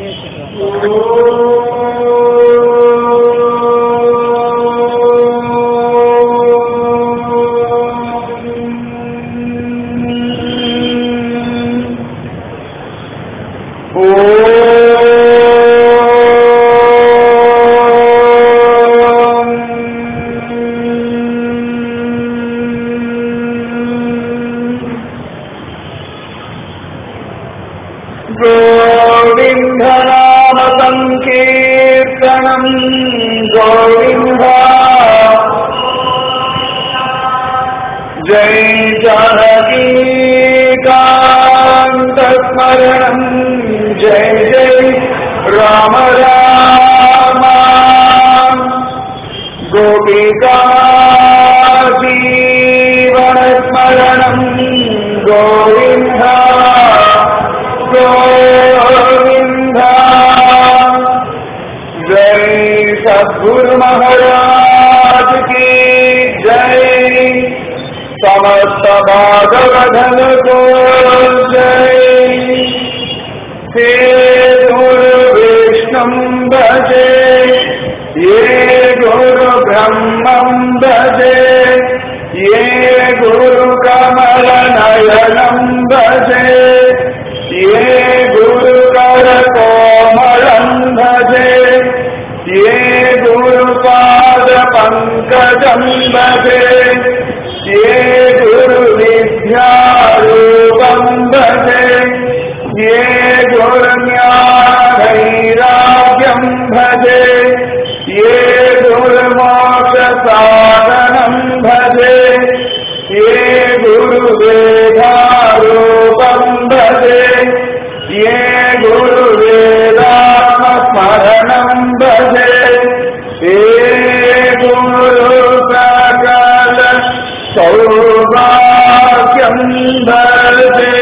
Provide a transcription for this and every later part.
गोविन्दनाम सङ्कीर्तनम् गोविन्द जय जानकीकान्तस्मरणम् जय जय राम राम गोपिका जीवनस्मरणम् गोविन्द गोविन्द जय सद्गुरु महाराज की जय समस्त भागवधन को जय हे गुरु विष्णु भजे ये गुरु ब्रह्मं भजे ये गुरु कमल नयनं भजे ये गुरु कर कोमलं भजे ये गुरुपाद पङ्कजं भजे ये गुरु विद्यारूपं भजे ये गुरुज्ञानैराग्यं भजे ये गुरुमोक्षसाधनं भजे ये गुरुवेदारूपं भजे ये गुरुवेदात्मस्मरणं भजे ये गुरुसकल सौभाग्यं भजे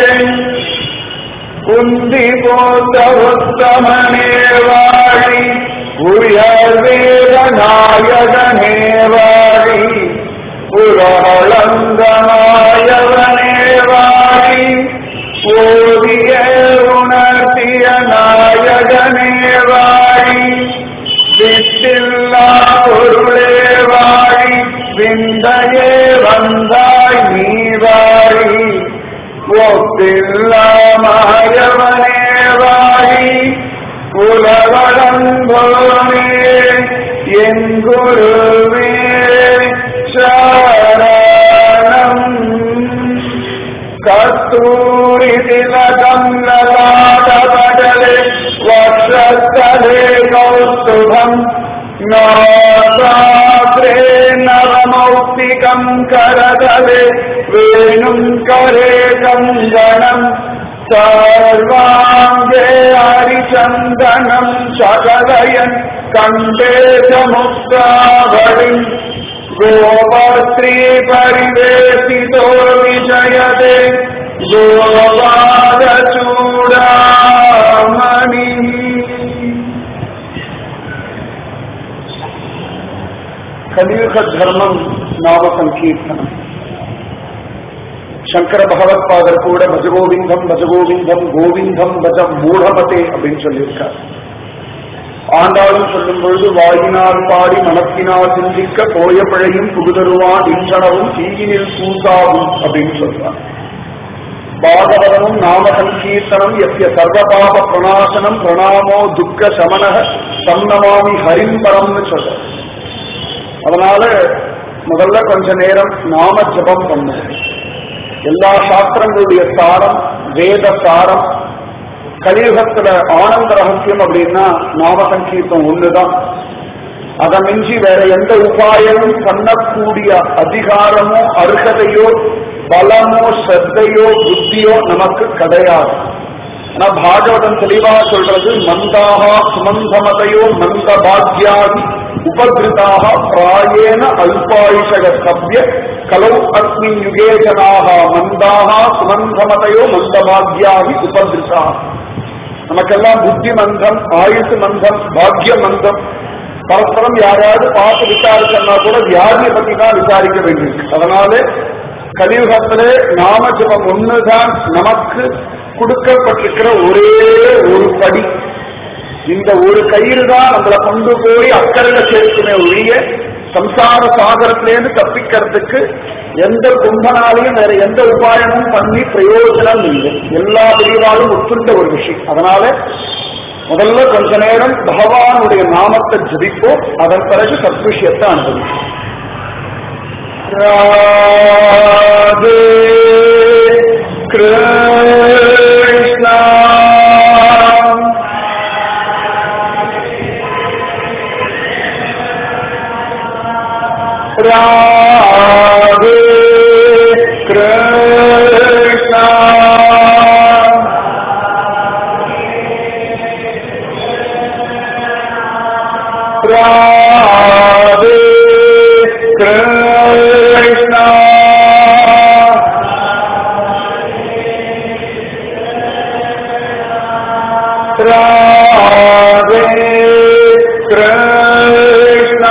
குந்திபோத்தமனேவாழி உயர்வேதநாயகனேவாழி புரளங்கமாயவனேவாழி ஓதிய உணர்த்திய நாயகனேவாழி விட்டில்லா பொருளேவாழி விந்தையே வந்தாய் நீவாழி ஒப்பில்லாமாயவனே வாழி உலகளம்போனே என் குருவே சரணம் கஸ்தூரி திலகம் லலாடபடலே வக்ஷஸ்தலே கௌஸ்துபம் नासाग्रे नवमौक्तिकम् करतले वेणुम् करे कङ्गणम् सर्वाङ्गे हरिचन्दनम् सकलयन् कण्ठे च मुक्तावलिम् गोपस्त्री परिवेशितो विजयते गोपादचूडामणिः కలియుగ ధర్మం నామ సంకీర్తనం சங்கர பகவத்பாதர் கூட பஜகோவிந்தம் பஜகோவிந்தம் கோவிந்தம் பஜ மூடமதே அப்படின்னு சொல்லியிருக்கார் ஆண்டாளும் சொல்லும் பொழுது வாயினால் பாடி மனத்தினால் சிந்திக்க தோய பிழையும் புகுதருவான் இன்றனவும் தீயினில் பூசாவும் அப்படின்னு சொல்றார் பாகவதமும் நாம சங்கீர்த்தனம் எஸ்ய சர்வபாப பிரணாசனம் பிரணாமோ துக்க சமனக சம்னமாமி ஹரிம்பரம்னு சொல்ற அதனால முதல்ல கொஞ்ச நேரம் நாம ஜபம் பண்ணும் எல்லா சாஸ்திரங்களுடைய சாரம் வேத சாரம் கலியுகத்துல ஆனந்த ரகசியம் அப்படின்னா நாம சங்கீர்த்தம் ஒண்ணுதான் அதை மிஞ்சி வேற எந்த உபாயமும் பண்ணக்கூடிய அதிகாரமோ அருகதையோ பலமோ ஸ்ரத்தையோ புத்தியோ நமக்கு கிடையாது ஆனா பாகவதம் தெளிவா சொல்றது மந்தாக சுமந்தமதையோ மந்த பாக்யாதி உபகிருதாக பிராயேன அல்பாயுஷக சவ்ய கலௌ அஸ்மின் யுகே ஜனாக மந்தாக சுமந்தமதையோ மந்தபாக்யாதி உபகிருதா நமக்கெல்லாம் புத்தி மந்தம் ஆயுசு மந்தம் பாக்ய மந்தம் பரஸ்பரம் யாராவது பார்த்து விசாரிச்சோம்னா கூட வியாதியை பத்தி தான் விசாரிக்க வேண்டியிருக்கு அதனால கலியுகத்திலே நாம ஜபம் ஒண்ணுதான் நமக்கு கொடுக்கப்பட்டிருக்கிற ஒரே ஒரு படி இந்த ஒரு கயிறு தான் நம்மளை கொண்டு போய் அக்கறையில சேர்க்குமே ஒழிய சம்சார சாகரத்திலேருந்து தப்பிக்கிறதுக்கு எந்த கும்பனாலையும் வேற எந்த உபாயமும் பண்ணி பிரயோஜனம் இல்லை எல்லா பிரிவாலும் ஒத்துண்ட ஒரு விஷயம் அதனால முதல்ல கொஞ்ச நேரம் பகவானுடைய நாமத்தை ஜபிப்போம் அதன் பிறகு சத்விஷயத்தை அனுபவிப்போம் Radhe Krishna Radhe Krishna Radhe Krishna Radhe Krishna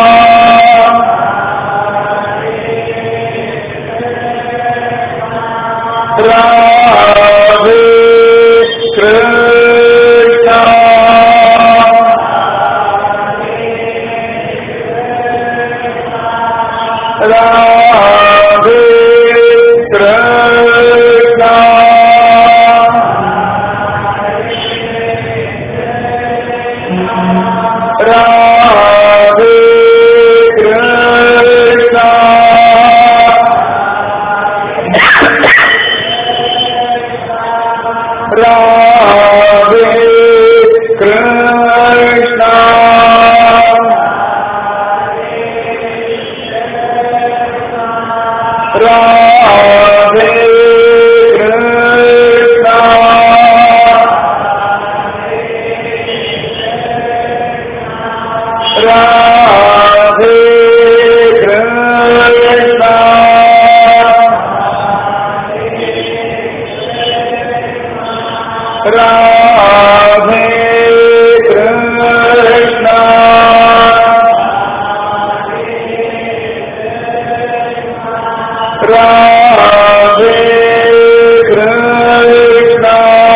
Radhe Krishna Radhe Krishna Radhe Krishna Radhe Krishna Radhe Krishna Radhe Krishna Radhe Krishna Radhe Krishna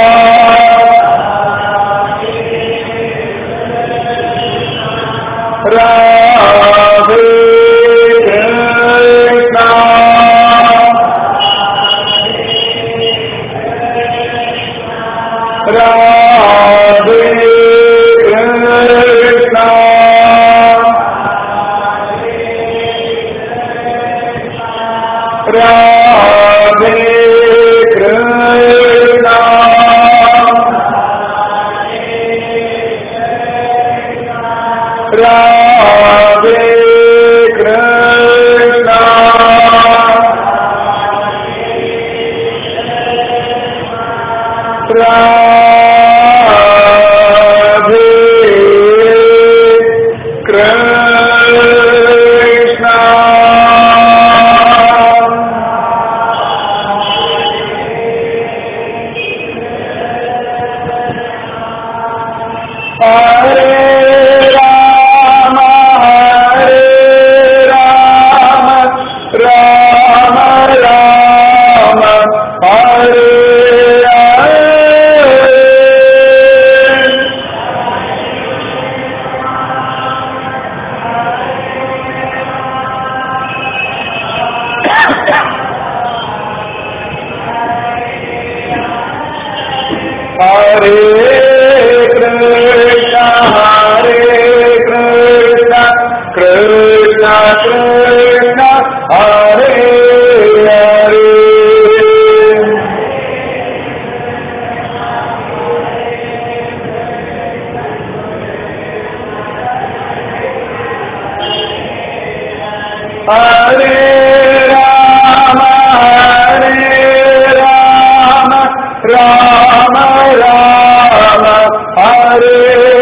Radhe Krishna Radhe Krishna Radhe Krishna Radhe Krishna Radhe Krishna Hare Rama Hare Rama Rama Rama Hare Hare Hare Krishna Hare Krishna Krishna Krishna Hare Hare Hare Rama Hare Rama Rama Rama Hare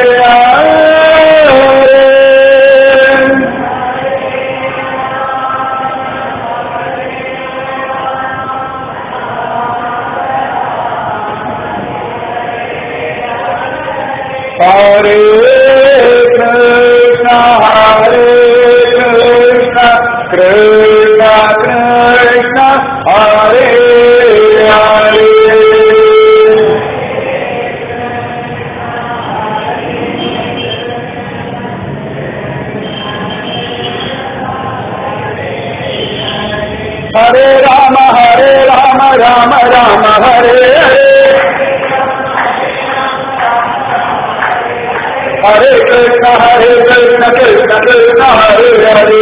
Hare Hare Krishna Hare Krishna Krishna Krishna Hare Hare Krishna Krishna Hare Hare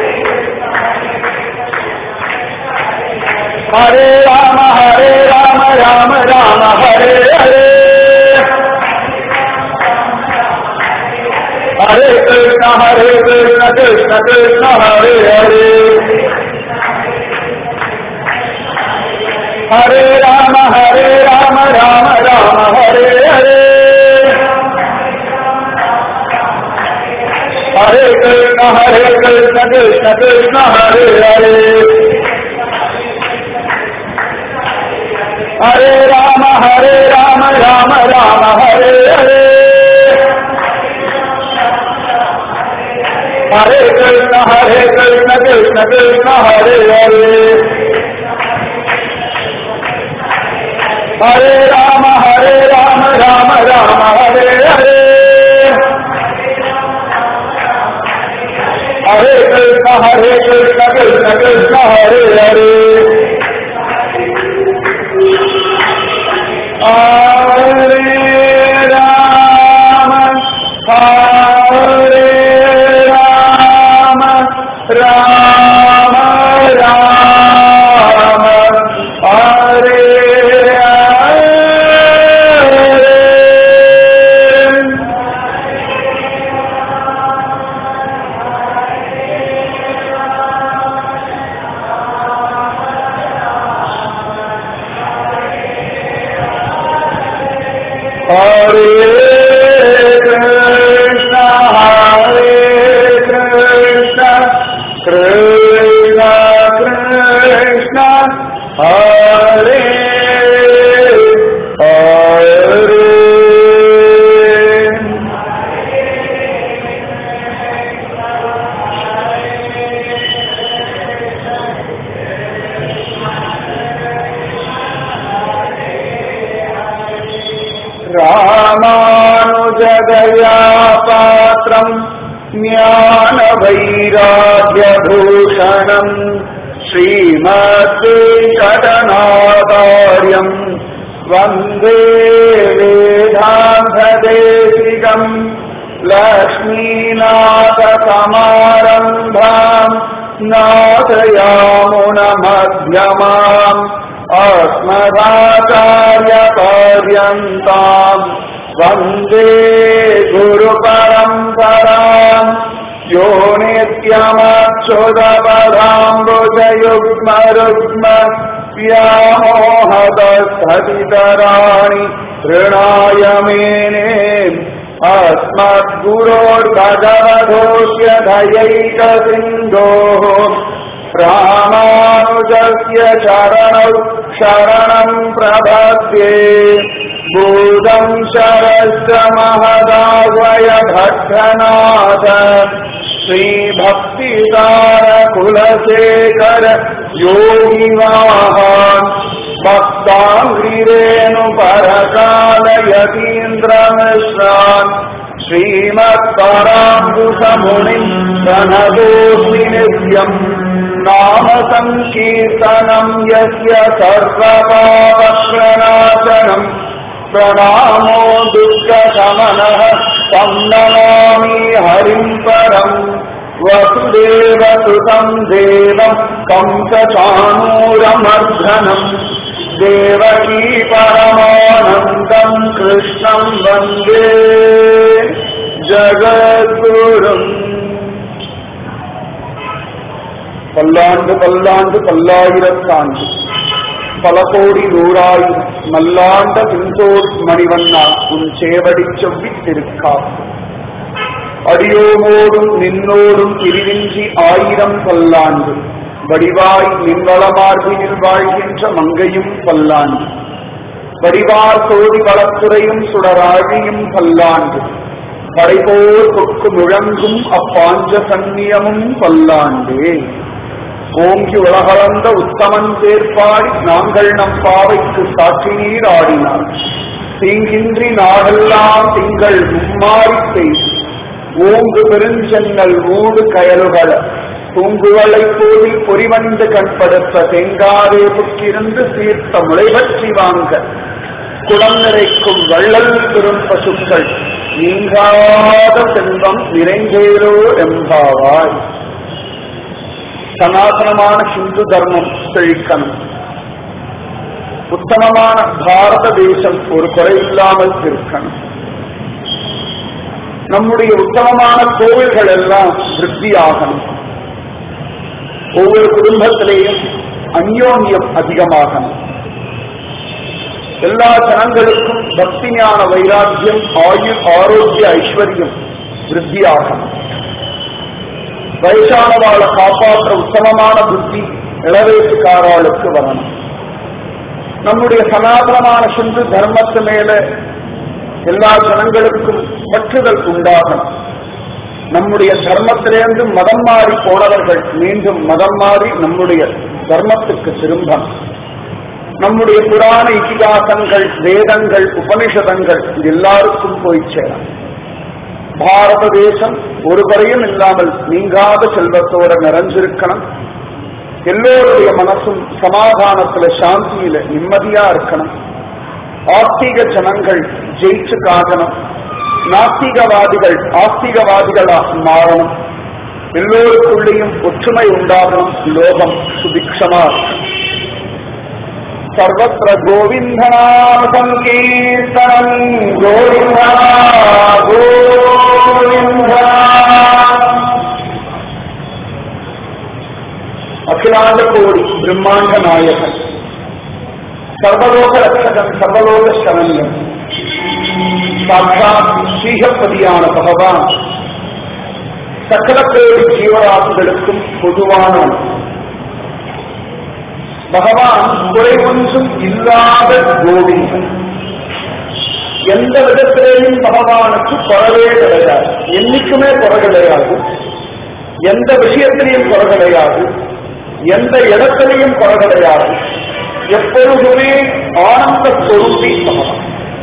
Hare Rama Hare Rama Rama Rama Hare Hare Hare Krishna Hare Krishna Krishna Krishna Hare Hare Hare Rama Hare Rama Rama Rama Hare Hare Hare Krishna Hare Krishna Krishna Krishna Hare Hare Hare Rama Hare Rama Rama Rama Hare Hare Hare Krishna Hare Krishna Krishna Krishna Hare Hare Hare Rama Hare Rama Rama Rama Hare Hare Hare Krishna Hare Krishna Krishna Krishna Hare Hare Hare Rama Hare Rama Rama Rama Hare Hare Hare Krishna, Hare Krishna, Krishna Krishna, Hare Hare. रामानुजदया पात्रम् ज्ञानवैराग्यभूषणम् श्रीमद्वेङ्कटनादार्यम् वन्दे वेदान्तदेशिकम् लक्ष्मीनाथसमारम्भाम् नाथयामुनमध्यमाम् अस्मदाचार्यपर्यन्ताम् वन्दे गुरुपरम्पराम् यो नित्यमक्षुदपदाम्बुजयुग्मरुग्म व्यामोहदस्थतितराणि ऋणाय मेने अस्मद्गुरोर्भगवधोष्य धयैकसिन्धोः रामानुजस्य चरणौ शरणम् प्रपद्ये भूतम् शरश्च महदावय भट्टनाथ श्रीभक्तिसारकुलशेखर योगिवाहान् भक्ताङ्गिरेणुपरकालयतीन्द्रमिश्रान् श्रीमत्पराम्बुसमुनिम् प्रणतोऽस्मि नित्यम् नाम सङ्कीर्तनम् यस्य सर्वपापप्रणाशनम् प्रणामो दुःखशमनः तं नमामि हरिम् परम् वसुदेवसुतम् देवम् कंसचाणूरमर्धनम् देवकी परमानन्दम् कृष्णम् वन्दे जगद्गुरुम् பல்லாண்டு பல்லாண்டு பல்லாயிரத்தாண்டு பல கோடி நூறாயிரம் மல்லாண்ட பின்தோர் மணிவண்ணா உன் சேவடி செவ்வி திருக்காப்பு அடியோமோடும் நின்னோடும் பிரிவின்றி ஆயிரம் பல்லாண்டு வடிவாய் நின்வளமார்பினில் வாழ்கின்ற மங்கையும் பல்லாண்டு வடிவார் தோழி வளத்துறையும் சுடராழியும் பல்லாண்டு படைபோர் கொக்கு முழங்கும் அப்பாஞ்ச சந்நியமும் பல்லாண்டே ஓங்கி உலகளந்த உத்தமன் சேர்ப்பாடி நாங்கள் நம் பாவைக்கு சாட்சி நீர் ஆடினார் தீங்கின்றி நாடெல்லாம் திங்கள் மும்மாறி பெய்து ஓங்கு பெருஞ்சென்னல் ஊடு கயலுகள தூங்குவளை போதில் பொறிவந்து கண்படுத்த தெங்காரே புக்கிருந்து சீர்த்த முளைபற்றி வாங்க குளம் நிறைக்கும் வள்ளல் பெரும் பசுக்கள் நீங்காத செல்வம் நிறைந்தேரோ எம்பாவாய் சனாதனமான ஹிந்து தர்மம் செழிக்கணும் உத்தமமான பாரத தேசம் ஒரு குறையில்லாமல் இருக்கணும் நம்முடைய உத்தமமான கோவில்கள் எல்லாம் விருத்தியாகணும் ஒவ்வொரு குடும்பத்திலேயும் அந்யோன்யம் அதிகமாகணும் எல்லா ஜனங்களுக்கும் பக்தி ஞான வைராக்கியம் ஆயுள் ஆரோக்கிய ஐஸ்வர்யம் விருத்தியாகணும் வயசானவாளை காப்பாற்ற உத்தமமான புத்தி இளவேசுக்காராளுக்கு வரணும் நம்முடைய சனாதனமான சிந்து தர்மத்து மேல எல்லா ஜனங்களுக்கும் பற்றுதல் உண்டாகணும் நம்முடைய தர்மத்திலிருந்து மதம் மாறி போனவர்கள் மீண்டும் மதம் மாறி நம்முடைய தர்மத்துக்கு திரும்பணும் நம்முடைய புராண இதிகாசங்கள் வேதங்கள் உபனிஷதங்கள் இது எல்லாருக்கும் போய் சேரும் பாரத தேசம் ஒரு குறையும் இல்லாமல் நீங்காத செல்வத்தோட நிறைஞ்சிருக்கணும் எல்லோருடைய மனசும் சமாதானத்துல சாந்தியில நிம்மதியா இருக்கணும் ஆஸ்திக ஜனங்கள் ஜெயிச்சு காக்கணும் நாஸ்திகவாதிகள் ஆஸ்திகவாதிகளா மாறணும் எல்லோருக்குள்ளேயும் ஒற்றுமை உண்டாகணும் லோகம் சுபிக்ஷமா இருக்கணும் सर्वत्र गोविन्दनाम सङ्कीर्तनम् गोविन्दा गोविन्दा அகிலாண்ட கோடி பிரம்மாண்ட நாயகன் சர்வலோக ரட்சகன் சர்வலோக சரண்யம் சாட்சாத் ஸ்ரீகப்பதியான பகவான் சகல கோடி ஜீவராசிகளுக்கும் பொதுவானவன் பகவான் குறை ஒன்றும் இல்லாத கோவிந்தன் எந்த விதத்திலேயும் பகவானுக்கு குறவே கிடையாது என்னைக்குமே குறை கிடையாது எந்த விஷயத்திலையும் குறை கிடையாது எந்த இடத்திலையும் குறை கிடையாது எப்பொழுதுமே ஆனந்த ஸ்வரூபி பகவான்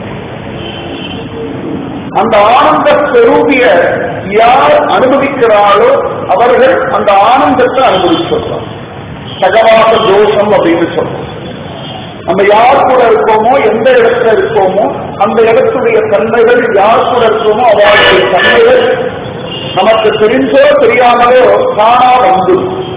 அந்த ஆனந்த ஸ்வரூபிய யார் அனுபவிக்கிறாரோ அவர்கள் அந்த ஆனந்தத்தை அனுபவிச்சிருப்பார் சகவாச தோஷம் அப்படின்னு சொல்றோம் நம்ம யார் கூட இருக்கோமோ எந்த இடத்துல இருக்கோமோ அந்த இடத்துடைய தன்மைகள் யார் கூட இருக்கோமோ அவருடைய தன்மைகள் நமக்கு தெரிஞ்சோ தெரியாமலோ தானா வந்து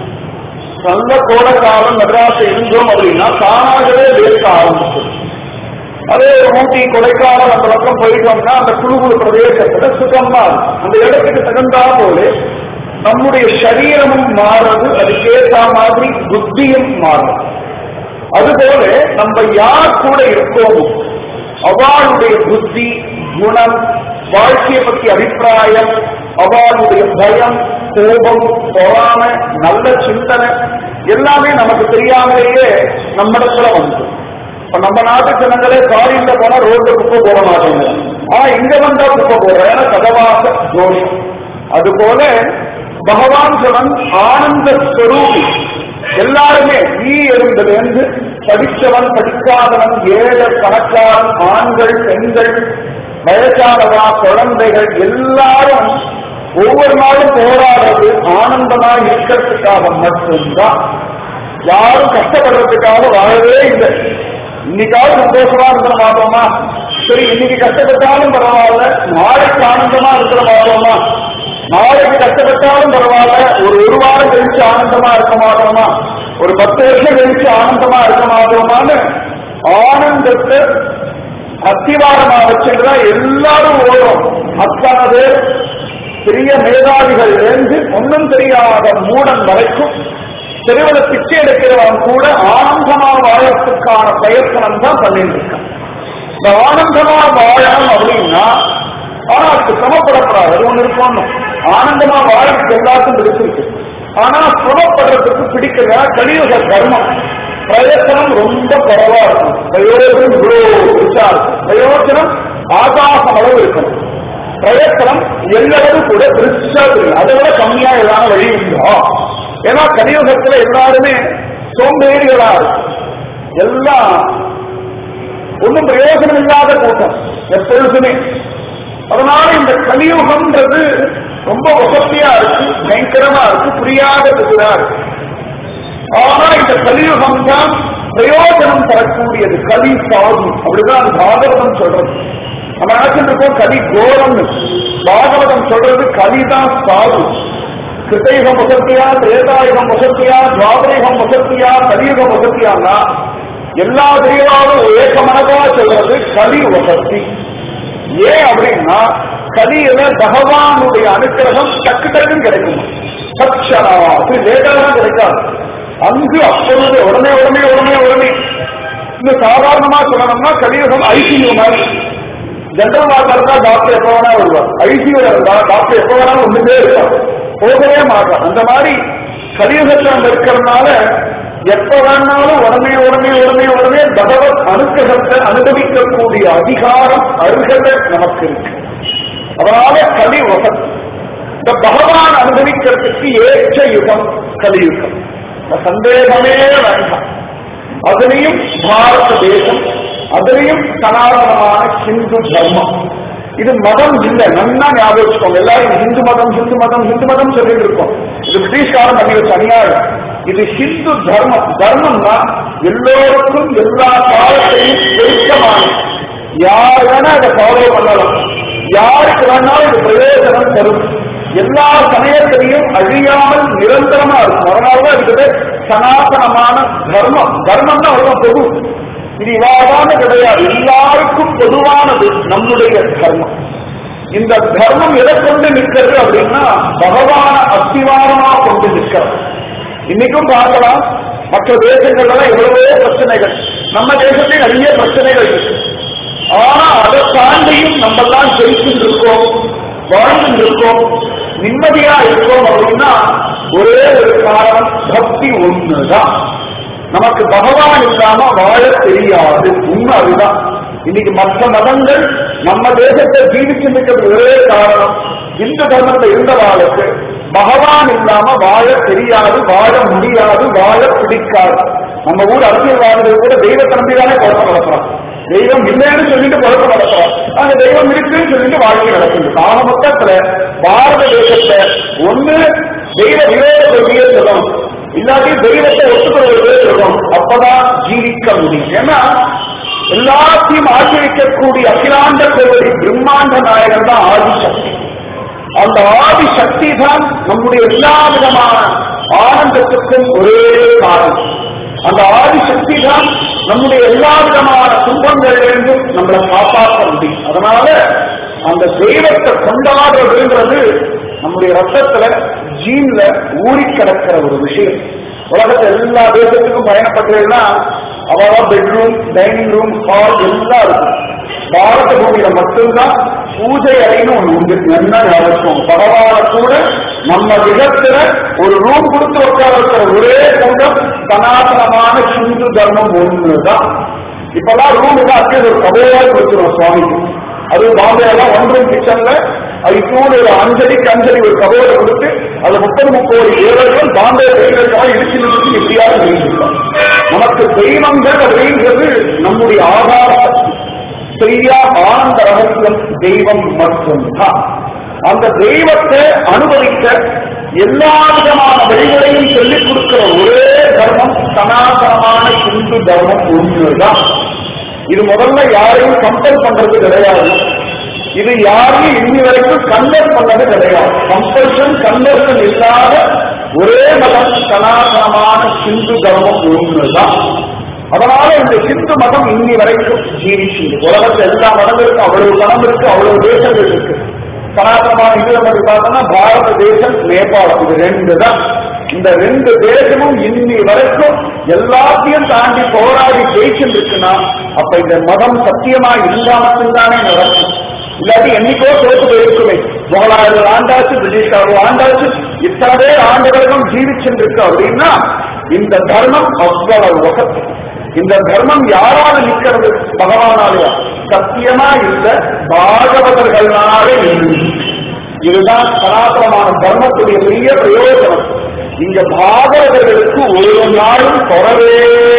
நல்ல கோட காலம் மெட்ராஸ் இருந்தோம் அப்படின்னா தானாகவே வேர்க்க ஆரம்பிச்சது அதே ஊட்டி கொடைக்கானல் அந்த பக்கம் போயிட்டோம்னா அந்த குழு குழு பிரதேசத்துல சுகமா இருக்கும் அந்த இடத்துக்கு தகுந்தா போல நம்முடைய சரீரமும் மாறுறது அதுக்கேற்ற மாதிரி புத்தியும் மாறும் அதுபோல நம்ம யார் கூட இருக்கோமோ அவளுடைய புத்தி குணம் வாழ்க்கையை பற்றி அபிப்பிராயம் அவளுடைய பயம் கோபம் பொறாமை நல்ல சிந்தனை எல்லாமே நமக்கு தெரியாமலேயே நம்மிடத்துல வந்து இப்ப நம்ம நாட்டு ஜனங்களே காரில போனா ரோட்ல குப்பை போட மாட்டாங்க ஆனா இங்க வந்தா குப்பை போடுற ஏன்னா சதவாச தோஷம் அதுபோல பகவான் சொன்னன் ஆனந்த ஸ்வரூபி எல்லாருமே ஈ எறும்பிலிருந்து படித்தவன் படிக்காதவன் ஏழை பணக்காரன் ஆண்கள் பெண்கள் வயசானவா குழந்தைகள் எல்லாரும் ஒவ்வொரு நாளும் போராடுறது ஆனந்தமா இருக்கிறதுக்காக மட்டும்தான் யாரும் கஷ்டப்படுறதுக்காக வாழவே இல்லை இன்னைக்காவது சந்தோஷமா இருக்கிற மாட்டோமா சரி இன்னைக்கு கஷ்டப்பட்டாலும் பரவாயில்ல நாளைக்கு ஆனந்தமா இருக்கிற மாட்டோமா நாளைக்கு கஷ்டப்பட்டாலும் பரவாயில்ல ஒரு ஒரு வாரம் கழிச்சு ஆனந்தமா இருக்க மாட்டோமா ஒரு பத்து வருஷம் கழிச்சு ஆனந்தமா இருக்க மாட்டோமான்னு ஆனந்தத்தை அத்திவாரமா வச்சுட்டா எல்லாரும் ஓடும் அத்தனை பேர் பெரிய மேதாவிகள் இருந்து ஒன்றும் தெரியாத மூடன் வரைக்கும் தெருவில் பிச்சை எடுக்கிறவன் கூட ஆனந்தமா வாழறதுக்கான பிரயத்தனம் தான் பண்ணிட்டு இருக்கான் இந்த ஆனந்தமா வாழணும் அப்படின்னா ஆனா அதுக்கு சிரமப்படக்கூடாது அது ஒண்ணு இருக்கணும் ஆனந்தமா வாழறதுக்கு எல்லாருக்கும் பிடிச்சிருக்கு ஆனா சிரமப்படுறதுக்கு பிடிக்கல கலியுக தர்மம் பிரயத்தனம் ரொம்ப குறைவா இருக்கும் பிரயோஜனம் இவ்வளோ பெருசா இருக்கும் பிரயோஜனம் ஆகாசம் அளவு இருக்கணும் பிரயத்தனம் எல்லளவு கூட பெருசா இருக்கு அதை விட கம்மியா ஏதாவது வழி உண்டோ ஏன்னா கலியுகத்துல எல்லாருமே சோம்பேறிகளா இருக்கு எல்லாம் ஒன்றும் பிரயோஜனம் இல்லாத கூட்டம் எப்பொழுதுமே அதனால இந்த கலியுகம்ன்றது ரொம்ப வசதியா இருக்கு பயங்கரமா இருக்கு புரியாத புதிரா இருக்கு ஆனா இந்த கலியுகம் தான் பிரயோஜனம் தரக்கூடியது கலி சாது அப்படிதான் பாகவதம் சொல்றது நம்ம நினைச்சிட்டு இருக்கோம் கலி கோரம்னு பாகவதம் சொல்றது கலிதான் சாது கிருத்தயுகம் வசத்தியா திரேதாயுகம் வசத்தியா துவாபரயுகம் வசத்தியா கலியுகம் வசத்தியான்னா எல்லா தெரியவாலும் ஏகமனதா சொல்றது கலி வசத்தி ஏன் அப்படின்னா கலியில பகவானுடைய அனுக்கிரகம் டக்கு டக்குன்னு கிடைக்கும் சச்சனா அப்படி லேட்டாலாம் கிடைக்காது அங்கு அப்பொழுது உடனே உடனே உடனே உடனே இன்னும் சாதாரணமா சொல்லணும்னா கலியுகம் ஐசியூ மாதிரி ஜெனரல் வார்டா இருந்தா டாக்டர் எப்ப வேணா வருவார் ஐசியூல இருந்தா டாக்டர் எப்ப வேணாலும் ஒண்ணுமே இருப்பார் போகவே மாட்டார் அந்த மாதிரி கலியுகத்தில் அங்க இருக்கிறதுனால எப்ப வேணாலும் உடனே உடனே உடனே உடனே பகவத் அனுகிரகத்தை அனுபவிக்கக்கூடிய அதிகாரம் அருகதை நமக்கு இருக்கு அதனால கலி வசத் இந்த பகவான் அனுபவிக்கிறதுக்கு ஏற்ற யுகம் கலியுகம் இந்த சந்தேகமே வேண்டாம் அதுலயும் பாரத தேசம் அதுலயும் சனாதனமான ஹிந்து தர்மம் இது மதம் இல்லை நல்லா ஞாபகம் வச்சுக்கோங்க எல்லாரும் ஹிந்து மதம் ஹிந்து மதம் ஹிந்து மதம் சொல்லிட்டு இருக்கோம் இது பிரிட்டிஷ்காரன் பண்ணி வச்ச அநியாயம் இது ஹிந்து தர்மம் தர்மம்னா எல்லோருக்கும் எல்லா காலத்தையும் பெருக்கமான யார் வேணா இதை ஃபாலோ பண்ணலாம் யாருக்கு வேணாலும் இது பிரயோஜனம் தரும் எல்லா சமயத்திலையும் அழியாமல் நிரந்தரமா இருக்கும் அதனாலதான் இருக்குது சனாதனமான தர்மம் தர்மம்னா அவ்வளவு பொது இது இவாதான கிடையாது எல்லாருக்கும் பொதுவானது நம்முடைய தர்மம் இந்த தர்மம் எதை கொண்டு நிற்கிறது அப்படின்னா பகவான அஸ்திவாரமா கொண்டு நிற்கிறது இன்னைக்கும் பார்க்கலாம் மற்ற தேசங்கள்ல எவ்வளவோ பிரச்சனைகள் நம்ம தேசத்தில் நிறைய பிரச்சனைகள் இருக்கு ஆனா அதை தாண்டியும் நம்ம எல்லாம் ஜெயிச்சுட்டு இருக்கோம் வாழ்ந்து இருக்கோம் நிம்மதியா இருக்கோம் அப்படின்னா ஒரே ஒரு காரணம் பக்தி ஒண்ணுதான் நமக்கு பகவான் இல்லாம வாழ தெரியாது உண்மை அதுதான் இன்னைக்கு மற்ற மதங்கள் நம்ம தேசத்தை ஜீவிச்சு நிற்கிறது ஒரே காரணம் இந்து தர்மத்தை இருந்தவாளுக்கு பகவான் இல்லாம வாழ தெரியாது வாழ முடியாது வாழ பிடிக்காது நம்ம ஊர் அரசியல்வாதிகள் கூட தெய்வத்தை நம்பிதானே குழப்பம் நடத்துறான் தெய்வம் இல்லைன்னு சொல்லிட்டு குழப்பம் நடத்துறோம் அங்க தெய்வம் இருக்குன்னு சொல்லிட்டு வாழ்க்கை நடக்குது கால மொத்தத்துல பாரத தேசத்தை ஒண்ணு தெய்வ விரோத கொள்கையை சொல்லணும் இல்லாட்டி தெய்வத்தை ஒத்துக்கிறவர்களே சொல்லணும் அப்பதான் ஜீவிக்க முடியும் ஏன்னா எல்லாத்தையும் ஆச்சரிக்கக்கூடிய அகிலாண்ட கோவில் பிரம்மாண்ட நாயகன் தான் ஆதிசக்தி அந்த ஆதி சக்தி தான் நம்முடைய எல்லா விதமான ஆனந்தத்துக்கும் ஒரே காரணம் அந்த ஆதி சக்தி தான் நம்முடைய எல்லா விதமான துன்பங்களிலிருந்தும் நம்மளை காப்பாற்ற முடியும் அதனால அந்த தெய்வத்தை கொண்டாடுறதுன்றது நம்முடைய ரத்தத்துல ஜீன்ல ஊறி கிடக்கிற ஒரு விஷயம் உலகத்துல எல்லா தேசத்துக்கும் பயணப்பட்டதுன்னா அவ்வளோ பெட்ரூம் டைனிங் ரூம் ஹால் எல்லாம் இருக்கும் பாரத பூமியில மட்டும்தான் பூஜை அறைன்னு ஒண்ணு உண்டு என்ன ஞாபகம் பகவான கூட நம்ம விதத்துல ஒரு ரூம் கொடுத்து உட்கார வைக்கிற ஒரே கூட்டம் சனாதனமான ஹிந்து தர்மம் ஒண்ணுதான் இப்பெல்லாம் ரூம் தான் அப்படியே ஒரு கபோவாய் கொடுத்துருவோம் சுவாமிக்கு அது பாம்பே எல்லாம் ஒன் ரூம் கிச்சன்ல அது கூட ஒரு அஞ்சலிக்கு அஞ்சலி ஒரு கபோரை கொடுத்து அது முப்பது முப்பது ஏழைகள் பாம்பே தெய்வங்களுக்காக இடிச்சு நிறுத்தி எப்படியாவது நிறுத்திருக்கோம் நமக்கு தெய்வங்கள் அப்படிங்கிறது நம்முடைய ஆதார சக்தி சரியா ஆனந்த ரகசியம் தெய்வம் மட்டும்தான் அந்த தெய்வத்தை அனுபவிக்க எல்லா விதமான வழிகளையும் சொல்லிக் கொடுக்கிற ஒரே தர்மம் சனாதனமான இந்து தர்மம் ஒன்றுதான் இது முதல்ல யாரையும் கம்பல் பண்றது கிடையாது இது யாரையும் இன்னி வரைக்கும் கன்வெர்ட் பண்ணது கிடையாது கம்பல்ஷன் கன்வர்ஷன் இல்லாத ஒரே மதம் சனாதனமான சிந்து தர்மம் ஒன்றுதான் அதனால இந்த சிந்து மதம் இன்னி வரைக்கும் ஜீவிச்சு உலகத்துல எல்லா மதங்களுக்கும் அவ்வளவு மதம் இருக்கு அவ்வளவு தேசங்கள் இருக்கு சனாதனமான இந்து மதத்தை பார்த்தோம்னா பாரத தேசம் நேபாளம் இது ரெண்டு தான் இந்த ரெண்டு தேசமும் இன்னி வரைக்கும் எல்லாத்தையும் தாண்டி போராடி ஜெயிச்சுட்டு இருக்குன்னா அப்ப இந்த மதம் சத்தியமா இருந்தா மட்டும்தானே நடக்கும் இல்லாட்டி என்னைக்கோ தோத்து போயிருக்குமே முகலாயர்கள் ஆண்டாச்சு பிரிட்டிஷ்காரர்கள் ஆண்டாச்சு இத்தனை ஆண்டுகளுக்கும் ஜீவிச்சுட்டு இருக்கு அப்படின்னா இந்த தர்மம் அவ்வளவு வசதி இந்த தர்மம் யாரால நிக்கிறது பகவானாலயா சத்தியமா இல்ல பாகவதர்களாலே நின்று இதுதான் சனாதனமான தர்மத்துடைய பெரிய பிரயோஜனம் இங்க பாகவதர்களுக்கு ஒரு நாளும் குறவே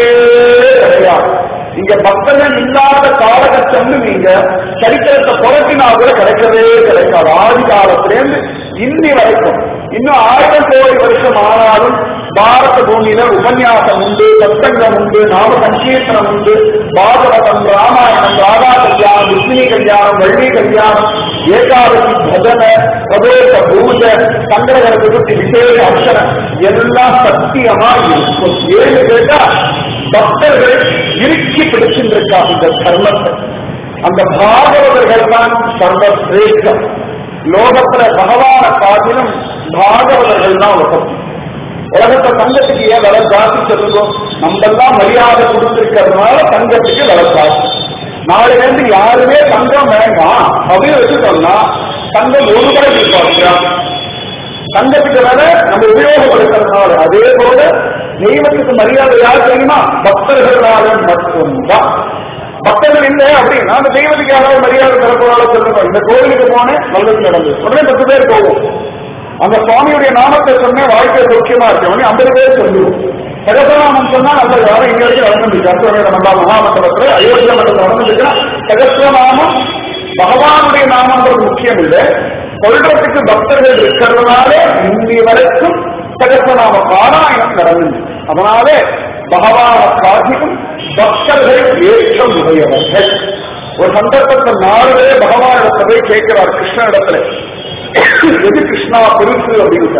கிடையாது இங்க பக்தர்கள் இல்லாத காலகட்டம்னு நீங்க சரித்திரத்தை புரட்டினா கூட கிடைக்கவே கிடைக்காது ஆதி காலத்திலேருந்து இன்னி வரைக்கும் இன்னும் ஆயிரம் கோடி வருஷம் ஆனாலும் பாரத பூமியில உபன்யாசம் உண்டு சத்தங்கம் உண்டு நாம சங்கீர்த்தனம் உண்டு பாகவதம் ராமாயணம் ராதா கல்யாணம் விஷ்ணு கல்யாணம் வள்ளி கல்யாணம் ஏகாதசி பஜன பிரதோஷ பூஜ சங்கரகர சதுர்த்தி விசேஷ அர்ச்சனை எல்லாம் சத்தியமா இருக்கும் ஏன்னு கேட்டா பக்தர்கள் இறுக்கி பிடிச்சிருக்கா இந்த தர்மத்தை அந்த பாகவதர்கள் தான் சர்வசிரேஷ்டம் லோகத்துல பகவான காட்டிலும் பாகவதர்கள் தான் உலகம் உலகத்தை தங்கத்துக்கு ஏன் விலை ஜாஸ்தி சொல்லுங்க நம்மெல்லாம் மரியாதை கொடுத்திருக்கிறதுனால தங்கத்துக்கு விலை ஜாஸ்தி நாளைல இருந்து யாருமே தங்கம் வேண்டாம் அப்படின்னு வச்சுட்டோம்னா தங்கம் ஒரு ரூபாய்க்கு பார்க்கிறோம் தங்கத்துக்கு விலை நம்ம உபயோகப்படுத்துறதுனால அதே போல தெய்வத்துக்கு மரியாதை யார் தெரியுமா பக்தர்களால மட்டும்தான் பக்தர்கள் இல்லை அப்படின்னா அந்த தெய்வத்துக்கு யாராவது மரியாதை தரப்போறால சொல்லுங்க இந்த கோவிலுக்கு போனேன் நல்லது நடந்தது உடனே பத்து பேர் போவோம் அந்த சுவாமியுடைய நாமத்தை சொன்னேன் வாழ்க்கை சௌக்கியமா இருக்கு உடனே ஐம்பது பேர் சொல்லுவோம் சகசிரநாமம் சொன்னா அந்த யாரும் இங்க வரைக்கும் நடந்துருக்கு அர்த்தவேட மண்டா மகாமண்டலத்துல அயோத்தியா மண்டலத்தில் நடந்துருக்குன்னா சகசிரநாமம் பகவானுடைய நாமன்றது முக்கியம் இல்லை சொல்றதுக்கு பக்தர்கள் இருக்கிறதுனால இன்னி வரைக்கும் சகசிரநாம பாராயணம் நடந்தது அதனாலே பகவான காட்டிலும் பக்தர்கள் ஏற்றம் உடையவர்கள் ஒரு சந்தர்ப்பத்தில் நாளே பகவானிடத்துல போய் கேட்கிறார் கிருஷ்ணனிடத்துல எது கிருஷ்ணா பெருசு அப்படின்னு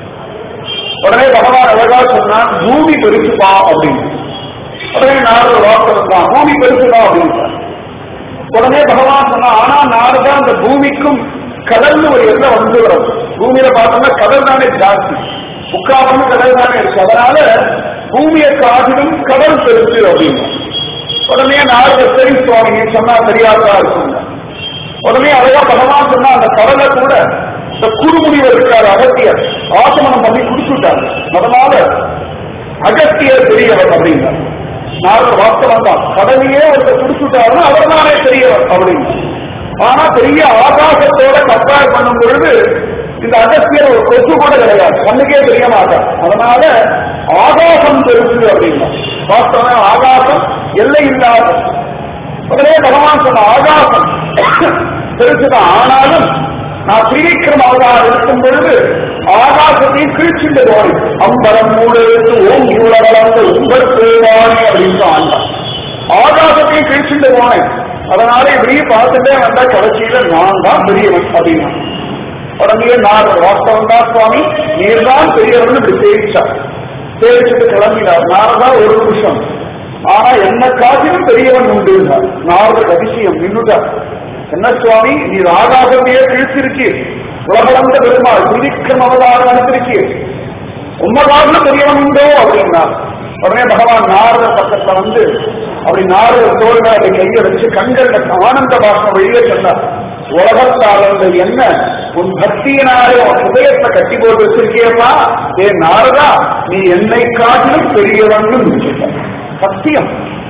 உடனே பகவான் அழகா சொன்னான் பூமி பெருசுப்பா அப்படின்னு உடனே நாரத வாசகம் தான் பூமி பெருசுப்பா அப்படின்னு உடனே பகவான் சொன்னா ஆனா நாரதா அந்த பூமிக்கும் கடல்னு ஒரு எண்ணம் வந்து வரும் பூமியில பார்த்தோம்னா கடல் தானே ஜாஸ்தி முக்காலும் கடல் தானே இருக்கு அதனால பூமியை காட்டிலும் கடல் பெருசு அப்படின்னு உடனே நாரதர் சரி சுவாமி நீ சொன்னா சரியாதான் இருக்குங்க உடனே அழகா பகவான் சொன்னா அந்த கடலை கூட இந்த குறுமுடிவர் இருக்காரு அகத்தியர் ஆசமனம் பண்ணி குடிச்சுட்டாரு அதனால அகத்தியர் பெரியவர் அப்படின்னார் நாரதர் வாஸ்தவம் தான் கடலையே ஒருத்தர் குடிச்சுட்டாருன்னா அவர் தானே பெரியவர் அப்படின்னு ஆனா பெரிய ஆகாசத்தோட கம்பேர் பண்ணும் பொழுது இந்த அகஸ்தியர் ஒரு கொசு கூட கிடையாது கண்ணுக்கே தெரிய மாட்டார் அதனால ஆகாசம் பெருசு அப்படின்னா வாஸ்தவம் ஆகாசம் எல்லை இல்லாத உடனே பகவான் சொன்ன ஆகாசம் பெருசுதான் ஆனாலும் நான் திரிவிக்ரம் அவதாரம் இருக்கும் பொழுது ஆகாசத்தையும் கிழிச்சுட்டு போனேன் அம்பரம் மூடெழுத்து ஓங்கி உலகளந்த உங்கள் பேவானே அப்படின்னு ஆண்டான் ஆகாசத்தையும் கிழிச்சுட்டு போனேன் அதனால இப்படி பார்த்துட்டே வந்தா கடைசியில நான் தான் பெரியவன் அப்படின்னா உடனே நான் வாஸ்தவம் தான் சுவாமி நீர் தான் பெரியவன் இப்படி சேவிச்சார் சேவிச்சுட்டு கிளம்பினார் நாரதான் ஒரு நிமிஷம் ஆனா என்ன காட்டிலும் பெரியவன் உண்டு நாரத அதிசயம் நின்றுட்டார் என்ன சுவாமி நீ ஆகாசத்தையே கிழிச்சிருக்கீர் உலகளந்த பெருமாள் திரிக்கம் அவதாரம் அனுப்பியிருக்கீர் உண்மைதான பெரியவன் உண்டோ அப்படின்னா உடனே பகவான் நாரத பக்கத்துல வந்து அப்படி நாரத தோல்ல அதை கையை வச்சு கண்கள் ஆனந்த பாஷம் வெளியே சொன்னார் உலகத்தாளந்த என்ன உன் பக்தியினாலே உன் ஹிருதயத்தை கட்டி போட்டு வச்சிருக்கியப்பா ஏ நாரதா நீ என்னை காட்டிலும் பெரியவன் சத்தியம்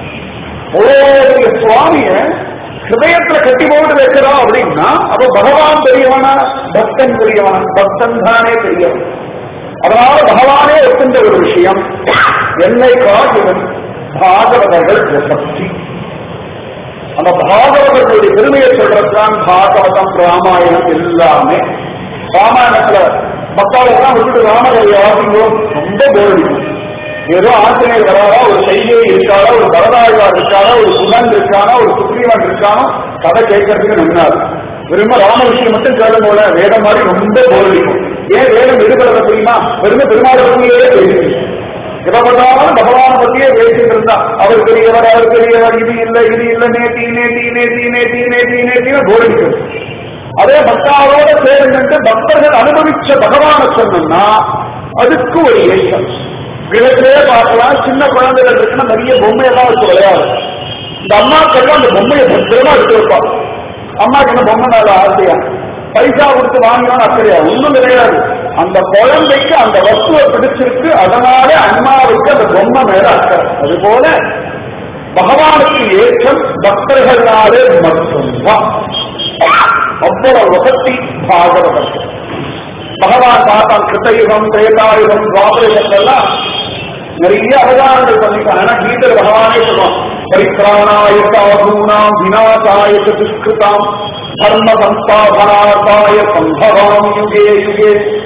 ஓரிய சுவாமிய ஹிருதயத்துல கட்டி போட்டு வைக்கிறோம் அப்படின்னா அப்ப பகவான் பெரியவனா பக்தன் பெரியவனா பக்தன் தானே பெரியவன் அதனால பகவானே ஒத்துந்த ஒரு விஷயம் என்னை காட்டிலும் பாகவதர்கள் பிரசக்தி அந்த பாகவதர்களுடைய பெருமையை சொல்றதுதான் பாகவதம் ராமாயணம் எல்லாமே ராமாயணத்துல மக்கள் எல்லாம் விட்டுட்டு ராமகரை வாசிங்கோ ரொம்ப போரடிக்கும் ஏதோ ஆஞ்சநேயர் வராரா ஒரு செய்தியை இருக்காரா ஒரு பரதாழ்வார் இருக்காரா ஒரு குணன் இருக்கானா ஒரு சுக்ரீவன் இருக்கானோ கதை கேட்கறதுக்கு நன்னாரு வெறும ராம விஷயம் மட்டும் கேளும் போல வேதம் மாதிரி ரொம்ப போரடிக்கும் ஏன் வேதம் விடுபடுற தெரியுமா வெறும பெருமாள் பத்தியே பேசுது எப்ப பார்த்தாலும் பகவான பத்தியே பேசிட்டு இருந்தா அவர் பெரியவர் அவர் பெரியவர் இது இல்ல இது இல்ல நேத்தி நேத்தி நேத்தி நேத்தி நேத்தி நேத்தின்னு போரடிக்கும் அதே பக்தாவோட சேர்ந்து பக்தர்கள் அனுபவிச்ச பகவான சொன்னா அதுக்கு ஒரு ஏற்றம் கிரகத்திலே பார்க்கலாம் சின்ன குழந்தைகள் இருக்குன்னா நிறைய பொம்மையெல்லாம் வச்சு விளையாடு இந்த அம்மாக்கெல்லாம் அந்த பொம்மையை பத்திரமா எடுத்து வைப்பாங்க அம்மாக்கு என்ன பொம்மை மேல ஆசையா பைசா கொடுத்து வாங்கினாலும் அப்படியா ஒண்ணும் கிடையாது அந்த குழந்தைக்கு அந்த வஸ்துவை பிடிச்சிருக்கு அதனால அம்மாவுக்கு அந்த பொம்மை மேல அக்கறை அது போல பகவானுக்கு ஏற்றம் பக்தர்களாலே மட்டும்தான் அவ்வளவு வசதி பாகவதம் பகவான் பார்த்தான் கிருத்தயுகம் திரேதாயுகம் துவாபரயுகம் எல்லாம் நிறைய அவதாரங்கள் பண்ணிருக்காங்க ஆனா கீதர் பகவானே சொல்லுவான் பரித்ராணாய சாதூனாம் விநாசாய துஷ்கிருதாம் தர்ம சம்ஸ்தாபனாசாய சம்பவாம் யுகே யுகே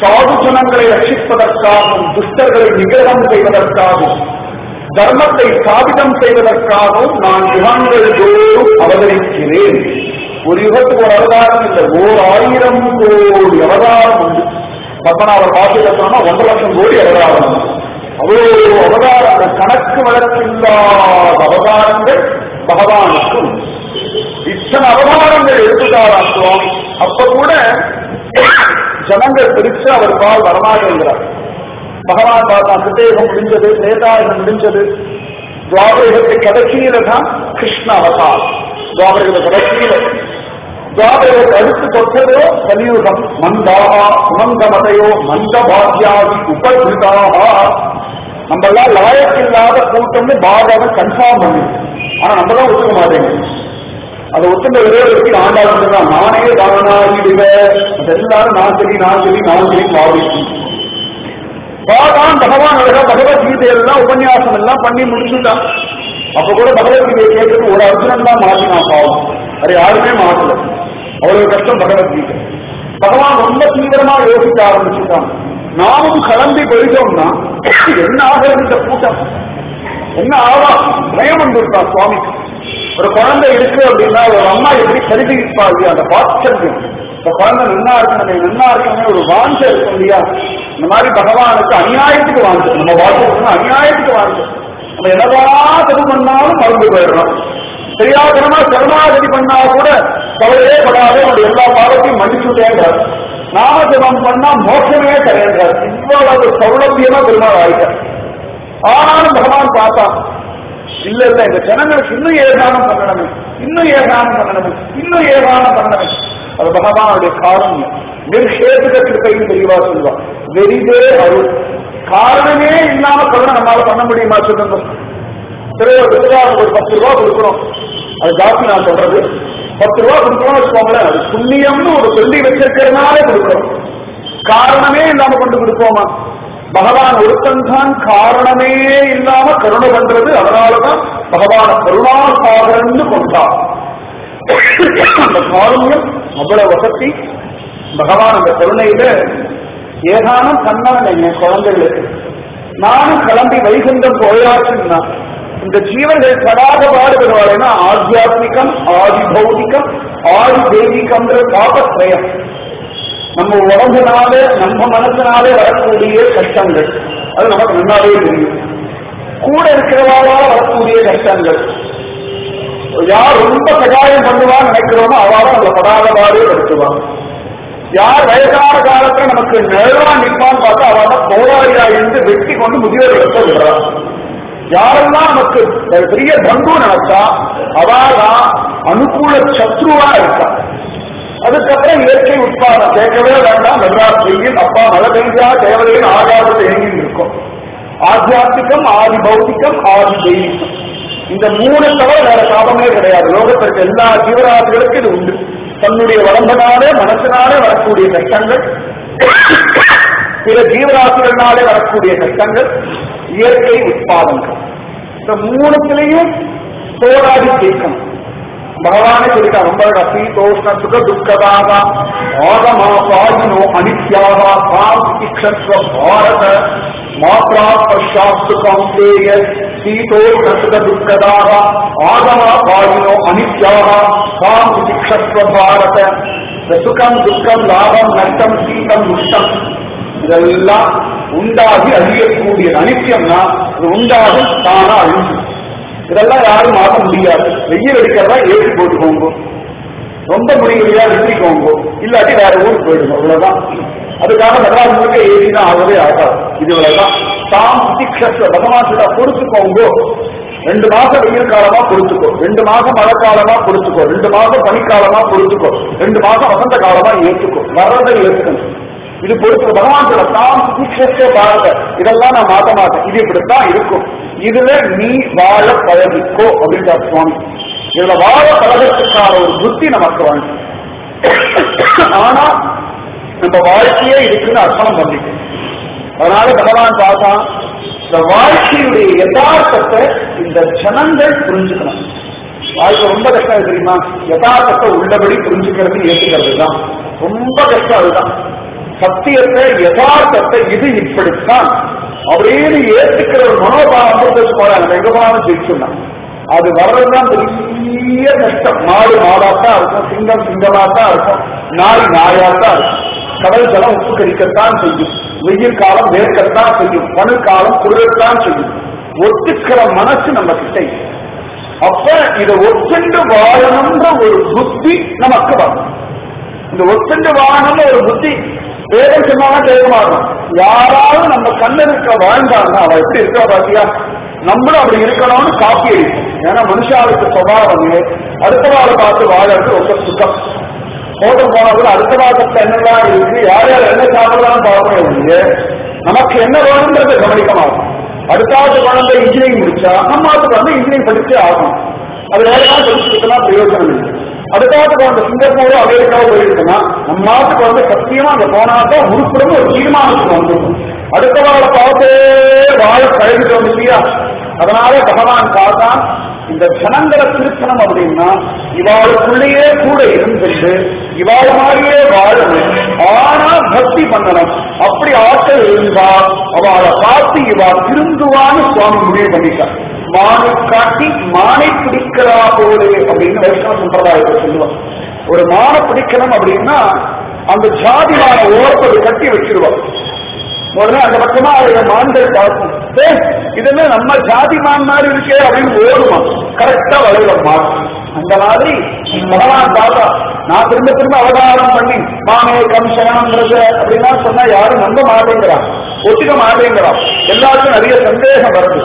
சாது ஜனங்களை ரட்சிப்பதற்காகவும் துஷ்டர்களை நிகிரகம் செய்வதற்காகவும் தர்மத்தை ஸ்தாபிதம் செய்வதற்காகவும் நான் யுகங்கள் தோறும் அவதரிக்கிறேன் ஒரு யுகத்துக்கு ஒரு அவதாரம் இல்லை ஓர் ஆயிரம் கோடி அவதாரம் உண்டு பத்மநாபர் பாஷையில சொன்னா ஒன்றரை லட்சம் கோடி அவதாரம் உண்டு. அவ்வளோ அவதாரங்கள் கணக்கு வழக்கில்லாத அவதாரங்கள் பகவானுக்கு உண்டு. இத்தனை அவதாரங்கள் எடுத்துட்டாராம் சுவாமி அப்ப கூட ஜனங்கள் பிரிச்சு அவர் பால் வரமாட்டேங்கிறார் பகவான் பார்த்தா கிருத்தேகம் முடிஞ்சது நேதாயுகம் முடிஞ்சது துவாபரகத்தை கடைசியில தான் கிருஷ்ண அவதாரம் துவாபரகத்தை கடைசியில துவாபரகத்தை அடுத்து தொட்டதோ கலியுகம் மந்தாகா சுமந்த மதையோ மந்த பாக்யாதி உபகிருதாக நம்ம எல்லாம் லாயக்கில்லாத கூட்டம்னு பாகவன் கன்ஃபார்ம் பண்ணி ஆனா நம்ம தான் ஒத்துக்க மாட்டேங்குது அதை ஒத்துந்த ஒரே வரைக்கு ஆண்டாள் தான் நானே தானாகிடுவ எல்லாரும் நான் சொல்லி நான் சொல்லி நான் சொல்லி பாவிச்சு பாதான் பகவான் அழகா பகவத்கீதை எல்லாம் உபன்யாசம் எல்லாம் பண்ணி முடிச்சுட்டான் அப்ப கூட பகவத்கீதையை கேட்கறது ஒரு அர்ஜுனன் தான் மாற்றினான் பாவம் அது யாருமே மாற்றல அவ்வளவு கஷ்டம் பகவத்கீதை பகவான் ரொம்ப தீவிரமா யோசிக்க ஆரம்பிச்சுட்டான் நாமும் கலந்து பெருகோம்னா என்ன ஆகிறது இந்த கூட்டம் என்ன ஆவா பயம் வந்துருக்கான் சுவாமிக்கு ஒரு குழந்தை இருக்கு அப்படின்னா ஒரு அம்மா எப்படி கருதி இருப்பா இல்லையா அந்த பாச்சரியம் இந்த குழந்தை நின்னா இருக்கணுமே நின்னா இருக்கணுமே ஒரு வாஞ்ச இருக்கும் இல்லையா இந்த மாதிரி பகவானுக்கு அநியாயத்துக்கு வாங்க நம்ம வாழ்க்கை அநியாயத்துக்கு வாங்க நம்ம என்னதான் தப்பு பண்ணாலும் மறந்து போயிடுறோம் தெரியாதனமா சரணாகதி பண்ணா கூட கவலையே படாத அவருடைய எல்லா பாவத்தையும் மன்னிச்சுட்டேங்கிறார் நாம ஜபம் பண்ணா மோசமே கிடையாது இவ்வளவு சௌலபியமா பெருமாள் ஆயிட்டார் ஆனாலும் பகவான் பார்த்தான் இல்ல இல்ல இந்த ஜனங்களுக்கு இன்னும் ஏகானம் பண்ணணுமே இன்னும் ஏகானம் பண்ணணுமே இன்னும் ஏகானம் பண்ணணுமே அது பகவானுடைய காரணம் நிர்ஷேதுக கிருப்பையும் தெளிவா சொல்லுவான் வெறிதே அருள் காரணமே இல்லாம கருணை நம்மளால பண்ண முடியுமா சொல்லுங்க சரி ஒரு விருதாவுக்கு ஒரு பத்து ரூபா கொடுக்குறோம் அது ஜாஸ்தி நான் சொல்றது பத்து ரூபா கொடுக்குறோம் வச்சுக்கோங்களேன் அது புண்ணியம்னு ஒரு சொல்லி வச்சிருக்கிறதுனாலே கொடுக்குறோம் காரணமே இல்லாம கொண்டு கொடுப்போமா பகவான் ஒருத்தன் தான் காரணமே இல்லாம கருணை பண்றது அதனாலதான் பகவான கருணாசாகரன்னு கொண்டார் அந்த காரண்யம் அவ்வளவு வசதி பகவான் அந்த கருணையில ஏதானும் கண்ணான் என் குழந்தைகளுக்கு நானும் கிளம்பி வைகுண்டம் போயாச்சுன்னா இந்த ஜீவர்கள் படாத பாடுபடுவாருன்னா ஆத்தியாத்மிகம் ஆதி பௌதிகம் ஆதி தெய்வீகம்ன்ற தாபத்ரயம் நம்ம உடம்புனால நம்ம மனசினாலே வரக்கூடிய கஷ்டங்கள் அது நமக்கு நல்லாவே தெரியும் கூட இருக்கிறவாளா வரக்கூடிய கஷ்டங்கள் யார் ரொம்ப சகாயம் பண்ணுவான்னு நினைக்கிறோமோ அவளும் அந்த படாதபாடே படுத்துவாங்க யார் வயசான காலத்துல நமக்கு நிழலா நிற்பான்னு பார்த்தா அவள் தான் போராளியா இருந்து வெட்டி கொண்டு முதியோர் எடுத்து விடுறான் யாரெல்லாம் நமக்கு பெரிய பந்து நினைச்சா அவதான் அனுகூல சத்ருவா இருக்கா அதுக்கப்புறம் இயற்கை உட்பாதம் கேட்கவே வேண்டாம் மெட்ராஸ் வெயில் அப்பா மழை பெய்ஞ்சா தேவதையின் ஆகாரத்தை இயங்கி இருக்கும் ஆத்தியாத்மிகம் ஆதி பௌத்திகம் ஆதி தெய்வீகம் இந்த மூணு தவிர வேற சாபமே கிடையாது லோகத்திற்கு எல்லா ஜீவராசிகளுக்கும் இது உண்டு தன்னுடைய உடம்பினாலே மனசினாலே வரக்கூடிய கஷ்டங்கள் பிற ஜீவராசிகளினாலே வரக்கூடிய கஷ்டங்கள் இயற்கை உட்பாதங்கள் இந்த மூணுத்திலையும் போராடி ஜெயிக்கணும் பகவானே சொல்லிட்டான் ரொம்ப சீதோஷ்ண சுக துக்கதாக ஆகமா பாயினோ அனித்யாக காம் இக்ஷஸ்வ பாரத மாத்ரா பஷாஸ்து கௌந்தேய சீதோஷ்ண சுக துக்கதாக ஆகமா பாயினோ அனித்யாக காம் இக்ஷஸ்வ பாரத இந்த சுகம் துக்கம் லாபம் நஷ்டம் சீதம் உஷ்டம் இதெல்லாம் உண்டாகி அழியக்கூடியது அனித்தியம்னா இது உண்டாகி தானா அழிஞ்சு இதெல்லாம் யாரும் மாற்ற முடியாது வெயில் அடிக்கிறதா ஏற்றி போட்டுக்கோங்க ரொம்ப முடியலையா நிறுத்திக்கோங்க இல்லாட்டி வேற ஊருக்கு போயிடுங்க அவ்வளவுதான் அதுக்காக மெட்ராஸ் முழுக்க ஏசி தான் ஆகவே ஆகாது இது இவ்வளவுதான் தாம் சிக்ஷஸ்ல பகவான் சொல்ல பொறுத்துக்கோங்க ரெண்டு மாசம் வெயில் காலமா பொறுத்துக்கோ ரெண்டு மாசம் மழை காலமா பொறுத்துக்கோ ரெண்டு மாசம் பனிக்காலமா பொறுத்துக்கோ ரெண்டு மாசம் வசந்த காலமா ஏற்றுக்கோ வர்றதை ஏற்றுக்கணும் இது பொறுத்து பகவான் சொல்ல தாம் சுபிக்ஷே பாருங்க இதெல்லாம் நான் மாத்த மாட்டேன் இது இப்படித்தான் இருக்கும் இதுல நீ வாழ பழகிக்கோ அப்படின்ற சுவாமி இதுல வாழ பழகிறதுக்கான ஒரு புத்தி நமக்கு வேண்டும் ஆனா நம்ம வாழ்க்கையே இருக்குன்னு அர்ப்பணம் பண்ணிக்கணும் அதனால பகவான் பார்த்தா இந்த வாழ்க்கையுடைய யதார்த்தத்தை இந்த ஜனங்கள் புரிஞ்சுக்கணும் வாழ்க்கை ரொம்ப கஷ்டம் எது தெரியுமா யதார்த்தத்தை உள்ளபடி புரிஞ்சுக்கிறது ஏற்றுக்கிறது தான் ரொம்ப கஷ்டம் அதுதான் சத்தியத்தை யதார்த்தத்தை இது இப்படித்தான் அப்படின்னு ஏத்துக்கிற ஒரு மனோபாவம் போறாங்க எங்க போனாலும் ஜெயிச்சுடலாம் அது வர்றதுதான் பெரிய கஷ்டம் மாடு மாடாத்தான் இருக்கும் சிங்கம் சிங்கமாத்தான் இருக்கும் நாய் நாயாத்தான் இருக்கும் கடல் ஜலம் உப்பு கடிக்கத்தான் செய்யும் வெயில் காலம் வேர்க்கத்தான் செய்யும் பனிக்காலம் குளிரத்தான் செய்யும் ஒத்துக்கிற மனசு நம்ம கிட்ட இல்லை. அப்ப இதை ஒத்துண்டு வாழணும்ன்ற ஒரு புத்தி நமக்கு வரும் இந்த ஒத்துண்டு வாழணும்னு ஒரு புத்தி வேதம் சொன்னாலும் கேட்க மாட்டோம் யாராவது நம்ம கண்ணு இருக்க வாழ்ந்தாங்கன்னா அவ எப்படி இருக்கா பாத்தியா நம்மளும் அப்படி இருக்கணும்னு காப்பி அடிக்கும் ஏன்னா மனுஷாவுக்கு சுபாவமே அடுத்த வாரம் பார்த்து வாழறது ரொம்ப சுத்தம் ஹோட்டல் போனா கூட அடுத்த வாரத்துல என்னெல்லாம் இருக்கு யார் யார் என்ன சாப்பிடலாம் பார்க்கணும் இல்லையே நமக்கு என்ன வேணும்ன்றதை கவனிக்க மாட்டோம் அடுத்தாவது குழந்தை இன்ஜினியரிங் முடிச்சா நம்ம அதுக்கு வந்து இன்ஜினியரிங் படிச்சே ஆகும் அது வேற நாள் படிச்சுக்கலாம் பிரயோஜனம் இல்லை அடுத்தாவது குழந்தை சிங்கப்பூரோ அமெரிக்காவோ போயிருக்குன்னா நம்ம நாட்டுக்கு வந்து சத்தியமா அங்க போனாதான் உருப்படும் ஒரு தீர்மானத்துக்கு வந்துடும் அடுத்த வாழ பார்த்து வாழ பழகிட்டோம் இல்லையா அதனால பகவான் பார்த்தான் இந்த ஜனங்களை திருத்தணும் அப்படின்னா இவாளுக்குள்ளேயே கூட இருந்துட்டு இவாள் மாதிரியே வாழணும் ஆனா பக்தி பண்ணணும் அப்படி ஆற்றல் இருந்தா அவளை பார்த்து இவா திருந்துவான்னு சுவாமி முடிவு பண்ணிட்டார் மானை காட்டி மானை பிடிக்கிறா போலே அப்படின்னு வைஷ்ணவ சம்பிரதாயத்தை சொல்லுவான் ஒரு மானை பிடிக்கணும் அப்படின்னா அந்த ஜாதி மான ஓரத்தை கட்டி வச்சிருவான் உடனே அந்த பக்கமா அவருடைய மான்கள் பார்க்கும் ஏ இதெல்லாம் நம்ம ஜாதி மான் மாதிரி இருக்கே அப்படின்னு ஓடுமா கரெக்டா வளைவ மாறும் அந்த மாதிரி பகவான் பார்த்தா நான் திரும்ப திரும்ப அவதாரம் பண்ணி மாமே கம்சனாங்கிறது அப்படின்னா சொன்னா யாரும் நம்ப மாட்டேங்கிறா ஒத்துக்க மாட்டேங்கிறா எல்லாருக்கும் நிறைய சந்தேகம் வருது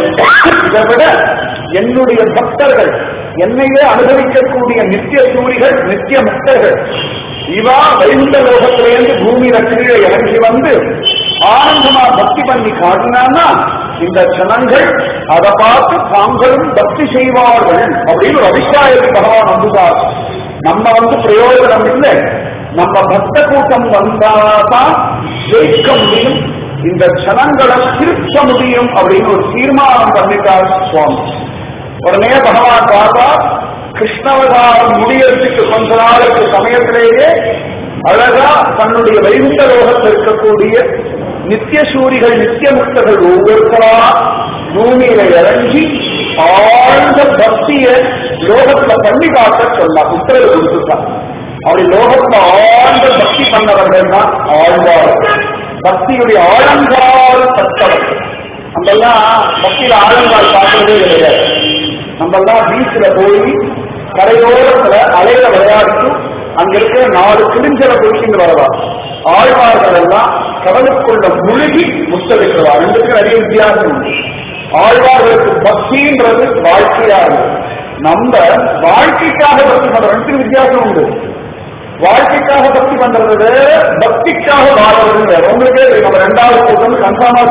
இதை விட என்னுடைய பக்தர்கள் என்னையே அனுபவிக்கக்கூடிய நித்திய சூரிகள் நித்திய முக்தர்கள் இவா வைகுண்ட லோகத்திலேருந்து பூமியில கீழே இறங்கி வந்து ஆனந்தமா பக்தி பண்ணி காட்டினான்னா இந்த ஜனங்கள் அதை பார்த்து தாங்களும் பக்தி செய்வார்கள் அப்படின்னு ஒரு அபிப்பிராயத்தை பகவான் வந்துட்டார் நம்ம வந்து பிரயோஜனம் இல்லை நம்ம பக்த கூட்டம் வந்தாதான் ஜெயிக்க முடியும் இந்த ஜனங்களை திருத்த முடியும் அப்படின்னு ஒரு தீர்மானம் பண்ணிட்டார் சுவாமி உடனே பகவான் பார்த்தா கிருஷ்ணவதாரம் முடியறதுக்கு கொஞ்ச நாளுக்கு சமயத்திலேயே அழகா தன்னுடைய வைகுண்ட லோகத்தில் இருக்கக்கூடிய நித்திய சூரிகள் நித்திய முக்தர்கள் ஒவ்வொருத்தரா பூமியில இறங்கி ஆழ்ந்த பக்திய லோகத்துல பண்ணி காட்ட சொன்னா உத்தரவு கொடுத்துட்டான் அப்படி லோகத்துல ஆழ்ந்த பக்தி பண்ணவர்கள் தான் ஆழ்வார் பக்தியுடைய ஆழங்கால் தத்தவர்கள் நம்மெல்லாம் பக்தியில ஆழங்கால் பார்க்கறதே கிடையாது நம்மெல்லாம் பீச்ல போய் கரையோரத்துல அலையில விளையாடிட்டு அங்க இருக்கிற நாலு கிழிஞ்சல குளிக்கிட்டு வரலாம் ஆழ்வார்கள் எல்லாம் கடலுக்குள்ள முழுகி முத்தளிக்கிறவா ரெண்டுக்கும் நிறைய வித்தியாசம் உண்டு ஆழ்வார்களுக்கு பக்தின்றது வாழ்க்கையா இருக்கு நம்ம வாழ்க்கைக்காக பக்தி பண்ற ரெண்டு வித்தியாசம் உண்டு வாழ்க்கைக்காக பக்தி பண்றது வேற பக்திக்காக வாழ்றது வேற உங்களுக்கே தெரியும். நம்ம ரெண்டாவது கூட்டம் கன்ஃபார்மா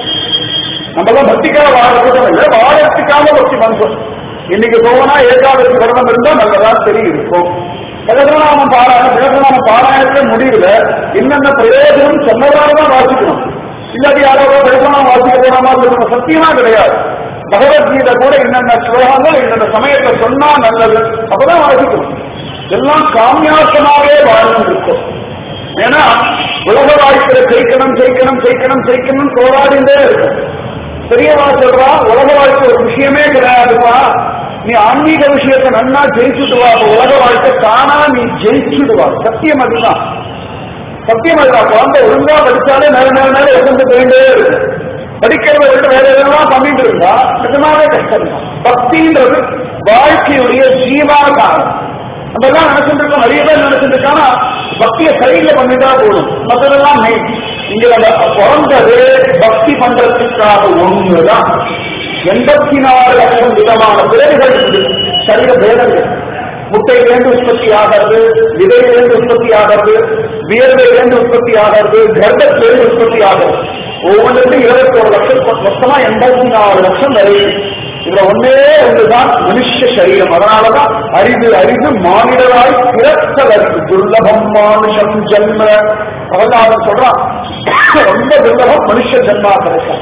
நம்ம எல்லாம் பக்திக்காக வாழ கூட்டம் இல்லை வாழறதுக்காக பக்தி பண்றோம் இன்னைக்கு போனா ஏகாதசி விரதம் இருந்தா நல்லதா சரி இருக்கும் சகசரநாமம் பாராயணம் சகசரநாமம் பாராயணத்துல முடியல என்னென்ன பிரயோஜனம் சொன்னதாலதான் வாசிக்கணும் இல்லாட்டி யாராவது சகசரநாமம் வாசிக்க போனாமா இருக்கணும் சத்தியமா கிடையாது பகவத்கீதை கூட என்னென்ன ஸ்லோகங்கள் என்னென்ன சமயத்தை சொன்னா நல்லது அப்பதான் வாசிக்கணும் எல்லாம் காமியாசமாவே வாழணும் இருக்கும் ஏன்னா உலக வாழ்க்கையில ஜெயிக்கணும் ஜெயிக்கணும் ஜெயிக்கணும் ஜெயிக்கணும் போராடிண்டே இருக்கும் பெரியவா சொல்றா உலக வாழ்க்கை ஒரு விஷயமே கிடையாதுப்பா நீ ஆன்மீக விஷயத்தை நன்னா ஜெயிச்சுடுவா அப்ப உலக வாழ்க்கை தானா நீ ஜெயிச்சுடுவா சத்தியம் அதுதான் சத்தியம் அதுதான் குழந்தை ஒழுங்கா படிச்சாலே நேர நேர நேரம் உட்காந்து போயிட்டே இருக்கு படிக்கிறத விட்டு வேற எதெல்லாம் பண்ணிட்டு இருந்தா நிஜமாவே கஷ்டம் தான் பக்தின்றது வாழ்க்கையுடைய ஜீவாதாரம் நம்ம எல்லாம் நினைச்சிட்டு இருக்கோம் நிறைய பேர் நினைச்சிட்டு இருக்கானா பக்தியை சரியில்லை பண்ணிட்டா போதும் மற்றதெல்லாம் மெயின் இங்க நம்ம பிறந்தது பக்தி பண்றதுக்காக ஒண்ணுதான் எண்பத்தி நாலு லட்சம் விதமான பிறகுகள் உண்டு சரீர பேதங்கள் முட்டையிலேருந்து உற்பத்தி ஆகிறது விதையிலேருந்து உற்பத்தி ஆகிறது வியர்வையிலேருந்து உற்பத்தி ஆகிறது கர்ப்பத்திலேருந்து உற்பத்தி ஆகிறது ஒவ்வொன்றுக்கும் இருபத்தோரு லட்சம் மொத்தமா எண்பத்தி நாலு லட்சம் வரையும் இதுல ஒன்னே ஒன்றுதான் மனுஷ சரீரம் அதனாலதான் அரிது அரிது மானிடராய் பிறத்தல் அரிது துர்லபம் மானுஷம் ஜென்ம அவதாரம் சொல்றான் ரொம்ப துர்லபம் மனுஷ ஜென்மா கிடைக்கும்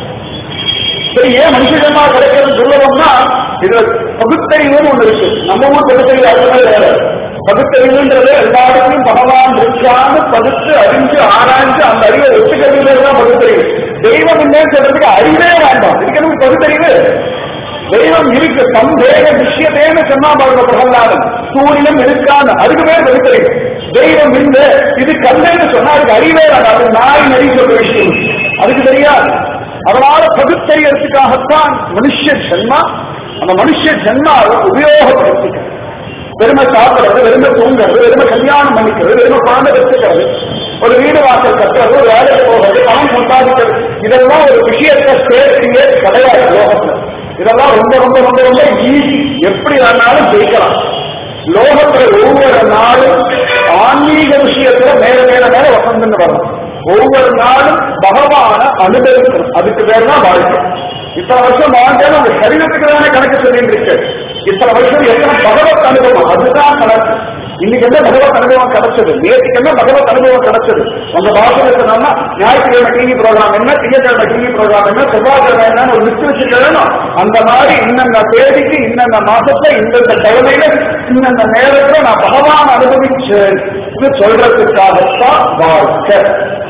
சரி ஏன் மனுஷ ஜென்மா கிடைக்கிறது துர்லபம்னா இதுல பகுத்தறிவுன்னு ஒண்ணு இருக்கு நம்ம ஊர் பகுத்தறிவு அதுவே வேற பகுத்தறிவுன்றது எல்லாருக்கும் பகவான் இருக்கான்னு பகுத்து அறிஞ்சு ஆராய்ஞ்சு அந்த அறிவை ஒத்துக்கிறது தான் பகுத்தறிவு தெய்வம் இல்லைன்னு சொல்றதுக்கு அறிவே வேண்டாம் இதுக்கு எனக்கு பகுத்தறிவு தெய்வம் இருக்கு சந்தேக விஷயத்தேன்னு சொன்னா பாருங்க பிரகலாதன் சூரியன் இருக்கான்னு அதுக்கு பேர் பகுத்தறிவு தெய்வம் இல்லை இது கல்லுன்னு சொன்னா அதுக்கு அறிவே வேண்டாம் அது நாய் நரி சொல்ற விஷயம் அதுக்கு தெரியாது அதனால பகுத்தறியறதுக்காகத்தான் மனுஷ ஜென்மா அந்த மனுஷ ஜென்மாவை உபயோகப்படுத்திக்க வெறுமை சாப்பிடுறது வெறுமை தூங்குறது வெறுமை கல்யாணம் பண்ணிக்கிறது வெறுமை குழந்தை வச்சுக்கிறது ஒரு வீடு வாசல் கட்டுறது ஒரு வேலைக்கு போகிறது பணம் சம்பாதிக்கிறது இதெல்லாம் ஒரு விஷயத்தை சேர்க்கையே கிடையாது லோகத்துல இதெல்லாம் ரொம்ப ரொம்ப ரொம்ப ரொம்ப ஈஸி எப்படி வேணாலும் ஜெயிக்கலாம் லோகத்துல ஒவ்வொரு நாளும் ஆன்மீக விஷயத்துல மேல மேல மேல வசந்துன்னு வரும் ஒவ்வொரு நாளும் பகவான அனுபவிக்கணும் அதுக்கு பேர் தான் வாழ்க்கை இத்தனை வருஷம் வாழ்க்கையில அந்த சரீரத்துக்கு தானே கணக்கு சொல்லிட்டு இருக்கு இத்தனை வருஷம் எத்தனை பகவத் அனுபவம் அதுதான் கணக்கு இன்னைக்கு என்ன பகவத் அனுபவம் கிடைச்சது நேற்றுக்கு என்ன பகவத் அனுபவம் கிடைச்சது உங்க பாஷையில சொன்னா ஞாயிற்றுக்கிழமை டிவி ப்ரோக்ராம் என்ன திங்கட்கிழமை டிவி ப்ரோக்ராம் என்ன செவ்வாய்க்கிழமை என்னன்னு ஒரு லிஸ்ட் வச்சுக்கணும் அந்த மாதிரி இன்னந்த தேதிக்கு இன்னந்த மாசத்துல இந்தந்த கிழமையில இன்னந்த நேரத்துல நான் பகவான் அனுபவிச்சேன் சொல்றதுக்காகத்தான் வாழ்க்கை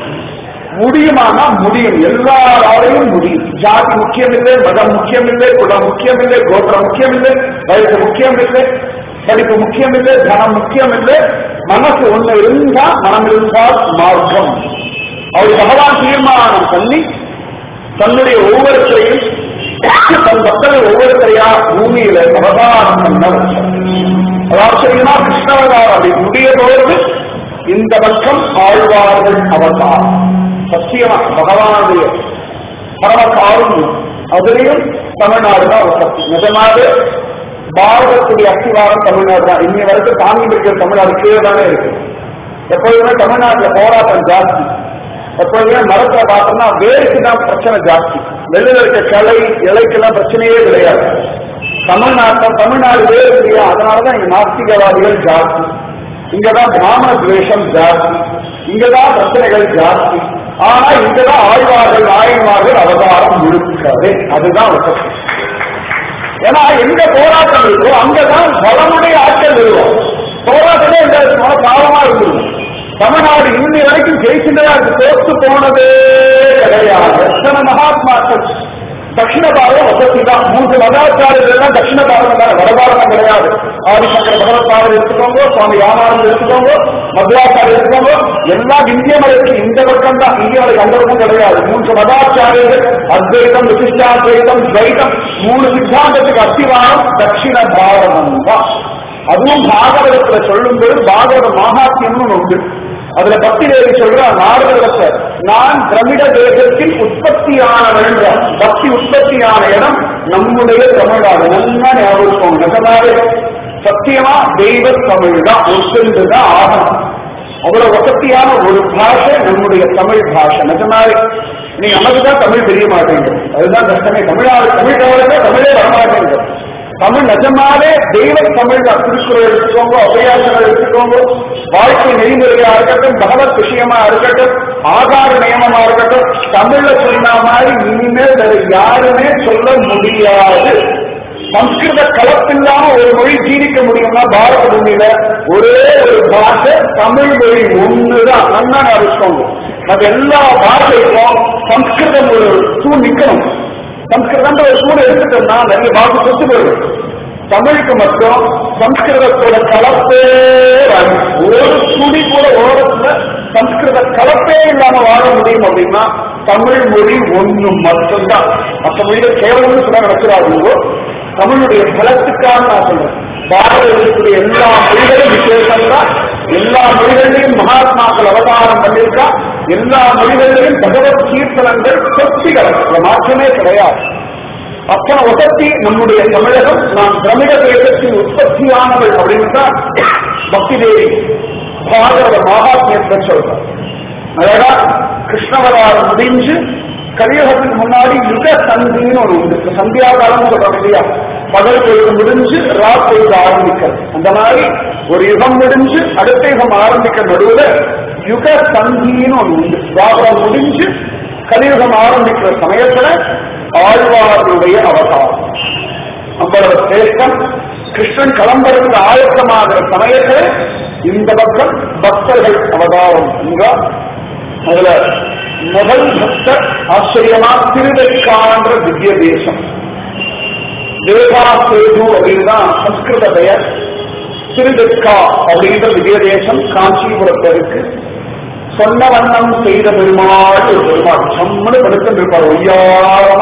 முடியுமானா முடியும் எல்லாராலையும் முடியும் ஜாதி முக்கியம் இல்லை மதம் முக்கியம் இல்லை குலம் முக்கியம் இல்லை கோத்திரம் முக்கியம் இல்லை வயசு முக்கியம் இல்லை படிப்பு முக்கியம் இல்லை தனம் முக்கியம் இல்லை மனசு ஒண்ணு இருந்தா மனம் இருந்தால் மார்க்கம் அவர் பகவான் தீர்மானம் பண்ணி தன்னுடைய ஒவ்வொருத்தரையும் தன் பக்தர்கள் ஒவ்வொருத்தரையா பூமியில அவதாரம் பண்ண வச்சார் அதாவது தெரியுமா கிருஷ்ணவதாரம் அப்படி முடிய போது இந்த பக்கம் ஆழ்வார்கள் அவதாரம் சத்தியமா பகவானுடைய பரம காருண்யம் அதுலயும் தமிழ்நாடு தான் ஒரு சக்தி நிஜமாவே பாரதத்துடைய அஸ்திவாரம் தமிழ்நாடு தான் இன்னி வரைக்கும் தாங்கி இருக்கிற தமிழ்நாடு கீழே தானே இருக்கு எப்பொழுதுமே தமிழ்நாட்டுல போராட்டம் ஜாஸ்தி எப்பொழுதுமே மரத்தை பார்த்தோம்னா வேருக்கு தான் பிரச்சனை ஜாஸ்தி வெளியில இருக்க கிளை இலைக்கெல்லாம் பிரச்சனையே கிடையாது தமிழ்நாட்டில் தமிழ்நாடு வேறு இல்லையா அதனாலதான் இங்க நாஸ்திகவாதிகள் ஜாஸ்தி இங்கதான் பிராமண துவேஷம் ஜாஸ்தி இங்கதான் பிரச்சனைகள் ஜாஸ்தி ஆனா இங்கதான் ஆழ்வார்கள் நாயன்மார்கள் அவதாரம் இருக்காது அதுதான் வசதி ஏன்னா எங்க போராட்டம் இருக்கோ அங்கதான் பலமுடைய ஆட்கள் இருக்கும் போராட்டமே இந்த காலமா இருந்திருக்கும் தமிழ்நாடு இன்னி வரைக்கும் ஜெயிச்சுட்டதா இருக்கு தோத்து போனதே கிடையாது எத்தனை மகாத்மாக்கள் தட்சிண பாரதம் வசதி தான் மூன்று மதாச்சாரியர்கள் தான் தட்சிண பாரதம் தான் வடபாரதம் கிடையாது ஆதிசங்கர பகவத்பாதர் எடுத்துக்கோங்க சுவாமி ராமானந்தர் எடுத்துக்கோங்க மதுராச்சாரியர் எடுத்துக்கோங்க எல்லாம் இந்திய மலைக்கு இந்த பக்கம் தான் இந்திய மலைக்கு அந்த பக்கம் கிடையாது மூன்று மதாச்சாரியர்கள் அத்வைதம் விசிஷ்டாத்வைதம் துவைதம் மூணு சித்தாந்தத்துக்கு அத்திவாரம் தட்சிண பாரதம் தான் அதுவும் பாகவதத்துல சொல்லும்போது பாகவத மகாத்மியம்னு உண்டு அதுல பக்தி தேவி சொல்ற நாரதத்தை நான் திரமிட தேசத்தில் உற்பத்தியானவன் பக்தி உற்பத்தியான இடம் நம்முடைய தமிழ்நாடு நல்லா ஞாபகம் நிஜமாவே சத்தியமா தெய்வ தமிழ் தான் ஒத்துண்டு தான் ஆகணும் அவ்வளவு வசதியான ஒரு பாஷை நம்முடைய தமிழ் பாஷை நிஜமாவே நீ நமக்கு தான் தமிழ் தெரிய மாட்டேங்குது அதுதான் கஷ்டமே தமிழ்நாடு தமிழ் தமிழக தமிழே வரமாட்டேங்குது தமிழ் நிஜமாவே தெய்வ தமிழ் திருக்குறள் எடுத்துக்கோங்க அபயாசங்கள் எடுத்துக்கோங்க வாழ்க்கை நெறிமுறையா இருக்கட்டும் பகவத் விஷயமா இருக்கட்டும் ஆதார நியமமா இருக்கட்டும் தமிழ்ல சொன்ன மாதிரி இனிமேல் வேற யாருமே சொல்ல முடியாது சம்ஸ்கிருத கலப்பில்லாம ஒரு மொழி ஜீவிக்க முடியும்னா பாரத பூமியில ஒரே ஒரு பாஷை தமிழ் மொழி ஒண்ணுதான் நல்லா வச்சுக்கோங்க அது எல்லா பாஷைக்கும் சம்ஸ்கிருதம் ஒரு தூண் நிக்கணும் சம்ஸ்கிருதம் ஒரு சூடு எடுத்துட்டோம்னா நிறைய பாஷை சொத்து போயிடும் தமிழுக்கு மட்டும் சம்ஸ்கிருதத்தோட கலப்பே வரும். ஒரு துடி கூட ஓரத்துல சம்ஸ்கிருத கலப்பே இல்லாம வாழ முடியும் அப்படின்னா தமிழ் மொழி ஒண்ணு மட்டும்தான் மற்ற மொழிகள் கேவலம்னு சொன்னா நடக்கிறாங்க தமிழுடைய பலத்துக்காக நான் சொல்றேன் பாரத இருக்கக்கூடிய எல்லா மொழிகளும் விசேஷம் தான் எல்லா மொழிகளிலையும் மகாத்மாக்கள் அவதாரம் பண்ணியிருக்கா எல்லா மொழிகளிலையும் பகவத் கீர்த்தனங்கள் சொத்தி கிடக்கு மாற்றமே கிடையாது அத்தனை வசதி நம்முடைய தமிழகம் நாம் திரமிட தேசத்தின் உற்பத்தியானவள் அப்படின்னு தான் பக்தி தேவி பாகவத மகாத்மியத்தை சொல்றார் அழகா கிருஷ்ணவதாரம் முடிஞ்சு கலியுகத்துக்கு முன்னாடி யுக சந்தின்னு ஒரு உண்டு இப்ப சந்தியா காலம் சொல்றாங்க இல்லையா பகல் பொழுது முடிஞ்சு ராத் பொழுது ஆரம்பிக்கிறது அந்த மாதிரி ஒரு யுகம் முடிஞ்சு அடுத்த யுகம் ஆரம்பிக்கிற நடுவுல யுக சந்தின்னு ஒன்று உண்டு துவாபரம் முடிஞ்சு கலியுகம் ஆரம்பிக்கிற சமயத்துல ஆழ்வார்களுடைய அவதாரம் அவ்வளவு சிரேஷ்டம் கிருஷ்ணன் கிளம்புறதுக்கு ஆயத்தமாகிற சமயத்துல இந்த பக்கம் பக்தர்கள் அவதாரம் இங்க அதுல முதல் பக்தர் ஆச்சரியமா திருவெக்கான்ற திவ்ய தேசம் தேவா சேது அப்படின்னு தான் சம்ஸ்கிருத பெயர் திருவெக்கா அப்படின்ற திவ்ய தேசம் காஞ்சிபுரத்தில் இருக்கு சொன்ன வண்ணம் செய்த பெருமாள் ஒரு பெருமாள் சம்மனு படுத்து இருப்பார் ஒய்யாரமா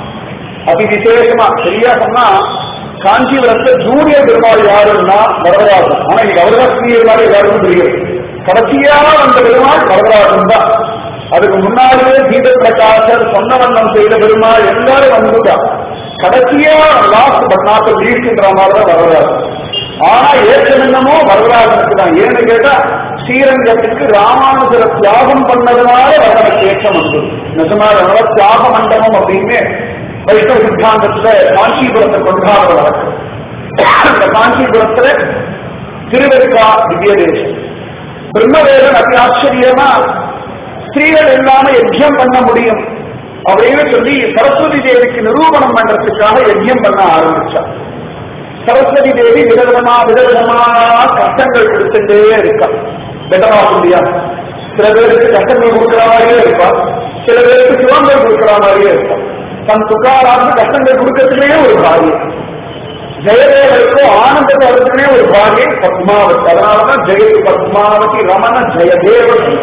அதி விசேஷமா சரியா சொன்னா காஞ்சிபுரத்துல ஜூனியர் பெருமாள் யாருன்னா வரதராஜன் ஆனா இன்னைக்கு அவர்தான் சீனியர் மாதிரி எல்லாருக்கும் தெரியும் கடைசியா வந்த பெருமாள் வரதராஜன் தான் அதுக்கு முன்னாடியே கீத பிரகாசர் சொன்ன வண்ணம் செய்த பெருமாள் எல்லாரும் வந்துட்டான் கடைசியா லாஸ்ட் பட் நாட் லீஸ்ட்ன்ற மாதிரி தான் வரதராஜன் ஆனா ஏற்றமென்னமோ வரதராஜனுக்கு தான் ஏன்னு கேட்டா ஸ்ரீரங்கத்துக்கு ராமானுஜர தியாகம் பண்ணதுனால வரதனுக்கு ஏற்றம் வந்தது நிஜமா அதனால தியாக மண்டபம் அப்படின்னு வைஷ்ணவ சித்தாந்தத்துல காஞ்சிபுரத்தை கொண்டாடுற வழக்கம் அந்த காஞ்சிபுரத்துல திருவெருக்கா திவ்ய தேசம் பிரம்மதேவன் அதி ஆச்சரியமா ஸ்திரீகள் இல்லாம யஜ்யம் பண்ண முடியும் அப்படின்னு சொல்லி சரஸ்வதி தேவிக்கு நிரூபணம் பண்றதுக்காக யஜ்யம் பண்ண ஆரம்பிச்சார் சரஸ்வதி தேவி விதவிதமா விதவிதமா கஷ்டங்கள் கொடுத்துட்டே இருக்கா பெட்டரா முடியா சில பேருக்கு கஷ்டங்கள் கொடுக்கிற மாதிரியே இருப்பா சில பேருக்கு சுகங்கள் கொடுக்கிற மாதிரியே இருப்பா தன் துக்காராக்கு கஷ்டங்கள் கொடுக்கறதுலயே ஒரு பாரியம் ஜெயதேவருக்கும் ஆனந்தத்தை வரதுக்குனே ஒரு பாரியம் பத்மாவதி அதனாலதான் ஜெயதி பத்மாவதி ரமண ஜெயதேவன்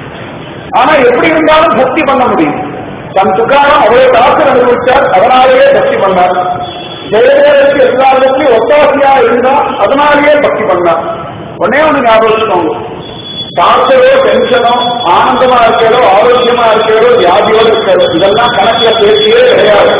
ஆனா எப்படி இருந்தாலும் பக்தி பண்ண முடியும் தன் துக்காரம் அவ்வளவு தாக்கர் அனுபவிச்சார் அதனாலேயே பக்தி பண்ணார் ஜெயதேவருக்கு எல்லாருக்கும் ஒத்தாசியா இருந்தா அதனாலேயே பக்தி பண்ணார் ஒன்னே ஒண்ணு ஞாபகம் வச்சுக்கோங்க டாக்டரோ டென்ஷனோ ஆனந்தமா இருக்கிறதோ ஆரோக்கியமா இருக்கிறதோ வியாதியோட இருக்கிறதோ இதெல்லாம் கணக்குல பேசியே கிடையாது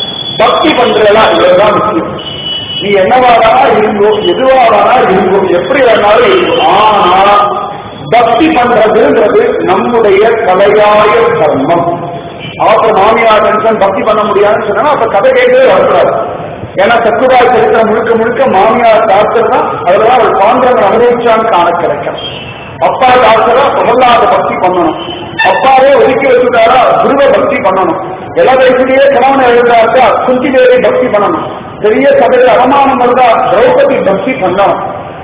பக்தி பண்றதா இதுதான் முக்கியம் நீ என்னவாடா இருங்கோ எதுவாடா இருங்கோ எப்படி வேணாலும் இருக்கும் ஆனா பக்தி பண்றதுன்றது நம்முடைய தலையாய தர்மம் அப்ப மாமியார் டென்ஷன் பக்தி பண்ண முடியாதுன்னு சொன்னா அப்ப கதை கேட்கவே வரக்கூடாது ஏன்னா சத்துராய் சரித்திரம் முழுக்க முழுக்க மாமியார் டாக்டர் தான் அதுலதான் அவள் பாண்டவன் அனுபவிச்சான்னு காண கிடைக்கும் அப்பா டாக்டரா பிரகலாத பக்தி பண்ணணும் அப்பாவே ஒதுக்கி வச்சுட்டாரா குருவ பக்தி பண்ணணும் எல்லா வயசுலயே கணவனை எழுந்தாக்கா குந்தி தேவி பக்தி பண்ணணும் பெரிய சபையில் அவமானம் வந்தா திரௌபதி பக்தி பண்ணணும்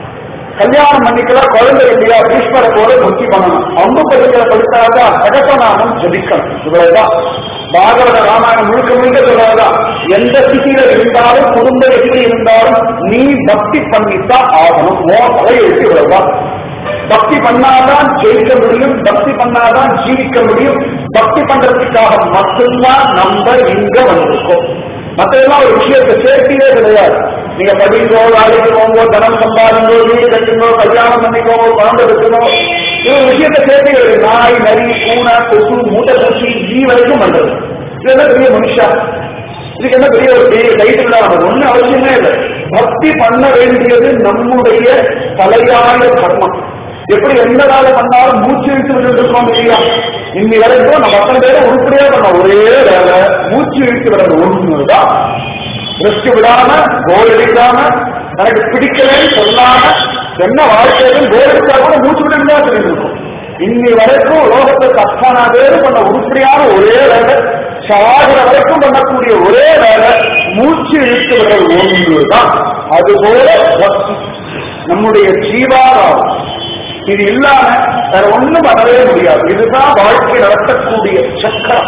கல்யாணம் பண்ணிக்கலாம் குழந்தை இல்லையா பீஷ்மரை போல பக்தி பண்ணணும் அம்பு பகுதிகளை படித்தாக்கா சகசநாமம் ஜபிக்கணும் இவ்வளவுதான் பாகவத ராமாயணம் முழுக்க முழுக்க சொல்றதுதான் எந்த ஸ்திதியில இருந்தாலும் குடும்பம் எப்படி இருந்தாலும் நீ பக்தி பண்ணித்தான் ஆகணும் மோ தலையெழுத்து இவ்வளவுதான் பக்தி பண்ணாதான் ஜெயிக்க முடியும் பக்தி பண்ணாதான் ஜீவிக்க முடியும் பக்தி பண்றதுக்காக மட்டும்தான் நம்ம இங்க வந்திருக்கோம் மற்றதெல்லாம் ஒரு விஷயத்தை சேர்த்தியே கிடையாது நீங்க படிங்கோ வேலைக்கு போங்கோ தனம் சம்பாதிங்கோ வீடு கட்டுங்கோ கல்யாணம் பண்ணிக்கோங்க குழந்தை வச்சுக்கோ இது ஒரு விஷயத்தை சேர்த்தே கிடையாது நாய் நரி பூனை கொசு மூட்டை பூச்சி ஈ வரைக்கும் பண்றது இது என்ன பெரிய மனுஷா இதுக்கு என்ன பெரிய ஒரு பெரிய டைட்டில் நமக்கு ஒண்ணு அவசியமே இல்லை பக்தி பண்ண வேண்டியது நம்முடைய தலையாய கர்மம் எப்படி எந்த வேலை பண்ணாலும் மூச்சு இழுத்து விட்டு இருக்கோம் இல்லையா இன்னி வரைக்கும் நம்ம அத்தனை பேரை உருப்படியா பண்ண ஒரே வேலை மூச்சு இழுத்து விடுறது ஒண்ணுதான் ரெஸ்ட் விடாம கோல் அடிக்காம எனக்கு பிடிக்கலன்னு சொல்லாம என்ன வாழ்க்கையிலும் கோல் அடிச்சா கூட மூச்சு விட்டு தான் தெரிஞ்சிருக்கும் இன்னி வரைக்கும் உலகத்துக்கு அத்தனை பேர் பண்ண உருப்படியான ஒரே வேலை சாகிற வரைக்கும் பண்ணக்கூடிய ஒரே வேலை மூச்சு இழுத்து விடுறது ஒன்றுதான் அதுபோல பக்தி நம்முடைய ஜீவாதாரம் இது இல்லாம வேற ஒண்ணும் பண்ணவே முடியாது இதுதான் வாழ்க்கை நடத்தக்கூடிய சக்கரம்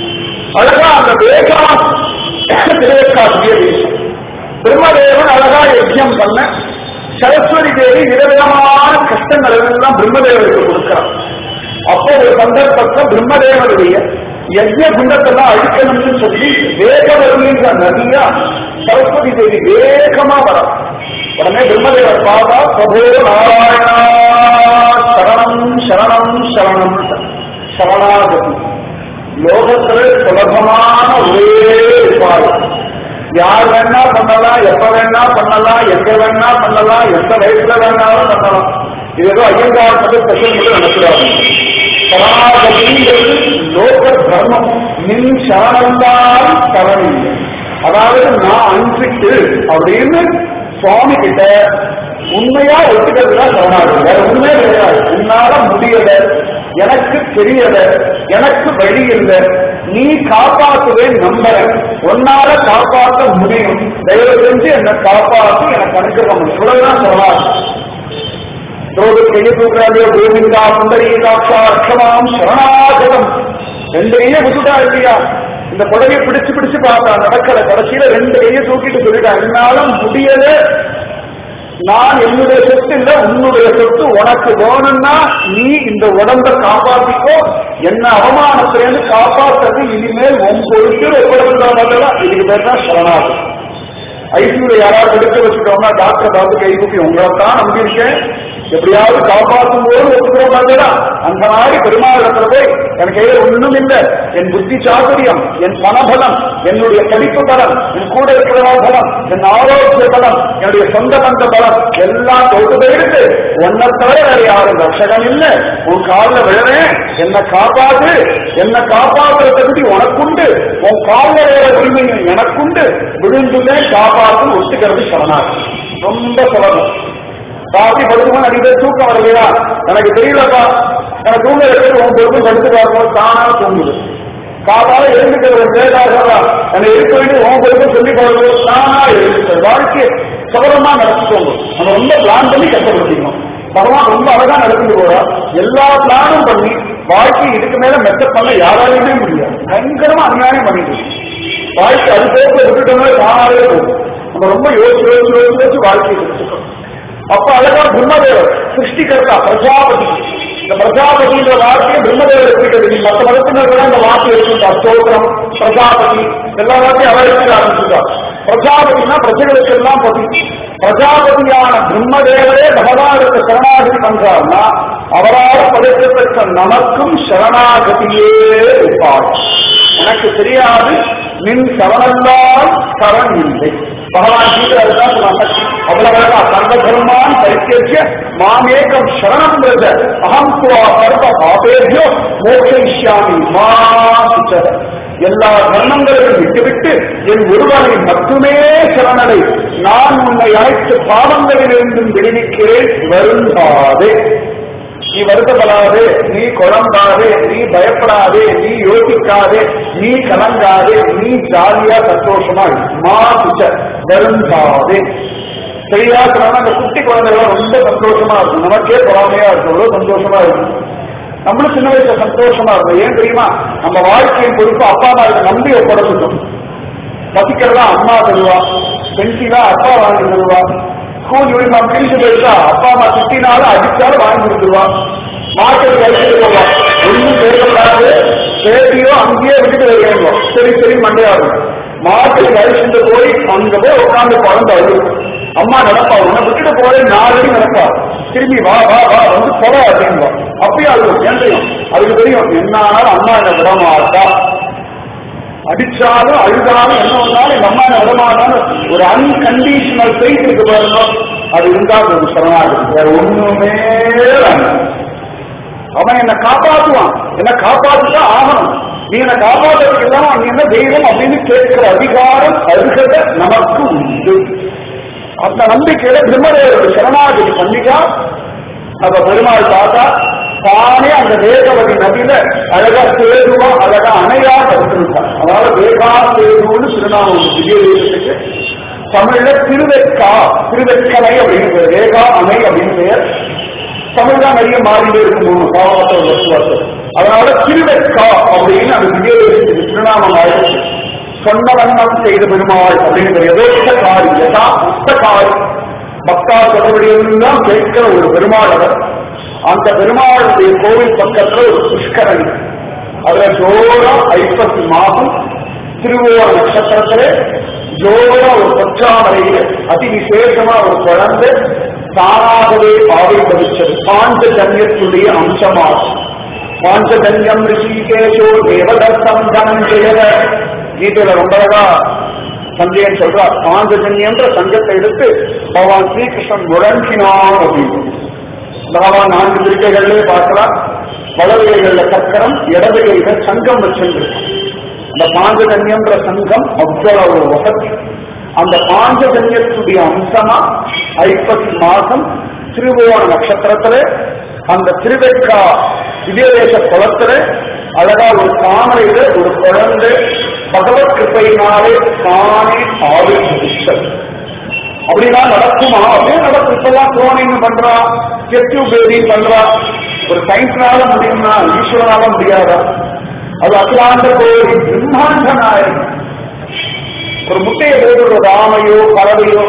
அழகா அந்த வேகம் திருவேற்காட்டிய தேசம் பிரம்மதேவன் அழகா யஜ்யம் பண்ண சரஸ்வதி தேவி விதவிதமான கஷ்டங்கள் எல்லாம் பிரம்மதேவருக்கு கொடுக்கிறார் அப்போ ஒரு சந்தர்ப்பத்தில் பிரம்மதேவனுடைய யஜ்ய குண்டத்தெல்லாம் அழிக்கணும்னு சொல்லி வேகவருகின்ற நதியா சரஸ்வதி தேவி வேகமா வர உடனே பிரம்மதேவர் பார்த்தா பிரபோ நாராயணா சரணம் சரணம் சரணம் சரணாகதி லோகத்துல சுலபமான ஒரே உபாயம் யார் வேணா பண்ணலாம் எப்ப வேணா பண்ணலாம் எங்க வேணா பண்ணலாம் எந்த வயசுல வேணாலும் பண்ணலாம் இது ஏதோ ஐயங்கார் மட்டும் ஸ்பெஷல் மட்டும் நடக்கிறாங்க சரணாகதிங்கிறது லோக தர்மம் நின் சரணம்தான் சரணி அதாவது நான் அன்பிட்டு அப்படின்னு சுவாமி கிட்ட உண்மையா ஒத்துக்கிறதுனா சரணாகதி வேற உண்மையே கிடையாது உன்னால முடியல எனக்கு தெரியல எனக்கு வழி இல்லை நீ காப்பாத்துவேன் நம்புறேன் உன்னால காப்பாற்ற முடியும் தயவு செஞ்சு என்னை காப்பாத்து எனக்கு அனுகிரகம் பண்ணு. இவ்வளவுதான் சொல்லலாம் திரௌபதி கையை தூக்குறாங்க கோவிந்தா சுந்தரீதாட்சா அக்ஷமாம் சரணாகதம் ரெண்டு கையை விட்டுட்டா இல்லையா இந்த புடவையை பிடிச்சு பிடிச்சு பார்த்தா நடக்கல கடைசியில ரெண்டு கையை தூக்கிட்டு சொல்லிட்டா என்னால முடியல நான் என்னுடைய சொத்து இல்ல உன்னுடைய சொத்து உனக்கு வேணும்னா நீ இந்த உடம்ப காப்பாத்திக்கோ என்ன அவமானத்திலிருந்து காப்பாற்றுறது இனிமேல் உன் பொறுப்பில் ஒப்படைக்கிறதா இதுக்கு பேர் தான் சரணாகி ஐசியூல யாராவது எடுக்க வச்சுட்டோம்னா டாக்டர் பார்த்து கை கூப்பி உங்களை தான் நம்பியிருக்கேன் எப்படியாவது காப்பாற்றும் போது ஒத்துக்கிற மாதிரிதான் அந்த மாதிரி பெருமாள் இடத்துல போய் என் கையில ஒண்ணும் இல்ல என் புத்தி சாதுரியம் என் பணபலம் என்னுடைய படிப்பு பலம் என் கூட இருக்கிற பலம் என் ஆரோக்கிய பலம் என்னுடைய சொந்த பந்த பலம் எல்லாம் தொட்டு போயிடுது உன்னை தவிர வேற யாரும் ரட்சகம் இல்ல உன் காலில் விழறேன் என்னை காப்பாத்து என்னை காப்பாற்றுற தகுதி உனக்குண்டு உன் காலில் வேற உரிமை எனக்குண்டு விழுந்துமே காப்பாத்து ஒத்துக்கிறது சரணாகி ரொம்ப சுலபம் ராத்திரி படுக்கும்போது நிறைய பேர் தூக்கம் வரலையா எனக்கு தெரியலப்பா எனக்கு தூங்க எடுத்து உன் பொறுப்பு படுத்து பார்க்கும்போது தானா தூங்குது காதால எழுந்துக்கிறது வேண்டாகிறா என்னை இருக்க வேண்டிய உன் பொறுப்பு சொல்லி பார்க்கும்போது தானா எழுந்துக்கிறது வாழ்க்கையை சுலபமா நடத்திக்கோங்க நம்ம ரொம்ப பிளான் பண்ணி கஷ்டப்படுத்திக்கணும் பகவான் ரொம்ப அழகா நடத்திட்டு போறா எல்லா பிளானும் பண்ணி வாழ்க்கை இதுக்கு மேல மெத்த பண்ண யாராலையுமே முடியாது பயங்கரமா அநியாயம் பண்ணிட்டு இருக்கு. வாழ்க்கை அது போக்கு விட்டுட்டோம்னா தானாவே போகும் நம்ம ரொம்ப யோசிச்சு யோசிச்சு யோசிச்சு யோசிச்சு வாழ்க்கையை எடுத்துக்கணும் அப்ப அழகா பிரம்மதேவர் சிருஷ்டிகர்த்தா பிரஜாபதி இந்த பிரஜாபதின்ற வார்த்தையை பிரம்மதேவர் எடுத்துக்கிறது நீ மற்ற மதத்தினர்கள் இந்த வார்த்தை எடுத்துட்டா ஸ்தோத்திரம் பிரஜாபதி எல்லா வார்த்தையும் அவர் எடுத்துக்க ஆரம்பிச்சுட்டா பிரஜாபதினா பிரஜைகளுக்கு எல்லாம் பதி பிரஜாபதியான பிரம்மதேவரே பகவானுக்கு சரணாகதி பண்றாருன்னா அவரால் படைக்கப்பட்ட நமக்கும் சரணாகதியே இருப்பார் எனக்கு தெரியாது நின் சரணல்லால் சரண் இல்லை பகவான் கீதை அதுதான் சொன்னாங்க அவ்வளவு சர்வ தர்மான் பரித்திய மாமேகம் சரணம் பிரஜ அகம் துவா சர்வ பாபேபியோ மோட்சிஷ்யாமி மா சுச்ச. எல்லா தர்மங்களையும் விட்டுவிட்டு என் ஒருவனை மட்டுமே சரணடை நான் உன்னை அனைத்து பாவங்களிலிருந்தும் விடுவிக்கிறேன் வருந்தாதே நீ வருத்தப்படாதே நீ குழம்பாதே நீ பயப்படாதே நீ யோசிக்காதே நீ கலங்காதே நீ ஜாலியா சந்தோஷமா இரு. மா சுச்ச வருந்தாதே சரியா சொன்னா அந்த குட்டி குழந்தைகள் ரொம்ப சந்தோஷமா இருக்கும் நமக்கே பொறாமையா இருக்கும் எவ்வளவு சந்தோஷமா இருக்கும் நம்மளும் சின்ன வயசுல சந்தோஷமா இருக்கும் ஏன் தெரியுமா நம்ம வாழ்க்கையின் பொறுப்பு அப்பா அம்மா இதை நம்பி ஒப்படைச்சிட்டோம் பசிக்கிறதா அம்மா தருவா பென்சிலா அப்பா வாங்கி தருவா ஸ்கூல் யூனிஃபார்ம் கிழிஞ்சு போயிட்டா அப்பா அம்மா திட்டினாலும் அடிச்சாலும் வாங்கி கொடுத்துருவா மார்க்கெட் கழிச்சுட்டு போவா ஒன்றும் பேசப்படாது பேட்டியோ அங்கேயே விட்டுட்டு வருவாங்க சரி சரி மண்டையாகும் மார்க்கெட் கழிச்சுட்டு போய் அங்க போய் உட்காந்து குழந்தை அழுகும் அம்மா நடப்பா உன்னை விட்டுட்டு போறேன் நாலு நடப்பா திரும்பி வா வா வா வந்து போற அப்படின்பா அப்பயும் அழுகும் ஏன் தெரியும் அதுக்கு தெரியும் என்ன ஆனாலும் அம்மா என்ன விட மாட்டா அடிச்சாலும் அழுதாலும் என்ன வந்தாலும் எங்க அம்மா என்ன விடமாட்டாலும் ஒரு அன்கண்டிஷனல் ஃபெய்த் இருக்கு பாருங்க அது இருந்தா ஒரு சரணாகும் வேற ஒண்ணுமே வேண்டாம் அவன் என்ன காப்பாத்துவான் என்ன காப்பாத்துதான் ஆகணும் நீ என்ன காப்பாற்றுறதுக்கு இல்லாம நீ என்ன தெய்வம் அப்படின்னு கேட்கிற அதிகாரம் அருகதை நமக்கு உண்டு அந்த நம்பிக்கையில பிரம்மதேவருடைய சரணாகதி பண்ணிட்டா அப்ப பெருமாள் பார்த்தா தானே அந்த வேகவதி நதியில அழகா சேதுவா அழகா அணையா படுத்திருக்கான் அதாவது வேகா சேதுன்னு திருநாமம் திவ்ய தேசத்துக்கு தமிழ்ல திருவெக்கா திருவெக்கலை அப்படின்னு பேர் வேகா அணை அப்படின்னு பெயர் தமிழ் தான் நிறைய மாறிட்டே இருக்கும் மூணு பாவத்தை வருஷம் அதனால திருவெக்கா அப்படின்னு அந்த திவ்ய தேசத்துக்கு திருநாமம் ஆயிடுச்சு சொன்ன வண்ணம் செய்த பெருமாள் அப்படின்னு யதோஷகாரி யதா புஸ்தகாரி பக்தா சொல்றபடியெல்லாம் கேட்கிற ஒரு பெருமாள் அவர் அந்த பெருமாளுடைய கோவில் பக்கத்துல ஒரு புஷ்கரணி அதுல ஜோரா ஐப்பசி மாதம் திருவோண நட்சத்திரத்துல ஜோரா ஒரு பொற்றாமரையில அதி விசேஷமா ஒரு குழந்தை தானாகவே பாவை பதிச்சது பாஞ்சஜன்யத்துடைய அம்சமாகும் பாஞ்சஜன்யம் ரிஷிகேஷோ தேவதத்தம் தனஞ்செயத கீதையில ரொம்ப அழகா சஞ்சயன் சொல்றார் பாஞ்சஜன்யன்ற சங்கத்தை எடுத்து பகவான் ஸ்ரீகிருஷ்ணன் முழங்கினான் அப்படின்னு பகவான் நான்கு திருக்கைகளிலே பார்க்கலாம் வலது கைகள்ல சக்கரம் இடது கையில சங்கம் வச்சிருந்திருக்கும் அந்த பாஞ்சஜன்யம்ன்ற சங்கம் அவ்வளவு வசதி அந்த பாஞ்சஜன்யத்துடைய அம்சமா ஐப்பசி மாசம் திருவோண நட்சத்திரத்துல அந்த திருவெக்கா திவ்யதேச குளத்துல அழகா ஒரு தாமரையில ஒரு குழந்தை பகவத் கிருப்பையினாலே தானே ஆவிர்வதித்தல் அப்படின்னா நடக்குமா அப்படியே நடக்கும் இப்பெல்லாம் குளோனிங் பண்றா கெட்டிவ் பேபிங் பண்றா ஒரு சயின்ஸ்னால முடியும்னா ஈஸ்வரனால முடியாதா அது அகிலாண்ட கோரி பிரம்மாண்ட நாயகன் ஒரு முட்டையை போட்டு ஒரு ஆமையோ பறவையோ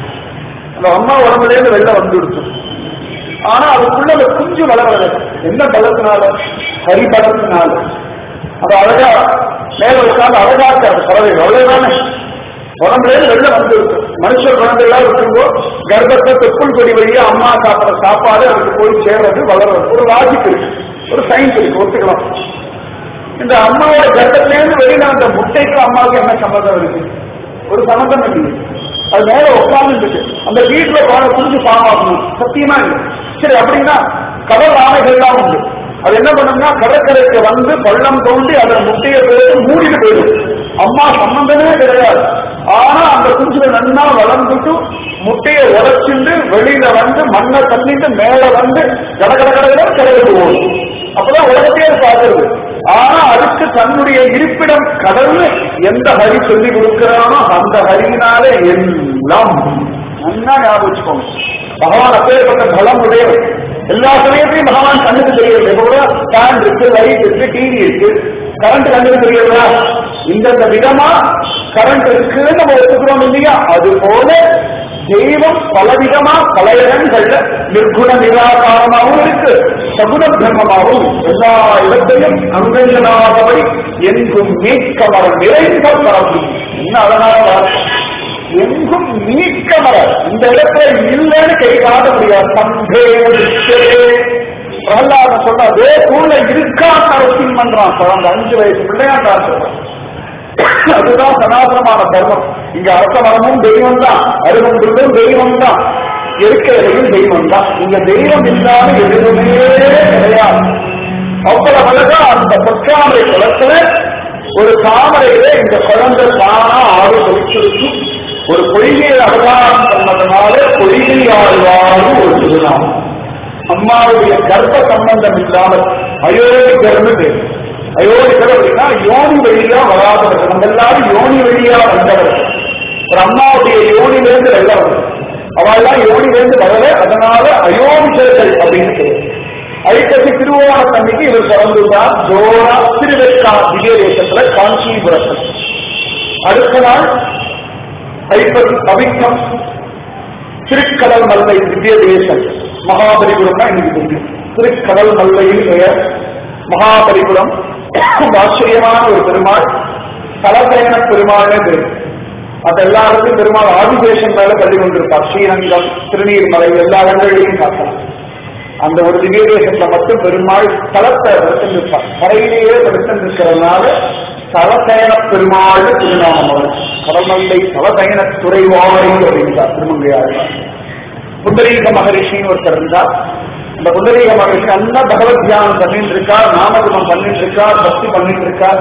அந்த அம்மா உடம்புலேருந்து வெளில வந்துடுச்சு ஆனா அதுக்குள்ள அந்த குஞ்சு வளரல என்ன பலத்தினால ஹரி பலத்தினால அது அழகா மேல உட்கார்ந்து அழகாக்காது பறவை அவ்வளவுதானே உடம்புலேருந்து வெளில வந்துடுச்சு மனுஷ குழந்தைகளா இருக்கும்போ கர்ப்பத்தை தொப்புள் கொடி வழியா அம்மா சாப்பிட்ற சாப்பாடு அதுக்கு போய் சேர்றது வளர்றது ஒரு லாஜிக் இருக்கு ஒரு சயின்ஸ் இருக்கு ஒத்துக்கலாம் இந்த அம்மாவோட கர்ப்பத்திலேருந்து வெளியில அந்த முட்டைக்கு அம்மாவுக்கு என்ன சம்மந்தம் இருக்கு ஒரு சம்மந்தம் இல்லை அது மேல உட்கார்ந்து அந்த வீட்டுல பாட புரிஞ்சு பாமாகணும் சத்தியமா இல்லை சரி அப்படின்னா கடல் ஆமைகள்லாம் உண்டு அது என்ன பண்ணும்னா கடற்கரைக்கு வந்து பள்ளம் தோண்டி அதில் முட்டையை போட்டு மூடிட்டு போயிடும் அம்மா சம்பந்தமே கிடையாது ஆனா அந்த குஞ்சுல நன்னா வளர்ந்துட்டு முட்டையை உடைச்சிட்டு வெளியில வந்து மண்ணை தள்ளிட்டு மேல வந்து கட கட கடை கிடக்கு ஓடும் அப்பதான் உலகத்தையே பார்க்கறது ஆனா அதுக்கு தன்னுடைய இருப்பிடம் கடல்னு எந்த ஹரி சொல்லி கொடுக்கிறானோ அந்த ஹரியினாலே எல்லாம் நன்னா ஞாபகம் வச்சுக்கோங்க பகவான் அப்பேற்பட்ட பலம் உடையவர் எல்லா சமயத்தையும் பகவான் கண்ணுக்கு தெரியவில்லை இப்ப கூட ஃபேன் இருக்கு லைட் இருக்கு டிவி இருக்கு கரண்ட் கண்ணுக்கு தெரியல இந்தந்த விதமா கரண்ட் இருக்குன்னு நம்ம ஒத்துக்கிறோம் இல்லையா அது போல தெய்வம் பலவிதமா பல இடங்கள்ல நிர்குண நிராகாரமாகவும் இருக்கு சகுன பிரம்மமாகவும் எல்லா இடத்தையும் அங்கங்கனாகவை எங்கும் மீட்கமர நிறைந்த பரப்பு என்ன அழகான வார்த்தை எங்கும் நீக்கமர இந்த இடத்துல இல்லைன்னு கை காட்ட முடியாது சம்பே விஷ்யரே. பிரகலாதன் சொல்ற அதே கூட இருக்கா அரசியல் பண்றான் குழந்தை அஞ்சு வயசு பிள்ளையாண்டா சொல்றான் அதுதான் சனாதனமான தர்மம் இங்க அரச மரமும் தெய்வம் தான் அருகம்புல்லும் தெய்வம் தான் இருக்கிறதையும் தெய்வம் தான் இங்க தெய்வம் இல்லாத எதுவுமே கிடையாது அவ்வளவு அழகா அந்த பொற்றாமரை குளத்துல ஒரு தாமரையில இந்த குழந்தை தானா ஆறு தொழிற்சிருக்கு ஒரு பொய்கையை அவதாரம் பண்ணதுனால பொய்கை ஆழ்வாரும் ஒரு திருநாமம் அம்மாவுடைய கர்ப்ப சம்பந்தம் இல்லாமல் அயோனிகர்னு பேர் அயோனிகர் அப்படின்னா யோனி வழியா வராதவர்கள் நம்ம எல்லாரும் யோனி வழியா வந்தவர்கள் ஒரு அம்மாவுடைய யோனிலிருந்து வெள்ள வந்தது அவள்லாம் யோனிலிருந்து வரல அதனால அயோனிகர்கள் அப்படின்னு பேர் ஐப்பசி திருவோணத்தன்னைக்கு இவர் பிறந்துள்ளார் ஜோரா திருவெக்கா விஜய தேசத்துல காஞ்சிபுரத்தில் அடுத்த நாள் ஐப்பசி பவிக்கம் திருக்கடல் மல்லை திவ்ய தேசம் மகாபலிபுரம் தான் இன்னைக்கு தெரியும் திருக்கடல் மல்லையின் பெயர் மகாபலிபுரம் ஆச்சரியமான ஒரு பெருமாள் தலசேன பெருமாள்னே தெரியும் அது எல்லா இடத்துலையும் பெருமாள் ஆதிசேஷன் மேல பள்ளி கொண்டிருப்பார் ஸ்ரீரங்கம் திருநீர்மலை எல்லா இடங்களிலையும் பார்க்கலாம் அந்த ஒரு திவ்ய தேசத்துல மட்டும் பெருமாள் தலத்தை படுத்திருப்பார் கரையிலேயே படுத்திருக்கிறதுனால தலசேன பெருமாள் திருநாமம் அவர் கடல்மல்லை தலசயன துறைவாழை அப்படின்றார் திருமங்கையாழ்வார் புண்டரீக மகரிஷின்னு ஒருத்தர் இருந்தார் அந்த புண்டரீக மகரிஷி நல்லா பகவத் தியானம் பண்ணிட்டு இருக்கார் நாமஜபம் பண்ணிட்டு இருக்கார் பக்தி பண்ணிட்டு இருக்கார்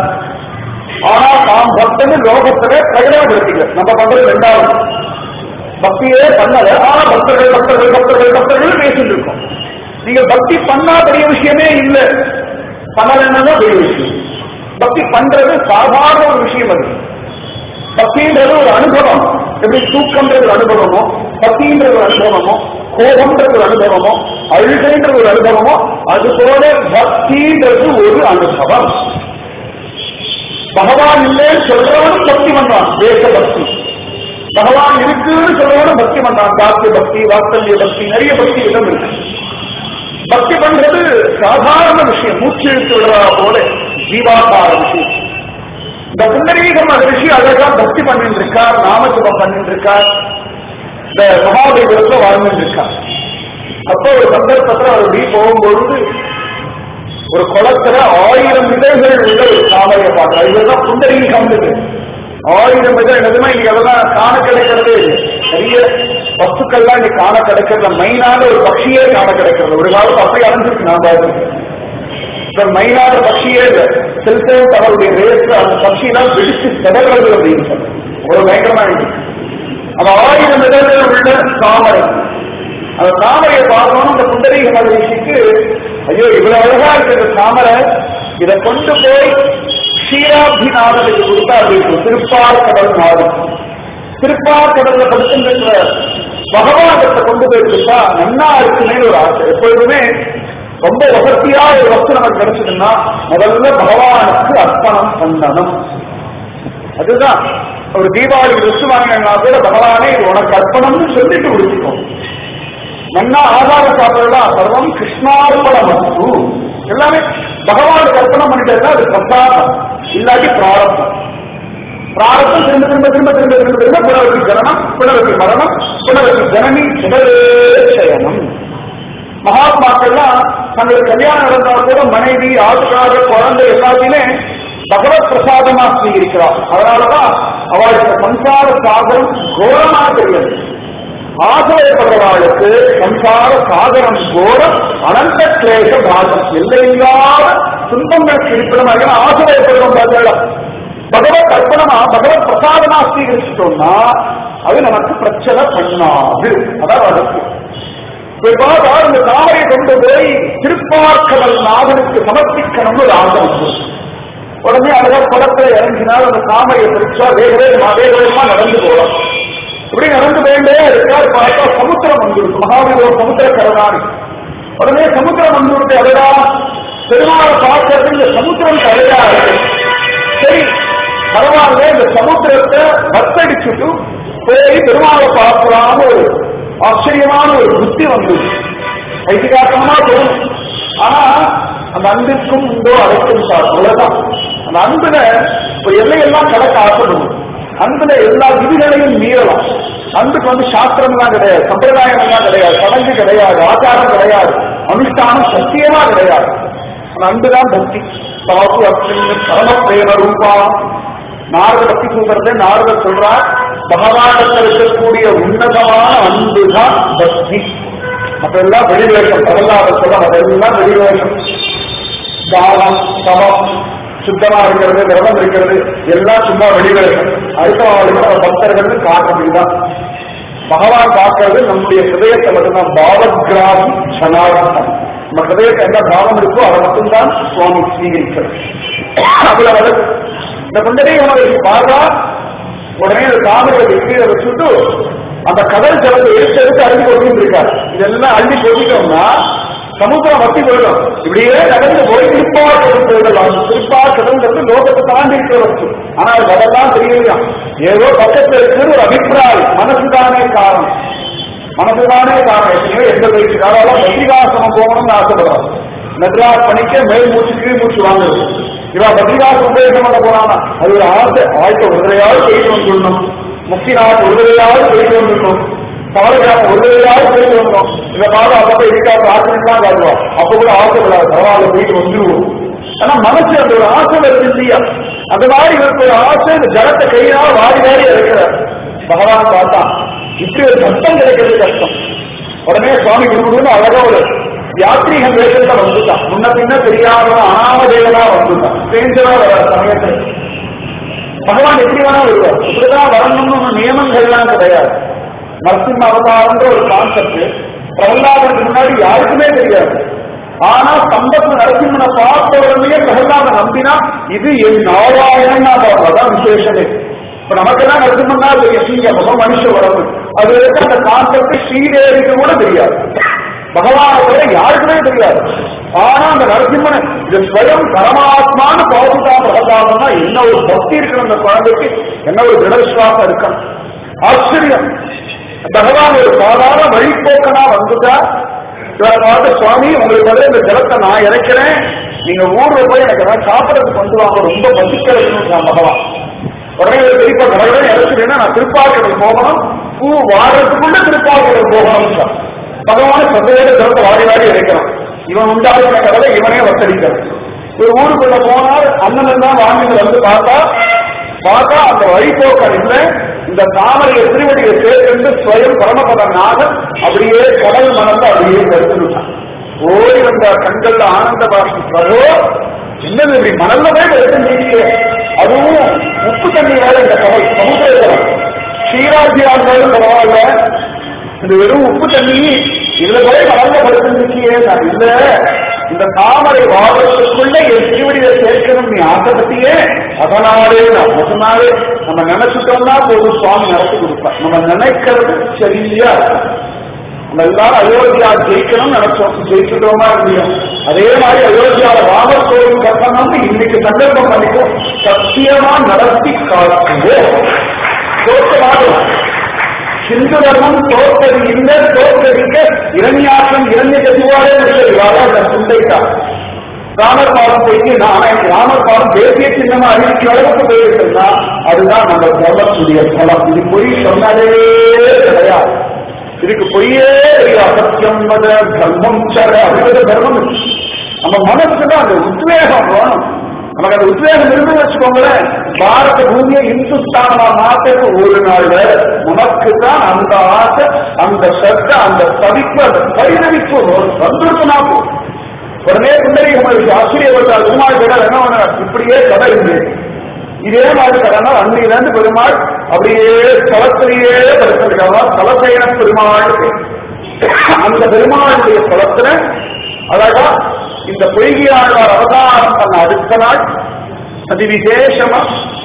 ஆனா தாம் பக்தன்னு லோகத்துல பிரகடனப்படுத்திக்க நம்ம பண்றது ரெண்டாவது பக்தியே பண்ணல ஆனா பக்தர்கள் பக்தர்கள் பக்தர்கள் பக்தர்கள் பேசிட்டு இருக்கோம் நீங்க பக்தி பண்ணா பெரிய விஷயமே இல்லை பண்ணலன்னா பெரிய விஷயம் பக்தி பண்றது சாதாரண ஒரு விஷயம் அது பக்தின்றது ஒரு அனுபவம் எப்படி தூக்கம்ன்றது ஒரு அனுபவமோ பக்தின்றது ஒரு அனுபவமோ கோபம்ன்றது ஒரு அனுபவமோ அழுகைன்றது ஒரு அனுபவமோ அது போல பக்தின்றது ஒரு அனுபவம் பகவான் இல்லைன்னு சொல்றவனும் பக்தி பண்றான் தேச பக்தி பகவான் இருக்குன்னு சொல்றவனும் பக்தி பண்றான் தாத்திய பக்தி வாத்சல்ய பக்தி நிறைய பக்தி விதம் இருக்கு பக்தி பண்றது சாதாரண விஷயம் மூச்சு இழுத்து விடுறா போல ஜீவாகார விஷயம் இந்த புண்டரீக மகரிஷி அழகா பக்தி பண்ணிட்டு இருக்கார் நாமஜபம் பண்ணிட்டு இருக்கார் இந்த மகாபலிபுரத்துல வாழ்ந்துட்டு இருக்கார் அப்போ ஒரு சந்தர்ப்பத்துல அவர் இப்படி போகும்பொழுது ஒரு குளத்துல ஆயிரம் இதழ்கள் உள்ள ஒரு தாமரையை பார்க்கிறார் இதுதான் புண்டரீகம் ஆயிரம் இதழ் நிஜமா இங்க அதெல்லாம் காண கிடைக்கிறதே இல்லை நிறைய வஸ்துக்கள்லாம் இங்க காண கிடைக்கிறதுல மெயினான ஒரு பட்சியே காண கிடைக்கிறது ஒரு காலத்து அப்படி அடைஞ்சிருக்கு நான் பார்த்துருக்கேன் இப்ப மைனான பட்சியே இல்ல செல்போன் அவருடைய ரேஸ்ல அந்த பட்சியெல்லாம் பிடிச்சு செதறது அப்படின்னு சொல்றேன் ஒரு பயங்கரமா இருக்கு அந்த ஆயிரம் இடங்கள் உள்ள தாமரை அந்த தாமரையை பார்க்கணும் அந்த புண்டரீக மகிழ்ச்சிக்கு ஐயோ இவ்வளவு அழகா இருக்கு இந்த தாமரை இதை கொண்டு போய் க்ஷீராபிநாதனுக்கு கொடுத்தா அது திருப்பார் கடல் நாடு திருப்பார் கடல்ல படுத்துங்கிற பகவானத்தை கொண்டு போய் கொடுத்தா நன்னா இருக்குமே ஒரு ஆசை எப்பொழுதுமே ரொம்ப வசதியா ஒரு வஸ்து நமக்கு கிடைச்சதுன்னா முதல்ல பகவானுக்கு அர்ப்பணம் பண்ணணும் அதுதான் ஒரு தீபாவளி ட்ரெஸ் வாங்கினா கூட பகவானே இது உனக்கு அர்ப்பணம்னு சொல்லிட்டு கொடுத்துக்கோம் நன்னா ஆதாரம் சாப்பிடலாம் சர்வம் கிருஷ்ணார்ப்பண வஸ்து எல்லாமே பகவானுக்கு அர்ப்பணம் பண்ணிட்டா அது பிரசாதம் இல்லாட்டி பிராரத்தம் பிராரத்தம் திரும்ப திரும்ப திரும்ப திரும்ப திரும்ப திரும்ப புனரப்பி ஜனனம் புனரப்பி மரணம் புனரப்பி ஜனனி சுடரேஷயனம் மகாத்மாக்கள்லாம் தங்களுக்கு கல்யாணம் நடந்தா கூட மனைவி ஆட்டுக்காரர் குழந்தை எல்லாத்தையுமே பகவத் பிரசாதமா ஸ்வீகரிக்கிறார் அதனாலதான் அவளுக்கு சம்சார சாகரம் கோரமா தெரியாது ஆசிரியப்படுறவாளுக்கு சம்சார சாகரம் கோரம் அனந்த கிளேச பாகம் எல்லையில்லாத துன்பங்களுக்கு இருப்பிடமாக ஆசிரியப்படுறோம் பார்த்தா பகவத் அர்ப்பணமா பகவத் பிரசாதமா ஸ்வீகரிச்சிட்டோம்னா அது நமக்கு பிரச்சனை பண்ணாது அதான் வழக்கு இப்ப இந்த தாமரை கொண்டு போய் திருப்பார்க்கடல் நாதனுக்கு சமர்ப்பிக்கணும்னு ஒரு ஆசை வந்து உடனே அழகா குளத்துல இறங்கினால் அந்த தாமரையை பிடிச்சா வேக வேகமா வேக வேகமா நடந்து போகலாம் இப்படி நடந்து வேண்டே இருக்கார் பார்த்தா சமுத்திரம் வந்துருக்கு மகாபலிபுரம் சமுத்திர கரதானி உடனே சமுத்திரம் வந்துருக்கு அழகா பெருமாளை பார்க்கறது இந்த சமுத்திரம் அழகா இருக்கு சரி பரவாயில்ல இந்த சமுத்திரத்தை வத்தடிச்சுட்டு போய் பெருமாளை பார்க்கலாம்னு ஒரு ஆச்சரியமான ஒரு புத்தி வந்தது ஐதிகாசமா தோணும் ஆனா அந்த அன்பிற்கும் உண்டோ அழைக்கும் சார் அவ்வளவுதான் அந்த அன்புல ஒரு எல்லையெல்லாம் கடக்க ஆசைப்படும் அன்புல எல்லா விதிகளையும் மீறலாம் அன்புக்கு வந்து சாஸ்திரம் எல்லாம் கிடையாது சம்பிரதாயம் எல்லாம் கிடையாது சடங்கு கிடையாது ஆச்சாரம் கிடையாது அனுஷ்டானம் சத்தியமா கிடையாது அந்த அன்புதான் பக்தி சாப்பு அப்படின்னு பரம பிரேம ரூபா நாரத பக்தி சூத்திரத்தை நாரதர் சொல்றார் பகவானத்தில் இருக்கக்கூடிய உன்னதமான அன்புதான் பக்தி அப்ப எல்லாம் வெளிவேஷம் பிரகலாதர் சொல்ல அதெல்லாம் வெளிவேஷம் தானம் சமம் சுத்தமா இருக்கிறது விரதம் இருக்கிறது எல்லாம் சும்மா வெளிவேஷம் அடுத்த வாழ்க்கை நம்ம பக்தர்கள் காட்டுறதுதான் பகவான் பார்க்கறது நம்முடைய ஹிருதயத்தை மட்டும்தான் பாவகிராமி சனாதனம் நம்ம ஹிருதயத்தை என்ன பாவம் இருக்கோ அதை மட்டும்தான் சுவாமி ஸ்வீகரிக்கிறது அதுல வந்து இந்த குண்டலீகமலை பாடுறா உடனே அந்த தாமரை கீழே வச்சுட்டு அந்த கடல் ஜலத்தை எடுத்து எடுத்து அள்ளி கொட்டிட்டு இருக்காரு இதெல்லாம் அள்ளி கொட்டிட்டோம்னா சமுத்திரம் வத்தி போயிடும் இப்படியே நடந்து போய் திருப்பாக்கடல் போயிடலாம் திருப்பாக்கடல்ங்கிறது லோகத்தை தாண்டி இருக்கிற வச்சு ஆனா அது அதெல்லாம் தெரியலையா ஏதோ பக்கத்துல இருக்கிற ஒரு அபிப்பிராயம் மனசுதானே காரணம் மனசுதானே காரணம் எத்தனையோ எந்த வயசுக்காராலும் பத்ரிகாசனம் போகணும்னு ஆசைப்படுறான் மெட்ராஸ் பணிக்க மேல் மூச்சு கீழ் மூச்சு வாங்குறது இவா பத்ரிகாசம் உபயோகம் பண்ண போனானா அது ஒரு ஆசை வாழ்க்கை ஒரு தடையாவது போயிட்டு வந்துடணும் முக்தி நாட்டு ஒரு தடையாவது போயிட்டு வந்துடணும் தவறுகிராம ஒரு தடையாவது போயிட்டு வந்தோம் இந்த மாதம் அப்பப்ப இருக்காது ஆசிரியர் காட்டுவோம் அப்ப கூட ஆசைப்படாது பரவாயில்ல போயிட்டு வந்துருவோம் ஆனா மனசு அந்த ஒரு ஆசை வருது இல்லையா அந்த மாதிரி இவருக்கு ஒரு ஆசை இந்த ஜலத்தை கையினால் வாரி வாரி இருக்கிறார் பகவான் பார்த்தான் இப்படி ஒரு சத்தம் கிடைக்கிறது கஷ்டம் உடனே சுவாமி குருகுருன்னு அழகா ஒரு யாத்ரீக வேஷத்துல வந்துட்டான் முன்ன பின்ன தெரியாதவன் அனாமதேவனா வந்துட்டான் ஸ்ட்ரேஞ்சரா வர சமயத்தில் பகவான் எப்படி வேணா வருவார் இப்படிதான் வரணும்னு ஒன்றும் நியமங்கள்லாம் கிடையாது நரசிம்ம அவதாரம்ன்ற ஒரு கான்செப்ட் பிரகலாதனுக்கு முன்னாடி யாருக்குமே தெரியாது ஆனா சம்பத்து நரசிம்மனை பார்த்த உடனே பிரகலாதன் நம்பினா இது என் நாராயணன் அதான் விசேஷமே இப்ப நமக்கெல்லாம் நரசிம்மன்னா பெரிய சீங்கமுகம் மனுஷ உடம்பு அது வரைக்கும் அந்த கான்செப்ட் ஸ்ரீதேவிக்கு கூட தெரியாது பகவானை தவிர யாருக்குமே தெரியாது ஆனா அந்த நரசிம்மன் இது ஸ்வயம் பரமாத்மான்னு பாதுகா பிரகலாதம்னா என்ன ஒரு பக்தி இருக்கணும் அந்த குழந்தைக்கு என்ன ஒரு திடவிஸ்வாசம் இருக்கணும் ஆச்சரியம் பகவான் ஒரு சாதாரண வழிபோக்கனா வந்துட்டா இவரை பார்த்து சுவாமி உங்களுக்கு பதில் இந்த ஜலத்தை நான் இறக்கிறேன் நீங்க ஊர்ல போய் எனக்கு ஏதாவது சாப்பிடறதுக்கு கொண்டு வாங்க ரொம்ப பசிக்கிறதுன்னு பகவான் உடனே ஒரு பெரியப்பா கடவுளே இறச்சுட்டேன்னா நான் திருப்பாக்கடல் போகணும் பூ வாரத்துக்குள்ள திருப்பாக்கடல் போகணும் பகவான சந்தையோட ஜலத்தை வாடி வாடி இறைக்கிறான் இவன் உண்டாக்குற கடலை இவனே வசடிக்கிறான் ஒரு ஊருக்குள்ள போனால் அண்ணன் எல்லாம் வாங்கி வந்து பார்த்தா பார்த்தா அந்த வழிபோக்கன் இல்லை இந்த தாமரையை திருவடியை சேர்த்து ஸ்வயம் பரமபதனாக அப்படியே கடல் மணந்து அப்படியே எடுத்துட்டான் ஓடி வந்த கண்கள்ல ஆனந்த பாஷி பிரபோ என்னது இப்படி மணல்ல போய் எடுத்து அதுவும் உப்பு தண்ணி வேற இந்த கடல் சமுத்திரம் ஸ்ரீராஜியா இருந்தாலும் பரவாயில்ல இந்த வெறும் உப்பு தண்ணி இதுல போய் மணல்ல படுத்துருக்கியே நான் இல்ல இந்த தாமரை வாழ்வதற்குள்ள என் திருவடியை சேர்க்கணும் நீ ஆசைப்பட்டியே அதனாலே நான் அதனாலே நம்ம நினைச்சிட்டோம்னா போதும் சுவாமி நடத்தி கொடுப்பார் நம்ம நினைக்கிறது சரியா இருக்கும் நம்ம எல்லாரும் அயோத்தியா ஜெயிக்கணும் நினைச்சோம் ஜெயிச்சுட்டோமா இல்லையா அதே மாதிரி அயோத்தியால ராமர் கோவில் கட்டணும்னு இன்னைக்கு சங்கல்பம் பண்ணிக்கும் சத்தியமா நடத்தி காட்டுவோம் தோற்றமாகும் ஹிந்து தர்மம் தோற்கடி இல்லை தோற்கடிக்க இரண்யாசம் இரண்ய கதிவாரே இல்லை அந்த சுண்டைக்கா ராமர் பாலம் போய் நான் ராமர் பாலம் தேசிய சின்னமா அறிவிக்கிற அளவுக்கு போயிருக்குன்னா அதுதான் நம்ம தர்மத்துடைய பலம் இது பொய் சொன்னாலே கிடையாது இதுக்கு பொய்யே அசத்தியம் மத தர்மம் சர அப்படிங்கிற தர்மம் இருக்கு. நம்ம மனசுக்கு தான் அந்த உத்வேகம் வேணும் நமக்கு அந்த உத்வேகம் இருந்து வச்சுக்கோங்களேன் பாரத பூமியை இந்துஸ்தானமா மாத்துக்கு ஒரு நாள் நமக்கு தான் அந்த ஆசை அந்த சத்த அந்த தவிப்பு அந்த பரிணமிப்பு வந்துருக்குனா போதும் உடனே பின்னாடி உங்களுக்கு ஆச்சரியப்பட்டார் பெருமாள் கேட்டால் என்ன பண்ணார் இப்படியே கதை இருக்கு இதே மாதிரி கதைனா அன்னையில இருந்து பெருமாள் அப்படியே ஸ்தலத்திலேயே படுத்திருக்காங்க தலசேன பெருமாள் அந்த பெருமாளுடைய ஸ்தலத்துல அழகா இந்த பொய்கையாழ்வார் அவதாரம் பண்ண அடுத்த நாள் அதி விசேஷமா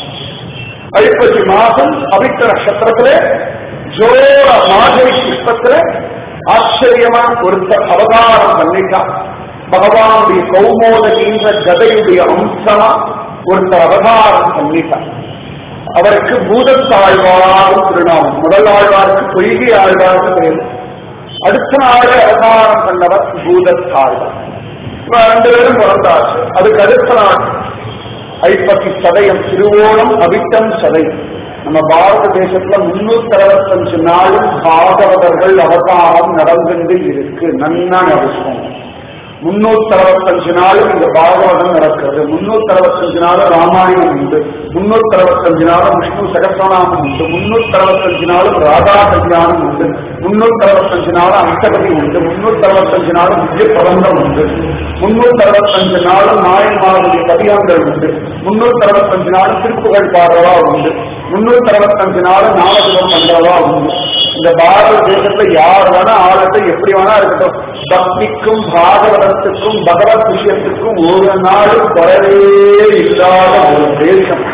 ஐப்பசி மாசம் அவித்த நட்சத்திரத்துல ஜோர மாதவி புஷ்பத்துல ஆச்சரியமா ஒருத்தர் அவதாரம் பண்ணிட்டான் பகவானுடைய கௌமோதகின்ற கதையுடைய அம்சமா ஒருத்தர் அவதாரம் பண்ணிட்டார் அவருக்கு பூதத்தாழ்வார் திருநாமம் முதல் ஆழ்வாருக்கு பொய்கை ஆழ்வாருக்கு பேர் அடுத்த நாளே அவதாரம் பண்ணவர் பூதத்தாழ்வார் இப்ப ரெண்டு பேரும் பிறந்தாச்சு அதுக்கு அடுத்த நாள் ஐப்பசி சதயம் திருவோணம் அவிட்டம் சதை நம்ம பாரத தேசத்துல முன்னூத்தி அறுபத்தஞ்சு நாளும் பாகவதர்கள் அவதாரம் நடந்துட்டு இருக்கு நன்னா நடக்கும் முன்னூத்தி அறுபத்தஞ்சு நாளும் இந்த பாகவதம் நடக்கிறது முன்னூத்தி அறுபத்தஞ்சு நாளும் ராமாயணம் உண்டு முன்னூத்தி அறுபத்தஞ்சு நாளும் விஷ்ணு சகசிரநாமம் உண்டு முன்னூத்தி அறுபத்தஞ்சு நாளும் ராதா கல்யாணம் உண்டு முன்னூத்தி அறுபத்தஞ்சு நாளும் அஷ்டபதி உண்டு முன்னூத்தி அறுபத்தஞ்சு நாளும் விஜய பிரபந்தம் உண்டு முன்னூத்தி அறுபத்தஞ்சு நாளும் நாயன்மாருடைய கவியங்கள் உண்டு முன்னூத்தி அறுபத்தஞ்சு நாளும் திருப்புகழ் பாடுறவா உண்டு முன்னூத்தி அறுபத்தஞ்சு நாளும் நாமஜபம் பண்றவா உண்டு இந்த பாரத தேசத்துல யார் வேணா ஆளத்தை எப்படி வேணா இருக்கட்டும் பக்திக்கும் பாகவதத்துக்கும் பகவத் விஷயத்துக்கும் ஒரு நாளும் குறைவே இல்லாத ஒரு தேசம்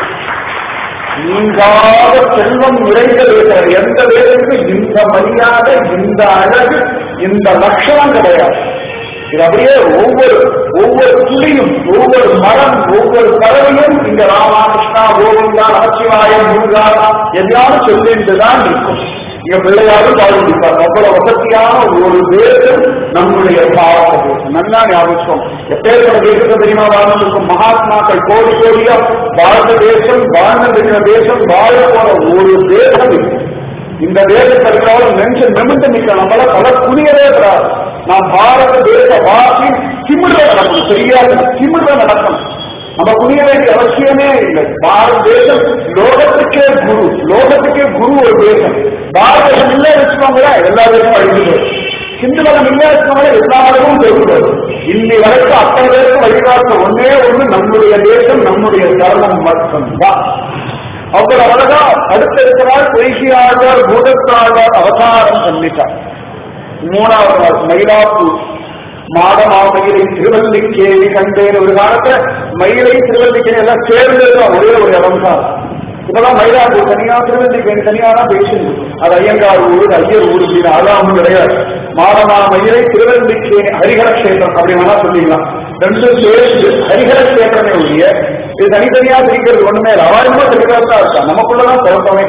நீங்காத செல்வம் நிறைந்த தேசம் எந்த தேசத்துக்கும் இந்த மரியாதை இந்த அழகு இந்த லட்சணம் கிடையாது இது அப்படியே ஒவ்வொரு ஒவ்வொரு துளியும் ஒவ்வொரு மரம் ஒவ்வொரு பறவையும் இந்த ராமாகிருஷ்ணா கோவிந்தா நமச்சிவாயம் முருகா எல்லாரும் சொல்லிட்டுதான் இருக்கும் இங்க பிள்ளையாரும் பாடுபடிப்பார் அவ்வளவு வசதியான ஒரு தேசம் நம்முடைய பாரத தேசம் நல்லா ஞாபகம் எப்பேற்பட்ட தேசத்தை தெரியுமா வாழ்ந்திருக்கும் மகாத்மாக்கள் கோடி கோடியா பாரத தேசம் வாழ்ந்திருக்கிற தேசம் வாழ போற ஒரு தேசம் இது இந்த தேசத்தை இருக்கிறவங்க நெஞ்சு நிமிந்து நிற்க நம்மள பல குனியவே கூடாது நான் பாரத தேச வாசி திமிர நடக்கணும் தெரியாது திமிர நடக்கணும் நம்ம புரிய வேண்டிய அவசியமே இல்லை பாரத தேசம் லோகத்துக்கே குரு லோகத்துக்கே குரு ஒரு தேசம் பாரத தேசம் இல்லை வச்சுக்கோங்களேன் எல்லா தேசமும் அழிஞ்சு ஹிந்து மதம் இல்லை வச்சுக்கோங்களேன் எல்லா மதமும் தெரிவிக்கிறது இன்னி வரைக்கும் அத்தனை பேருக்கு வழிகாட்டு ஒன்னே ஒண்ணு நம்முடைய தேசம் நம்முடைய தர்மம் மட்டும்தான் அவ்வளவு அழகா அடுத்த இருக்கிறார் பொய்கியாழ்வார் பூதத்தாழ்வார் அவதாரம் பண்ணிட்டார் மூணாவது நாள் மயிலாப்பூர் மாடமாமயிலை திருவல்லிக்கேணி கண்டேன் ஒரு காலத்துல மயிலை திருவல்லிக்கேணி எல்லாம் சேர்ந்து ஒரே ஒரு இடம் தான் இப்பதான் மயிலாப்பூர் தனியா திருவல்லிக்கேணி தனியா தான் பேசுது அது ஐயங்கார் ஊர் ஐயர் ஊர் அப்படின்னு அதெல்லாம் ஒன்றும் கிடையாது மாடமா மயிலை திருவல்லிக்கேணி ஹரிஹர கஷேத்திரம் அப்படி வேணா சொல்லிக்கலாம் ரெண்டும் சேர்ந்து ஹரிஹர கஷேத்திரமே ஒழிய இது தனித்தனியா பிரிக்கிறது ஒண்ணுமே இல்லை அவாரியமா தெளிவாக தான் இருக்கா நமக்குள்ளதான் குழப்பமே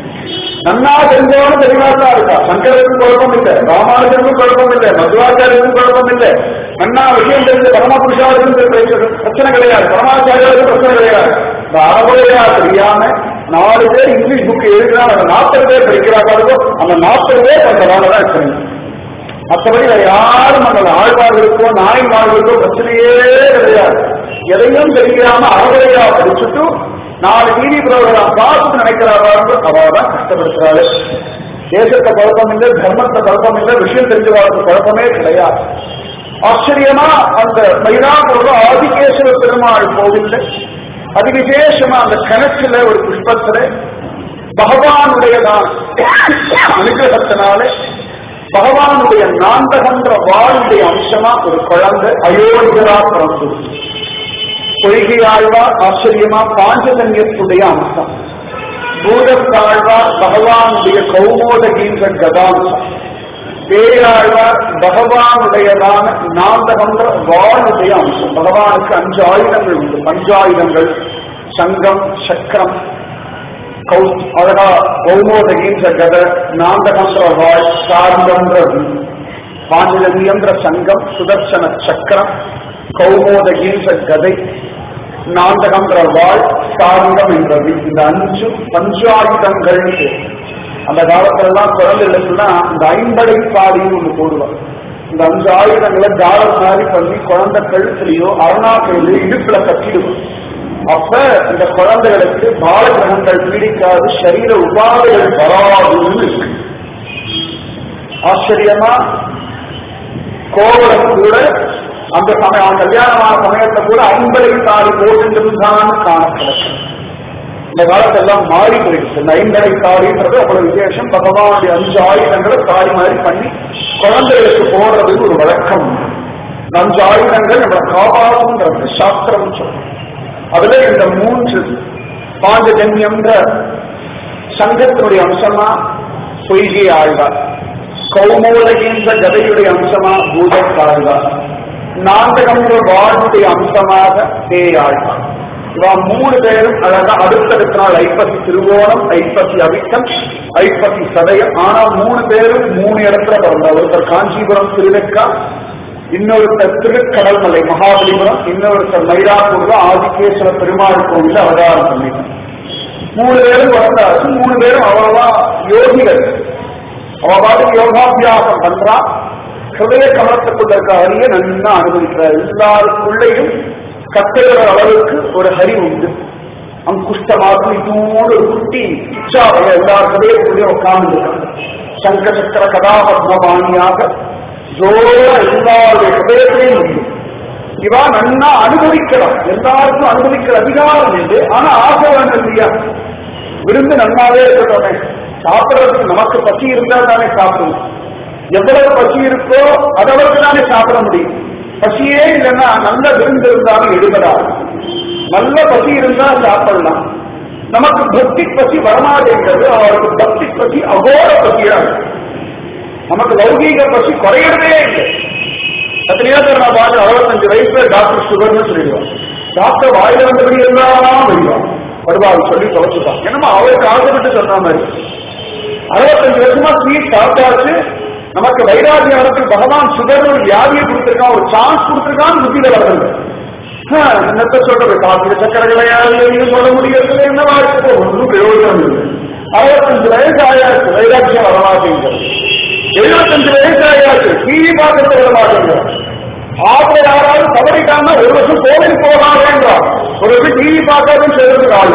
நன்னா தெரிஞ்சவனும் தெளிவாக தான் இருக்கா சங்கருக்கும் குழப்பம் இல்லை ராமானுஜருக்கும் குழப்பம் இல்லை மதுவாச்சாரியருக்கும் குழப்பம் இல்லை நன்னா விஷயம் தெரிஞ்ச பரமபுருஷாவுக்கும் பிரச்சனை கிடையாது பரமாச்சாரியருக்கும் பிரச்சனை கிடையாது இந்த அறகுறையா தெரியாம நாலு பேர் இங்கிலீஷ் புக் எழுதினாலும் அந்த நாற்பது பேர் படிக்கிறாங்க அந்த நாற்பது பேர் அந்த வேலை தான் இருக்கிறீங்க மற்றபடி வேற யாரும் அந்த ஆழ்வார்களுக்கோ நாய்மார்களுக்கோ பிரச்சனையே கிடையாது எதையும் தெரியாம அறகுறையா படிச்சுட்டு நாலு நீதி புரோகிராம் பார்த்து நினைக்கிறார்கள் அவள் தான் கஷ்டப்படுத்துறாரு தேசத்தை குழப்பம் இல்லை தர்மத்தை குழப்பம் இல்லை விஷயம் தெரிஞ்சவாளுக்கு குழப்பமே கிடையாது ஆச்சரியமா அந்த மயிலாப்பூர் ஆதிகேஸ்வர பெருமாள் கோவில்ல அது விசேஷமா அந்த கணக்குல ஒரு புஷ்பத்துல பகவானுடைய நான் அனுகிரகத்தினாலே பகவானுடைய நாந்தகன்ற வாளுடைய அம்சமா ஒரு குழந்தை அயோத்தியரா பிறந்தது பொய்கை ஆழ்வார் ஆச்சரியமா பாஞ்சஜன்யத்துடைய அம்சம் பூதத்தாழ்வார் பகவானுடைய கௌமோதகின்ற கதாம்சம் பேயாழ்வார் பகவானுடையதான நாந்தகன்ற வாளுடைய அம்சம் பகவானுக்கு அஞ்சு ஆயுதங்கள் உண்டு பஞ்சாயுதங்கள் சங்கம் சக்கரம் கௌ அழகா கௌமோதகின்ற கத நாந்தகன்ற வாழ் சார்ந்தன்ற பாஞ்சஜன்யன்ற சங்கம் சுதர்சன சக்கரம் கௌமோதகின்ற கதை நாந்தகன்ற வாழ் சார்ந்தம் என்றது இந்த அஞ்சு பஞ்சாயுதங்கள் அந்த காலத்துல எல்லாம் குழந்தைகளுக்குலாம் இந்த ஐம்படை பாடின்னு ஒண்ணு போடுவாங்க இந்த அஞ்சு ஆயுதங்களை டாலர் மாதிரி பண்ணி குழந்தை கழுத்துலயோ அருணா கையிலயோ இடுப்புல கட்டிடுவோம் அப்ப இந்த குழந்தைகளுக்கு பால கிரகங்கள் பீடிக்காது சரீர உபாதைகள் வராதுன்னு இருக்கு ஆச்சரியமா கோவலம் கூட அந்த சமயம் அவன் கல்யாணமான சமயத்துல கூட ஐம்பதை தாடி போட்டுதான் காணப்படுது இந்த காலத்தெல்லாம் மாறி போயிடுச்சு இந்த ஐம்படை தாடின்றது அவ்வளவு விசேஷம் பகவானுடைய அஞ்சு ஆயுதங்களை தாடி மாதிரி பண்ணி குழந்தைகளுக்கு போடுறதுக்கு ஒரு வழக்கம் உண்டு. இந்த அஞ்சு ஆயுதங்கள் நம்மளை காப்பாற்றுன்றது சாஸ்திரம் சொல்லும் அதுல இந்த மூன்று பாஞ்சஜன்யம்ன்ற சங்கத்தினுடைய அம்சமா பொய்கை ஆழ்வார் கௌமோதகின்ற கதையுடைய அம்சமா பூதத்தாழ்வார் நாந்தகம்ன்ற வாழ்வுடைய அம்சமாக தேயாழ்வார் இவா மூணு பேரும் அழகா அடுத்தடுத்த நாள் ஐப்பசி திருவோணம் ஐப்பசி அவிட்டம் ஐப்பசி சதயம் ஆனா மூணு பேரும் மூணு இடத்துல பிறந்தார் ஒருத்தர் காஞ்சிபுரம் திருவெக்கா இன்னொருத்தர் திருக்கடல்மலை மகாபலிபுரம் இன்னொருத்தர் மயிலாப்பூர்ல ஆதிகேஸ்வர பெருமாள் கோவில் அவதாரம் பண்ணிட்டார் மூணு பேரும் பிறந்தாரு மூணு பேரும் அவ்வளவா யோகிகள் அவ பாட்டுக்கு யோகாபியாசம் பண்றா ஹிருதய கமலத்துக்குள்ள இருக்க ஹரியை நன்னா அனுபவிக்கிறார் எல்லாருக்குள்ளேயும் கத்துகிற அளவுக்கு ஒரு ஹரி உண்டு அங்குஷ்டமாக இதோடு ஒரு குட்டி இச்சாவைய எல்லார் ஹிருதயத்துக்குள்ளேயும் உட்கார்ந்து இருக்காங்க சங்க சக்கர கதாபத்மபாணியாக ஜோர எல்லாருடைய ஹிருதயத்திலையும் உண்டு இவா நன்னா அனுபவிக்கலாம் எல்லாருக்கும் அனுபவிக்கிற அதிகாரம் உண்டு ஆனா ஆசை வேணும் இல்லையா விருந்து நன்னாவே இருக்கட்டுமே சாப்பிடறதுக்கு நமக்கு பசி இருந்தா தானே சாப்பிடணும் எவ்வளவு பசி இருக்கோ அதளவுக்கு தானே சாப்பிட முடியும் பசியே இல்லைன்னா நல்ல விருந்து இருந்தாலும் எடுபடாது நல்ல பசி இருந்தா சாப்பிடலாம் நமக்கு பக்தி பசி வரமாட்டேங்கிறது அவருக்கு பக்தி பசி அகோர பசியா இருக்கு நமக்கு லௌகீக பசி குறையறதே இல்லை எத்தனையோ பேர் நான் பார்த்து அறுபத்தஞ்சு வயசுல டாக்டர் சுகர்னு சொல்லிடுவான் டாக்டர் வாயில வந்தபடி எல்லாம் வருவான் வருவாள் சொல்லி தொலைச்சுட்டான் என்னமா அவருக்கு ஆசைப்பட்டு சொன்ன மாதிரி அறுபத்தஞ்சு வருஷமா ஸ்வீட் சாப்பிட்டாச்சு நமக்கு வைராகிய இடத்துக்கு பகவான் சுகர் ஒரு வியாதியை கொடுத்திருக்கான் ஒரு சான்ஸ் கொடுத்திருக்கான்னு புத்தியில வருது என்னத்த சொல்றது காப்பிய சக்கரங்களையால சொல்ல முடியாது என்ன வாழ்க்கை ஒன்றும் பிரயோஜனம் இல்லை அறுபத்தஞ்சு வயசு ஆயாச்சு வைராக்கியம் வரமாட்டேங்கிறது எழுபத்தஞ்சு வயசு ஆயாச்சு டிவி பார்க்கறது வர மாட்டேங்கிறார் ஆத்துல யாராவது தவறிட்டாங்கன்னா ஒரு வருஷம் கோவில் போகாதேன்றார் ஒரு வருஷம் டிவி பார்க்காதுன்னு சொல்றதுக்கு ஆளு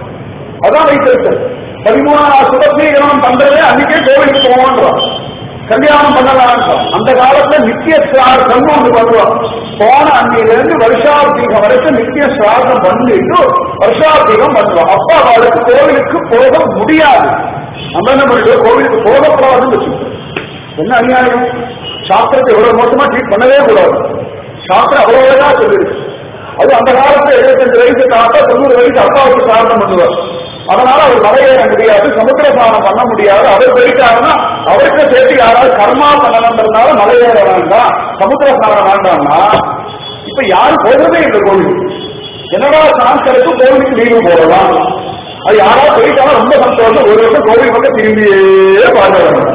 அதான் வைத்திருத்தல் பதிமூணாம் சுபசீகரணம் பண்றதே அன்னைக்கே கோவிலுக்கு போவோன்றான் கல்யாணம் பண்ணலான்றான் அந்த காலத்துல நித்திய சிரார்த்தம் ஒன்று பண்ணுவான் போன அன்னையில இருந்து வருஷாபிகம் வரைக்கும் நித்திய சிரார்த்தம் பண்ணிட்டு வருஷாபிகம் பண்ணுவான் அப்பா அவளுக்கு கோவிலுக்கு போக முடியாது நம்ம என்ன பண்ணிட்டு கோவிலுக்கு போகக்கூடாதுன்னு வச்சுக்கோம் என்ன அநியாயம் சாஸ்திரத்தை எவ்வளவு மோசமா ட்ரீட் பண்ணவே கூடாது சாஸ்திரம் அவ்வளவுதான் சொல்லிருக்கு அது அந்த காலத்துல எழுபத்தஞ்சு வயசு தாத்தா தொண்ணூறு வயசு அப்பாவுக்கு சாரணம் பண்ணுவார் அதனால அவர் மலையேற முடியாது சமுத்திர ஸ்நானம் பண்ண முடியாது அவர் போயிட்டாருன்னா அவருக்கு சேர்த்து யாராவது கர்மா பண்ணணுன்றதுனால மலையேற வேண்டாம் சமுத்திர ஸ்நானம் வேண்டாம்னா இப்ப யாரும் போகிறதே இல்லை கோவில் என்னடா சான்ஸ் கிடைக்கும் கோவிலுக்கு லீவு போடலாம் அது யாராவது போயிட்டாலும் ரொம்ப சந்தோஷம் ஒரு வருஷம் கோவில் பக்கம் திரும்பியே பார்க்க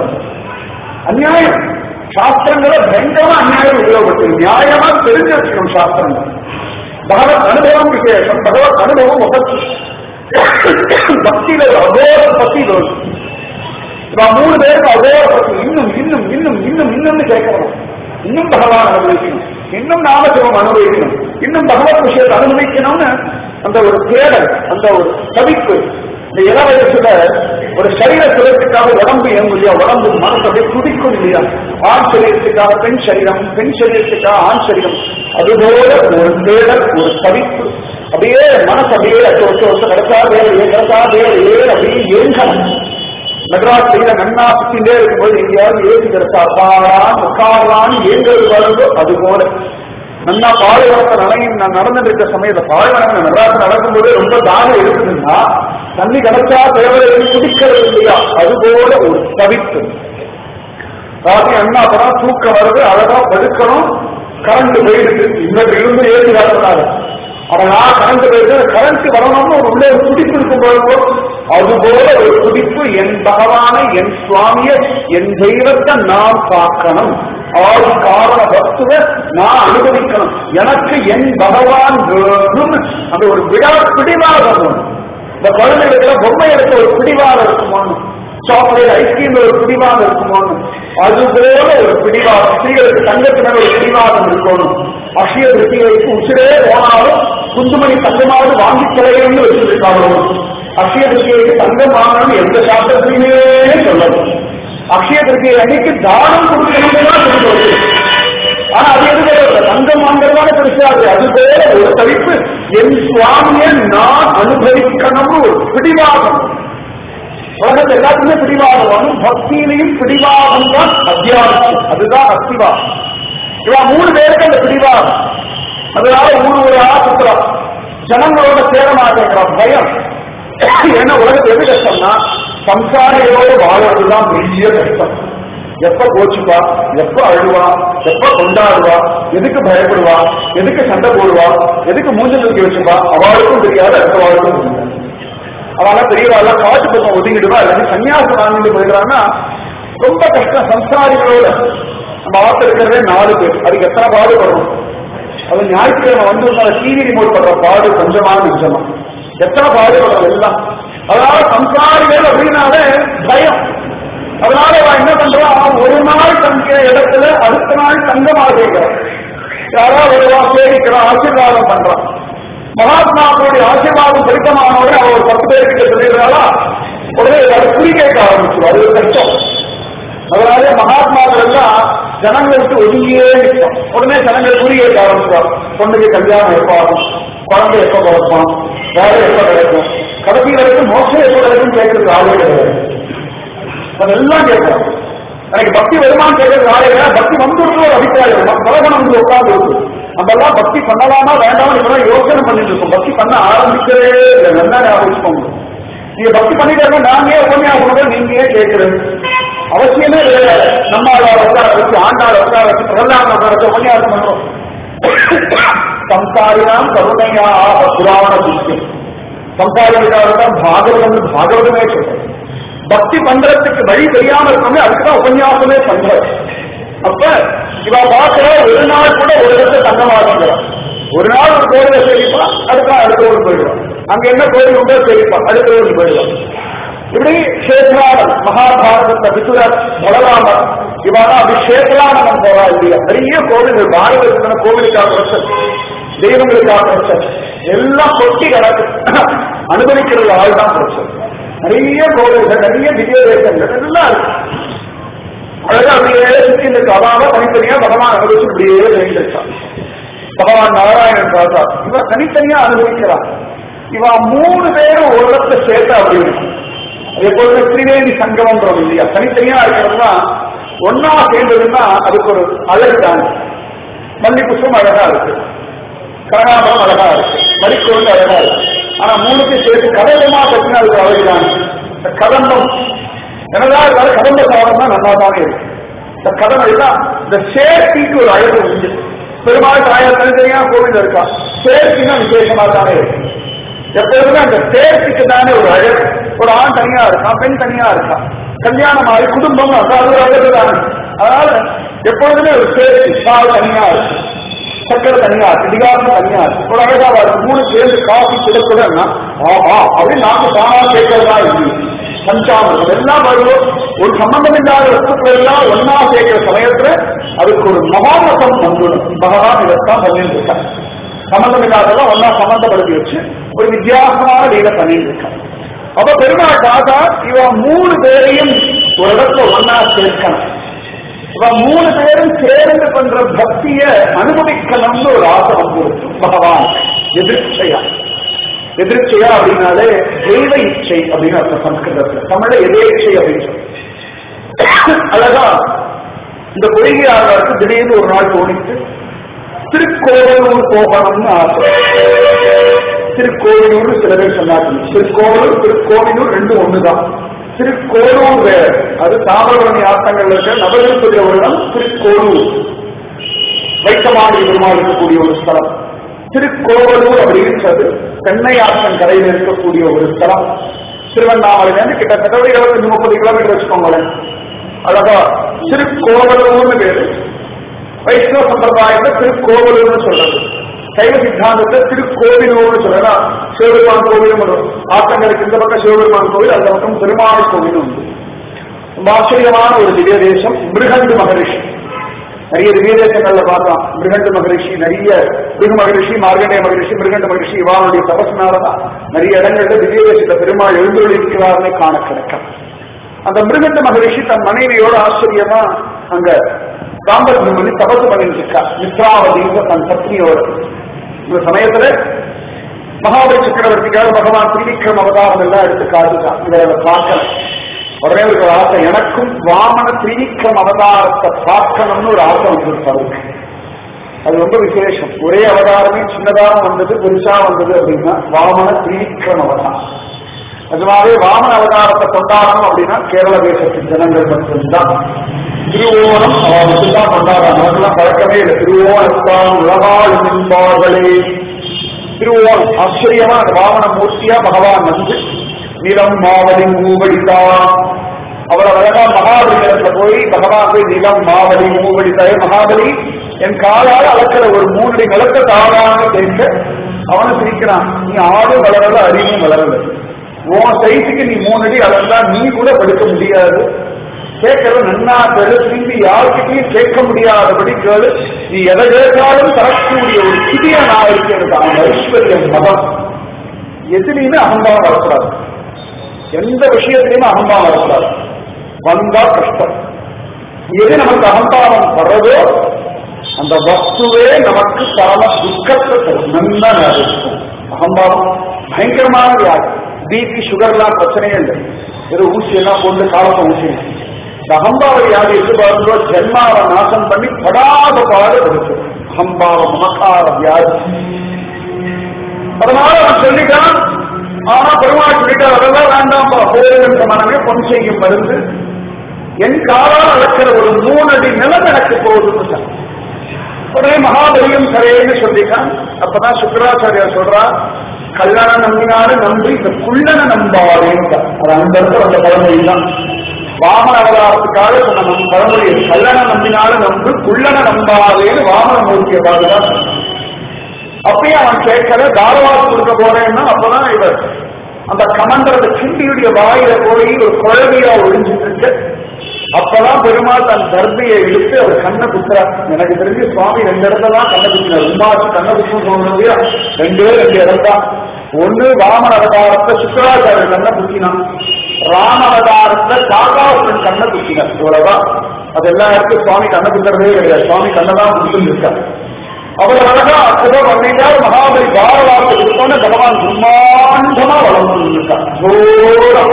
அநியாயம் சாஸ்திரங்களை பயங்கரமா அநியாயம் உபயோகப்படுத்து நியாயமா தெரிஞ்சு வச்சுக்கணும் சாஸ்திரங்கள் பகவத் அனுபவம் விசேஷம் பகவத் அனுபவம் வசதி பக்தியில ஒரு அகோர பக்தி வேணும் இவன் மூணு பேருக்கு அகோர பக்தி இன்னும் இன்னும் இன்னும் இன்னும் இன்னும்னு கேட்கணும் இன்னும் பகவான் அனுபவிக்கணும் இன்னும் நாமசிவம் அனுபவிக்கணும் இன்னும் பகவத் விஷயத்தை அனுபவிக்கணும்னு அந்த ஒரு தேடல் அந்த ஒரு தவிப்பு இந்த இள வயசுல ஒரு சரீர சுரத்துக்காக உடம்பு இயங்கும் இல்லையா உடம்பு மனசு அப்படியே துடிக்கும் இல்லையா ஆண் சரீரத்துக்காக பெண் சரீரம் பெண் சரீரத்துக்காக ஆண் சரீரம் அதுபோல ஒரு தேடல் ஒரு தவிப்பு அப்படியே மனசு அப்படியே அச்சு வச்சு வச்சு கிடைச்சா தேவையே கிடைச்சா தேவையே அப்படியே ஏங்கணும் மெட்ராஸ்ல நன்னா சுத்திட்டே இருக்கும்போது எங்கேயாவது ஏசி கிடைச்சா அப்பாடான் உட்காரலான்னு ஏங்கிறது வருதோ அது போல நன்னா பாலைவனத்தை நனையும் நான் நடந்துட்டு இருக்க சமயத்தை பாலைவனம் மெட்ராஸ் நடக்கும்போது ரொம்ப தாகம் இருக்குதுன்னா தண்ணி கிடைச்சா தேவை குடிக்கிறது இல்லையா அது போல ஒரு தவிப்பு ராத்திரி அண்ணா படம் தூக்கம் வருது அழகா படுக்கணும் கரண்ட் போயிடுது இந்த இருந்து ஏற்றி வரக்கூடாது அதனா கரண்ட் போயிட்டு கரண்ட் வரணும்னு ஒரு உள்ளே ஒரு துடிப்பு இருக்கும் போது அது போல ஒரு துடிப்பு என் பகவானை என் சுவாமிய என் தெய்வத்தை நான் பார்க்கணும் ஆதி காரண வஸ்துவ நான் அனுபவிக்கணும் எனக்கு என் பகவான் வேணும் அந்த ஒரு விழா பிடிவாதம் வேணும். இந்த குழந்தைகளுக்கு பொம்மை எடுக்க ஒரு பிடிவாதம் இருக்குமோன்னு சாக்லேட் ஐஸ்கிரீம் ஒரு பிடிவாதம் இருக்குமோன்னு அது போல ஒரு பிடிவாதம் ஸ்திரீகளுக்கு தங்கத்தினர் ஒரு பிடிவாதம் இருக்கணும் அக்ஷய திருப்திகளுக்கு உச்சிரே போனாலும் குந்துமணி தங்கமாவது வாங்கி தலையன்னு வச்சிருக்காங்க அக்ஷய திருப்திகளுக்கு தங்கம் வாங்கணும் எந்த சாஸ்திரத்திலுமே சொல்லணும் அக்ஷய திருப்தியை அன்னைக்கு தானம் கொடுக்கணும்னு தான் சொல்லுவது ஆனா அது எதுக்கு தங்கம் வாங்குறதான பெருசாது அது போல ஒரு தவிப்பு என் சுவாமியை நான் அனுபவிக்கணும்னு ஒரு பிடிவாதம் உலகத்துல எல்லாத்துக்குமே பிடிவாதம் வரும் பக்தியிலையும் பிடிவாதம் தான் அத்தியாவசியம் அதுதான் அஸ்திவாதம் இவன் மூணு பேருக்கு அந்த பிடிவாதம் அதனால ஊர் ஊரா சுத்துறான் ஜனங்களோட சேர மாட்டேங்கிறான் பயம் ஏன்னா உலகத்துல எது கஷ்டம்னா சம்சாரியோட வாழ்வதுதான் பெரிய கஷ்டம் எப்ப கோச்சுப்பா எப்ப அழுவா எப்ப கொண்டாடுவா எதுக்கு பயப்படுவா எதுக்கு சண்டை போடுவா எதுக்கு மூஞ்சல் தூக்கி வச்சுப்பா அவளுக்கும் தெரியாது அடுத்த வாழ்க்கும் தெரியாது அவெல்லாம் பெரியவாள்லாம் காட்டு பக்கம் ஒதுங்கிடுவா இல்லாட்டி சன்னியாசம் வாங்கிட்டு போயிடுறாங்கன்னா ரொம்ப கஷ்டம் சம்சாரிகளோட நம்ம ஆத்து இருக்கிறதே நாலு பேர் அதுக்கு எத்தனை பாடுபடணும் அது ஞாயிற்றுக்கிழமை வந்து டிவி ரிமோட் பண்ற பாடு கொஞ்சமா நிஜமா எத்தனை பாடுபடுறோம் எல்லாம் அதனால சம்சாரிகள் அப்படின்னாலே பயம் அதனால அவன் என்ன பண்றான் ஒரு நாள் தங்க இடத்துல அடுத்த நாள் தங்கமாகிறான் யாராவது வருவா சேவிக்கிறான் ஆசீர்வாதம் பண்றான் மகாத்மாக்களுடைய ஆசீர்வாதம் பிடித்தமானவரை அவர் ஒரு பத்து பேர்கிட்ட சொல்லிடுறாளா உடனே அதை குறி கேட்க ஆரம்பிச்சு அது ஒரு கஷ்டம் அதனால மகாத்மாக்கள் எல்லாம் ஜனங்களுக்கு ஒதுங்கியே நிற்கும் உடனே ஜனங்கள் குறி கேட்க ஆரம்பிச்சார் பொண்ணுக்கு கல்யாணம் எப்போ ஆகும் குழந்தை எப்போ பிறப்பான் வேலை எப்போ கிடைக்கும் கடைசி வரைக்கும் மோசம் எப்போ கிடைக்கும் கேட்கறது ஆளே கிடையாது அதெல்லாம் கேட்கும் எனக்கு பக்தி வருமானம் கேட்கறது ஆளே கிடையாது பக்தி வந்துட்டு ஒரு அபிப்பிராயம் பலகணம் வந்து உட்கார்ந்து இருக்கு நம்ம எல்லாம் பக்தி பண்ணலாமா வேண்டாம் இப்பதான் யோசனை பண்ணிட்டு இருக்கோம் பக்தி பண்ண ஆரம்பிக்கவே இல்லை நல்லா ஞாபகம் நீங்க பக்தி பண்ணிட்டு நாங்க ஏன் உபன்யாசம் நீங்க ஏன் கேட்கிறது அவசியமே கிடையாது நம்ம உட்கார வச்சு ஆண்டாள் உட்கார வச்சு பிரகலாத உட்கார வச்சு உபன்யாசம் பண்றோம் சம்சாரினாம் கருணையா புராண புஷ்யம் சம்சாரிக்காக தான் பாகவதம் பாகவதமே சொல்றேன் பக்தி பண்றதுக்கு வழி தெரியாம இருக்கோமே அதுக்குதான் உபன்யாசமே பண்றது அப்ப இவ பாக்குற ஒரு நாள் கூட ஒரு இடத்துல தங்கமாகிறான் ஒரு நாள் ஒரு கோயில சேவிப்பா அடுத்த நாள் அடுத்த ஊருக்கு போயிடுவான் அங்க என்ன கோயில் உண்டோ சேவிப்பா அடுத்த ஊருக்கு போயிடுவான் இப்படி கஷேத்ராமன் மகாபாரதத்தை விசுரர் பலராமர் இவனா அப்படி கஷேத்ராமன் போறா இல்லையா நிறைய கோவில்கள் பாரதத்துல கோவிலுக்காக பிரச்சனை தெய்வங்களுக்காக பிரச்சனை எல்லாம் கொட்டி கிடக்கு அனுபவிக்கிறது ஆள் தான் பிரச்சனை நிறைய கோவில்கள் நிறைய திவ்ய தேசங்கள் எல்லாம் இருக்கு அழகா அப்படியே சுத்தி இந்த அவாவ தனித்தனியா பகவான் அனுபவிச்சு அப்படியே வேண்டியிருக்கான் பகவான் நாராயணன் ராஜா இவ தனித்தனியா அனுபவிக்கிறான் இவ மூணு பேரும் ஒரு இடத்துல சேர்த்தா அப்படி இருக்கும் எப்பொழுது திரிவேணி சங்கமன்றோம் இல்லையா தனித்தனியா இருக்கிறதுனா ஒன்னா சேர்ந்ததுன்னா அதுக்கு ஒரு அழகு தான் மல்லி புஷ்பம் அழகா இருக்கு கனகாபரம் அழகா இருக்கு மடிக்கோள் அழகா இருக்கு ஆனா மூணுக்கு சேர்த்து கதகமா கட்டினா அதுக்கு அழகு தான் இந்த கதம்பம் என்னதான் இருந்தாலும் கடந்த சாதம் தான் நல்லா தானே இருக்கு இந்த கதம் எல்லாம் இந்த சேர்த்திக்கு ஒரு அழகு உண்டு பெருமாள் தாயார் தனித்தனியா கோவில் இருக்கா சேர்த்தினா விசேஷமா தானே இருக்கு எப்பொழுதுமே அந்த சேர்த்திக்கு தானே ஒரு அழகு ஒரு ஆண் தனியா இருக்கான் பெண் தனியா இருக்கான் கல்யாணம் ஆகி குடும்பம் அது ஒரு அழகு தானே அதனால எப்பொழுதுமே ஒரு சேர்த்தி பால் தனியா இருக்கு சக்கரை தனியா இருக்கு திகாரம் தனியா இருக்கு ஒரு அழகா இருக்கு மூணு சேர்ந்து காஃபி கொடுக்குதுன்னா ஆஹா அப்படின்னு நாக்கு தானா கேட்கறதா இருக்கு பஞ்சாமிரம் எல்லாம் வருவோம் ஒரு சம்பந்தம் இல்லாத வஸ்துக்கள் எல்லாம் ஒன்னா சேர்க்கிற சமயத்துல அதுக்கு ஒரு மகாமசம் வந்துடும் பகவான் இதைத்தான் பண்ணிட்டு இருக்கான் சம்பந்தம் இல்லாததெல்லாம் ஒன்னா சம்பந்தப்படுத்தி வச்சு ஒரு வித்தியாசமான லீல பண்ணிட்டு இருக்கான் அப்ப பெருமாள் தாத்தா இவன் மூணு பேரையும் ஒரு இடத்துல ஒன்னா சேர்க்கணும் இவன் மூணு பேரும் சேர்ந்து பண்ற பக்திய அனுபவிக்கணும்னு ஒரு ஆசை வந்துருக்கு பகவான் எதிர்ச்சையா எதிர்ச்சையா அப்படின்னாலே தெய்வ இச்சை அப்படின்னு அர்த்தம் சம்ஸ்கிருதத்துல தமிழ்ல எதேச்சை அப்படின்னு சொல்லி அழகா இந்த பொய்கை ஆழ்வாருக்கு திடீர்னு ஒரு நாள் தோணித்து திருக்கோவிலூர் போகணும்னு ஆசை திருக்கோவிலூர் சில பேர் சொன்னாங்க திருக்கோவிலூர் திருக்கோவிலூர் ரெண்டும் ஒண்ணுதான் திருக்கோளூர் வேற அது தாமிரபரணி ஆட்டங்கள்ல இருக்க நவதிருப்பதி ஒரு இடம் திருக்கோளூர் வைக்கமாடி பெருமாள் இருக்கக்கூடிய ஒரு ஸ்தலம் திருக்கோவலூர் அப்படின்றது தென்னை ஆற்றன் கரையில் இருக்கக்கூடிய ஒரு ஸ்தலம் திருவண்ணாமலையிலிருந்து கிட்டத்தட்ட ஒரு இருபத்தஞ்சு முப்பது கிலோமீட்டர் வச்சுக்கோங்களேன் அழகா திருக்கோவலூர்னு பேரு வைஷ்ணவ சம்பிரதாயத்தை திருக்கோவலூர்னு சொல்றது சைவ சித்தாந்தத்தை திருக்கோவிலூர்னு சொல்லலாம் சிவபெருமான் கோவிலும் வரும் ஆத்தங்களுக்கு இந்த பக்கம் சிவபெருமான் கோவில் அந்த பக்கம் பெருமாள் கோவிலும் உண்டு ரொம்ப ஆச்சரியமான ஒரு திவ்ய தேசம் மிருகண்டு மகரிஷி நிறைய திவ்ய தேசங்கள்ல பார்த்தோம் மிருகண்டு மகரிஷி நிறைய பிருகு மகரிஷி மார்கண்டேய மகரிஷி மிருகண்ட மகரிஷி இவாளுடைய தபஸ்னாலதான் நிறைய இடங்கள்ல திவ்ய தேசத்தை பெருமாள் எழுந்துள்ளிருக்கிறார்னு காண கிடைக்கும் அந்த மிருகண்ட மகரிஷி தன் மனைவியோட ஆச்சரியமா அங்க தாம்பரம் பண்ணி தபசு பண்ணிட்டு இருக்கா மித்ராவதின்ற தன் பத்னியோட இந்த சமயத்துல மகாபலி சக்கரவர்த்திக்காக பகவான் திரிவிக்ரம் அவதாரம் எல்லாம் எடுத்து காட்டுதான் இதை அதை பார்க்கல உடனே ஒரு ஆசை எனக்கும் வாமன திரிவிக்ரம் அவதாரத்தை பார்க்கணும்னு ஒரு ஆசை வந்துருப்பாரு அது ரொம்ப விசேஷம் ஒரே அவதாரமே சின்னதாக வந்தது பெருசா வந்தது அப்படின்னா வாமன திரிவிக்ரம் அவதாரம் நிஜமாவே வாமன அவதாரத்தை கொண்டாடணும் அப்படின்னா கேரள தேசத்தின் ஜனங்கள் மட்டும்தான் திருவோணம் அவன் மட்டும்தான் கொண்டாடுறாங்க அவர்களெல்லாம் பழக்கமே இல்லை திருவோணத்தான் உலகாள் என்பார்களே திருவோணம் ஆச்சரியமா அந்த வாமன மூர்த்தியா பகவான் வந்து நிலம் மாவலி மூவடிதான் அவர் அழகா மகாபலியிடத்துல போய் பகவான் போய் நிலம் மாவலி மூவடித்தாயே மகாபலி என் காலால் அளக்கிற ஒரு மூணடி நிலத்தை தாரான்னு கேட்க அவனை சிரிக்கிறான் நீ ஆடு வளரல அறிவும் வளரல உன் சைஸுக்கு நீ மூணு அடி அளந்தா நீ கூட படுக்க முடியாது கேட்கறது நன்னா கேளு திரும்பி யாருக்கிட்டையும் கேட்க முடியாதபடி கேளு நீ எதை கேட்டாலும் தரக்கூடிய ஒரு சிறிய நான் இருக்கிறது அவன் ஐஸ்வர்யம் மதம் எதுலையுமே அகம்பாவம் வரக்கூடாது எந்த விஷயத்திலையுமே அகம்பாவம் வரக்கூடாது வந்தா கஷ்டம் எது நமக்கு அகம்பாவம் வர்றதோ அந்த வஸ்துவே நமக்கு பரம துக்கத்தை தரும் நல்லா இருக்கும் அகம்பாவம் பயங்கரமான வியாதி பிபி சுகர்லாம் பிரச்சனையே இல்லை வெறும் ஊசி எல்லாம் கொண்டு காலத்தை ஊசி இந்த அகம்பாவ வியாதி எது பாருங்களோ ஜென்மாவை நாசம் பண்ணி படாத பாடு கொடுத்து அகம்பாவ மமக்கார வியாதி அதனால அவன் சொல்லிட்டான் ஆனா பெருமாள் சொல்லிட்டார் அதெல்லாம் வேண்டாம்பா போகின்ற மனமே பொன் செய்யும் மருந்து என் காலால் அளக்கிற ஒரு மூணு அடி நிலம் எனக்கு போகுதுன்னு உடனே மகாபலியும் கரையேன்னு சொல்லிட்டான் அப்பதான் சுக்கராச்சாரியார் சொல்றா கல்லண நம்பினாலும் நம்பி இந்த குள்ளன நம்பாதேன்னு அது அந்த இடத்துல அந்த பழமொழி தான் வாமன அவதாரத்துக்காக சொன்ன நம் பழமொழி கல்லண நம்பினாலும் நம்பு குள்ளன நம்பாதேன்னு வாமன மூர்த்தியை பார்த்துதான் அப்பயும் அவன் கேட்கல தாரவாஸ் கொடுக்க போறேன்னா அப்பதான் இவர் அந்த கமண்டலத்தை கிண்டியுடைய வாயில போய் ஒரு குழவியா ஒழிஞ்சிட்டு இருக்கு அப்பதான் பெருமாள் தன் கர்ப்பையை இழுத்து அவர் கண்ணை குத்துறார் எனக்கு தெரிஞ்சு சுவாமி ரெண்டு இடத்துல தான் கண்ணை குத்தினார் உமாச்சு கண்ணை குத்துன்னு சொல்றது ரெண்டே ரெண்டு இடம் தான் ஒண்ணு வாமன அவதாரத்தை சுக்கராச்சாரியர் கண்ணை குத்தினான் ராம அவதாரத்தை காகாசுரன் கண்ணை குத்தினார் இவ்வளவுதான் அது எல்லா இடத்துக்கும் சுவாமி கண்ணை குத்துறதே கிடையாது சுவாமி கண்ணை தான் குத்துன்னு இருக்கார் அவர் அழகா அற்புதம் பண்ணிட்டார் மகாபலி பாரவார்த்தை கொடுத்தோன்னு பகவான் பிரம்மாண்டமா வளர்ந்து இருக்கார் ஜோரா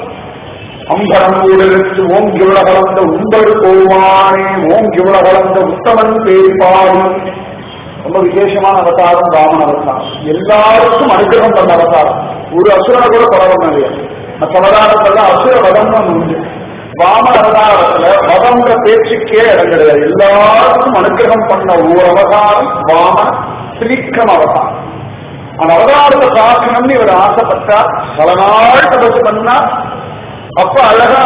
அம்பரம் ஊடலுக்கு ஓம் இவ்வள வளர்ந்த உம்படு போவானே ஓம் இவ்வள வளர்ந்த உத்தமன் பேர்பாடு ரொம்ப விசேஷமான அவதாரம் ராமன் அவதாரம் எல்லாருக்கும் அனுகிரகம் பண்ண அவதாரம் ஒரு அசுரனை கூட பரவம் இல்லையா மற்ற அவதாரத்தெல்லாம் அசுர வதம் உண்டு வாம அவதாரத்துல வதங்கிற பேச்சுக்கே இடம் கிடையாது எல்லாருக்கும் அனுகிரகம் பண்ண ஒரு அவதாரம் வாம திரிக்கம் அவதாரம் அந்த அவதாரத்தை பார்க்கணும்னு இவர் ஆசைப்பட்டார் பல நாள் தபசு பண்ணா அப்ப அழகா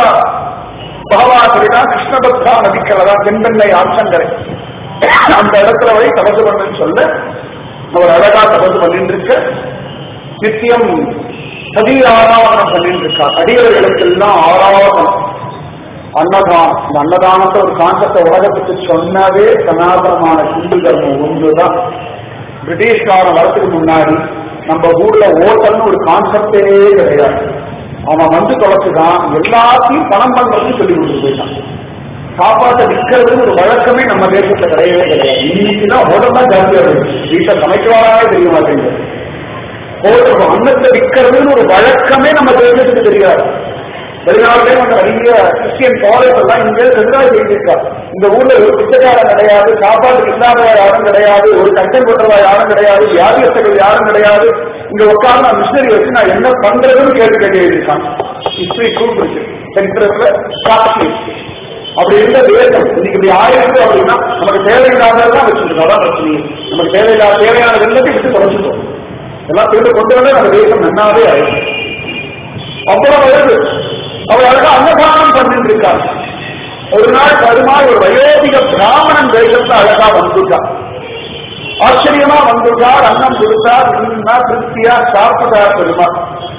பகவான் சொல்லிதான் கிருஷ்ணபத்ரா நதிக்கிறதா தென்பெண்ணை ஆற்றங்கரை அந்த இடத்துல போய் தபசு பண்ணுன்னு சொல்ல அவர் அழகா தபசு பண்ணிட்டு இருக்க நித்தியம் சதி ஆராதனம் பண்ணிட்டு இருக்கார் அடியவர்களுக்கு எல்லாம் ஆராதனம் அன்னதானம் இந்த அன்னதானத்தை ஒரு கான்செப்ட உலகத்துக்கு சொன்னதே சனாதனமான ஹிந்து தர்மம் ஒன்றுதான் பிரிட்டிஷ்காரன் வரத்துக்கு முன்னாடி நம்ம ஊர்ல ஓட்டல்னு ஒரு கான்செப்டே கிடையாது அவன் வந்து தொலைச்சுதான் எல்லாத்தையும் பணம் பண்றதுன்னு சொல்லி கொடுத்து போயிட்டான் சாப்பாட்டை விற்கிறதுன்னு ஒரு வழக்கமே நம்ம தேசத்துல கிடையவே கிடையாது இன்னைக்குதான் உடம்பா ஜாஸ்தியா இருக்கு வீட்டை சமைக்கவாராவே தெரிய மாட்டேங்குது போடுறோம் அன்னத்தை விற்கிறதுன்னு ஒரு வழக்கமே நம்ம தேசத்துக்கு தெரியாது வெளிநாட்டிலே வந்து நிறைய கிறிஸ்டியன் காலேஜ் எல்லாம் இங்க எதிராக செய்திருக்கா இந்த ஊர்ல ஒரு பிச்சைக்காரன் கிடையாது சாப்பாட்டுக்கு இல்லாதவா யாரும் கிடையாது ஒரு கட்டம் போட்டவா யாரும் கிடையாது வியாதியஸ்தர்கள் யாரும் கிடையாது இங்க உட்கார்ந்து நான் மிஷினரி வச்சு நான் என்ன பண்றதுன்னு கேட்டு கேட்டு எழுதியிருக்கான் ஹிஸ்டரி ப்ரூஃப் இருக்கு சரித்திரத்துல சாட்சி இருக்கு. அப்படி இருந்த தேசம் இன்னைக்கு இப்படி ஆயிருக்கு அப்படின்னா நமக்கு தேவையில்லாததான் வச்சிருக்கோம் அதான் பிரச்சனை நமக்கு தேவையில்லாத தேவையான வெள்ளத்தை விட்டு குறைச்சிட்டோம் எல்லாம் திரும்ப கொண்டு வந்து நம்ம தேசம் நன்னாவே ஆயிருக்கு அப்புறம் வருது அவர் அழகா அன்னதானம் பண்ணிட்டு இருக்கார் ஒரு நாள் பெருமாள் ஒரு வயோதிக பிராமணன் தேசத்தை அழகா வந்துட்டார் ஆச்சரியமா வந்துட்டார் அன்னம் கொடுத்தார் நின்னா திருப்தியா சாப்பிட்டார் பெருமாள்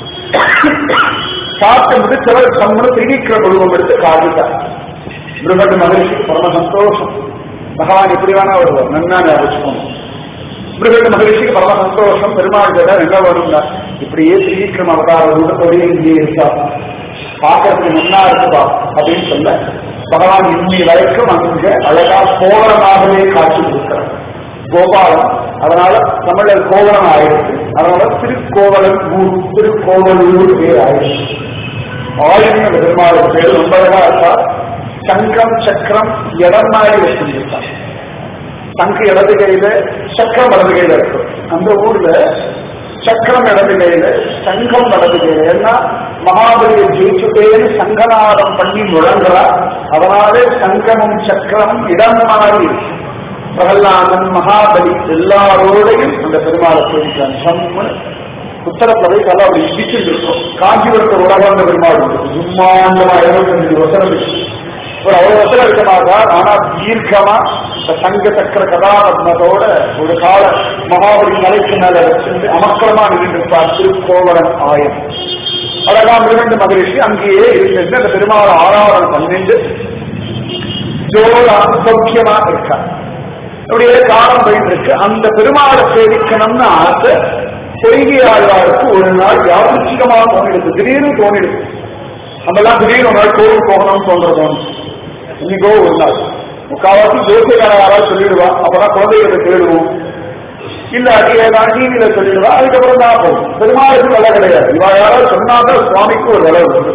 சாப்பிட்டு முடிச்சவர் கம்முன்னு திரிக்கிற குடும்பம் எடுத்து காட்டிட்டார் பிரம்மட்டு மகிழ்ச்சி பரம சந்தோஷம் பகவான் எப்படி வேணா வருவார் நன்னா ஞாபகம் பிரம்மட்டு மகிழ்ச்சிக்கு பரம சந்தோஷம் பெருமாள் கேட்டார் எங்க வருங்க இப்படியே திரிக்கிரம் அவதார ரூபத்தோடய இங்கே இருக்கா பார்க்கறதுக்கு முன்னா இருக்குதா அப்படின்னு சொல்ல பகவான் இன்னி வரைக்கும் அங்க அழகா கோவலமாகவே காட்சி கொடுக்கிறார் கோபாலம் அதனால தமிழர் கோவலம் ஆயிடுச்சு அதனால திருக்கோவலன் ஊர் திருக்கோவலூர் பேர் ஆயிடுச்சு ஆயிரம் பெருமாள் பேர் ரொம்ப அழகா இருக்கா சங்கம் சக்கரம் இடம் மாதிரி வச்சிருக்கார் சங்கு இடது கையில சக்கரம் வலது கையில இருக்கும் அந்த ஊர்ல சக்கரம் இடது கையில சங்கம் வலது கையில ஏன்னா மகாபலியை ஜெயிச்சுட்டேன்னு சங்கநாதம் பண்ணி முழங்குறா அதனாலே சங்கமும் சக்கரமும் இடம் மாறி இருக்கு. பிரகலாதன் மகாபலி எல்லாரோடையும் அந்த பெருமாளை சேவிக்கிறான் சம்மன் உத்தரப்பிரதேச அப்படி இடிச்சுட்டு இருக்கும் காஞ்சிபுரத்து உலகம் பெருமாள் உண்டு. சும்மாண்டமா இருபத்தஞ்சு வசனம் இருக்கு ஒரு அவ்வளவு வசனம் இருக்க மாட்டார் ஆனா தீர்க்கமா இந்த சங்க சக்கர கதாபத்மத்தோட ஒரு கால மகாபலி மலைக்கு மேல வச்சிருந்து அமக்கலமா நின்றுப்பார் திருக்கோவலன் ஆயம் அழகா மிருகண்டு மகிழ்ச்சி அங்கேயே இருந்துட்டு அந்த பெருமாள் ஆராதனை பண்ணிட்டு ஜோரா சௌக்கியமா இருக்கார் அப்படியே காலம் போயிட்டு இருக்கு அந்த பெருமாளை சேவிக்கணும்னு ஆசை பொய்கை ஆழ்வாருக்கு ஒரு நாள் யாருச்சிகமா தோணிடுது திடீர்னு தோணிடுது நம்மெல்லாம் திடீர்னு ஒரு நாள் கோவில் போகணும்னு தோன்றது இன்னைக்கோ ஒரு நாள் முக்காவாசி ஜோசியக்கார யாராவது சொல்லிடுவா அப்பதான் குழந்தைகளை தேடுவோம் இல்ல அது ஏதாவது டிவியில சொல்லிடுவா அதுக்கப்புறம் தான் போகும் பெருமாளுக்கு விலை கிடையாது இவா யாராவது சொன்னாதான் சுவாமிக்கு ஒரு விலை உண்டு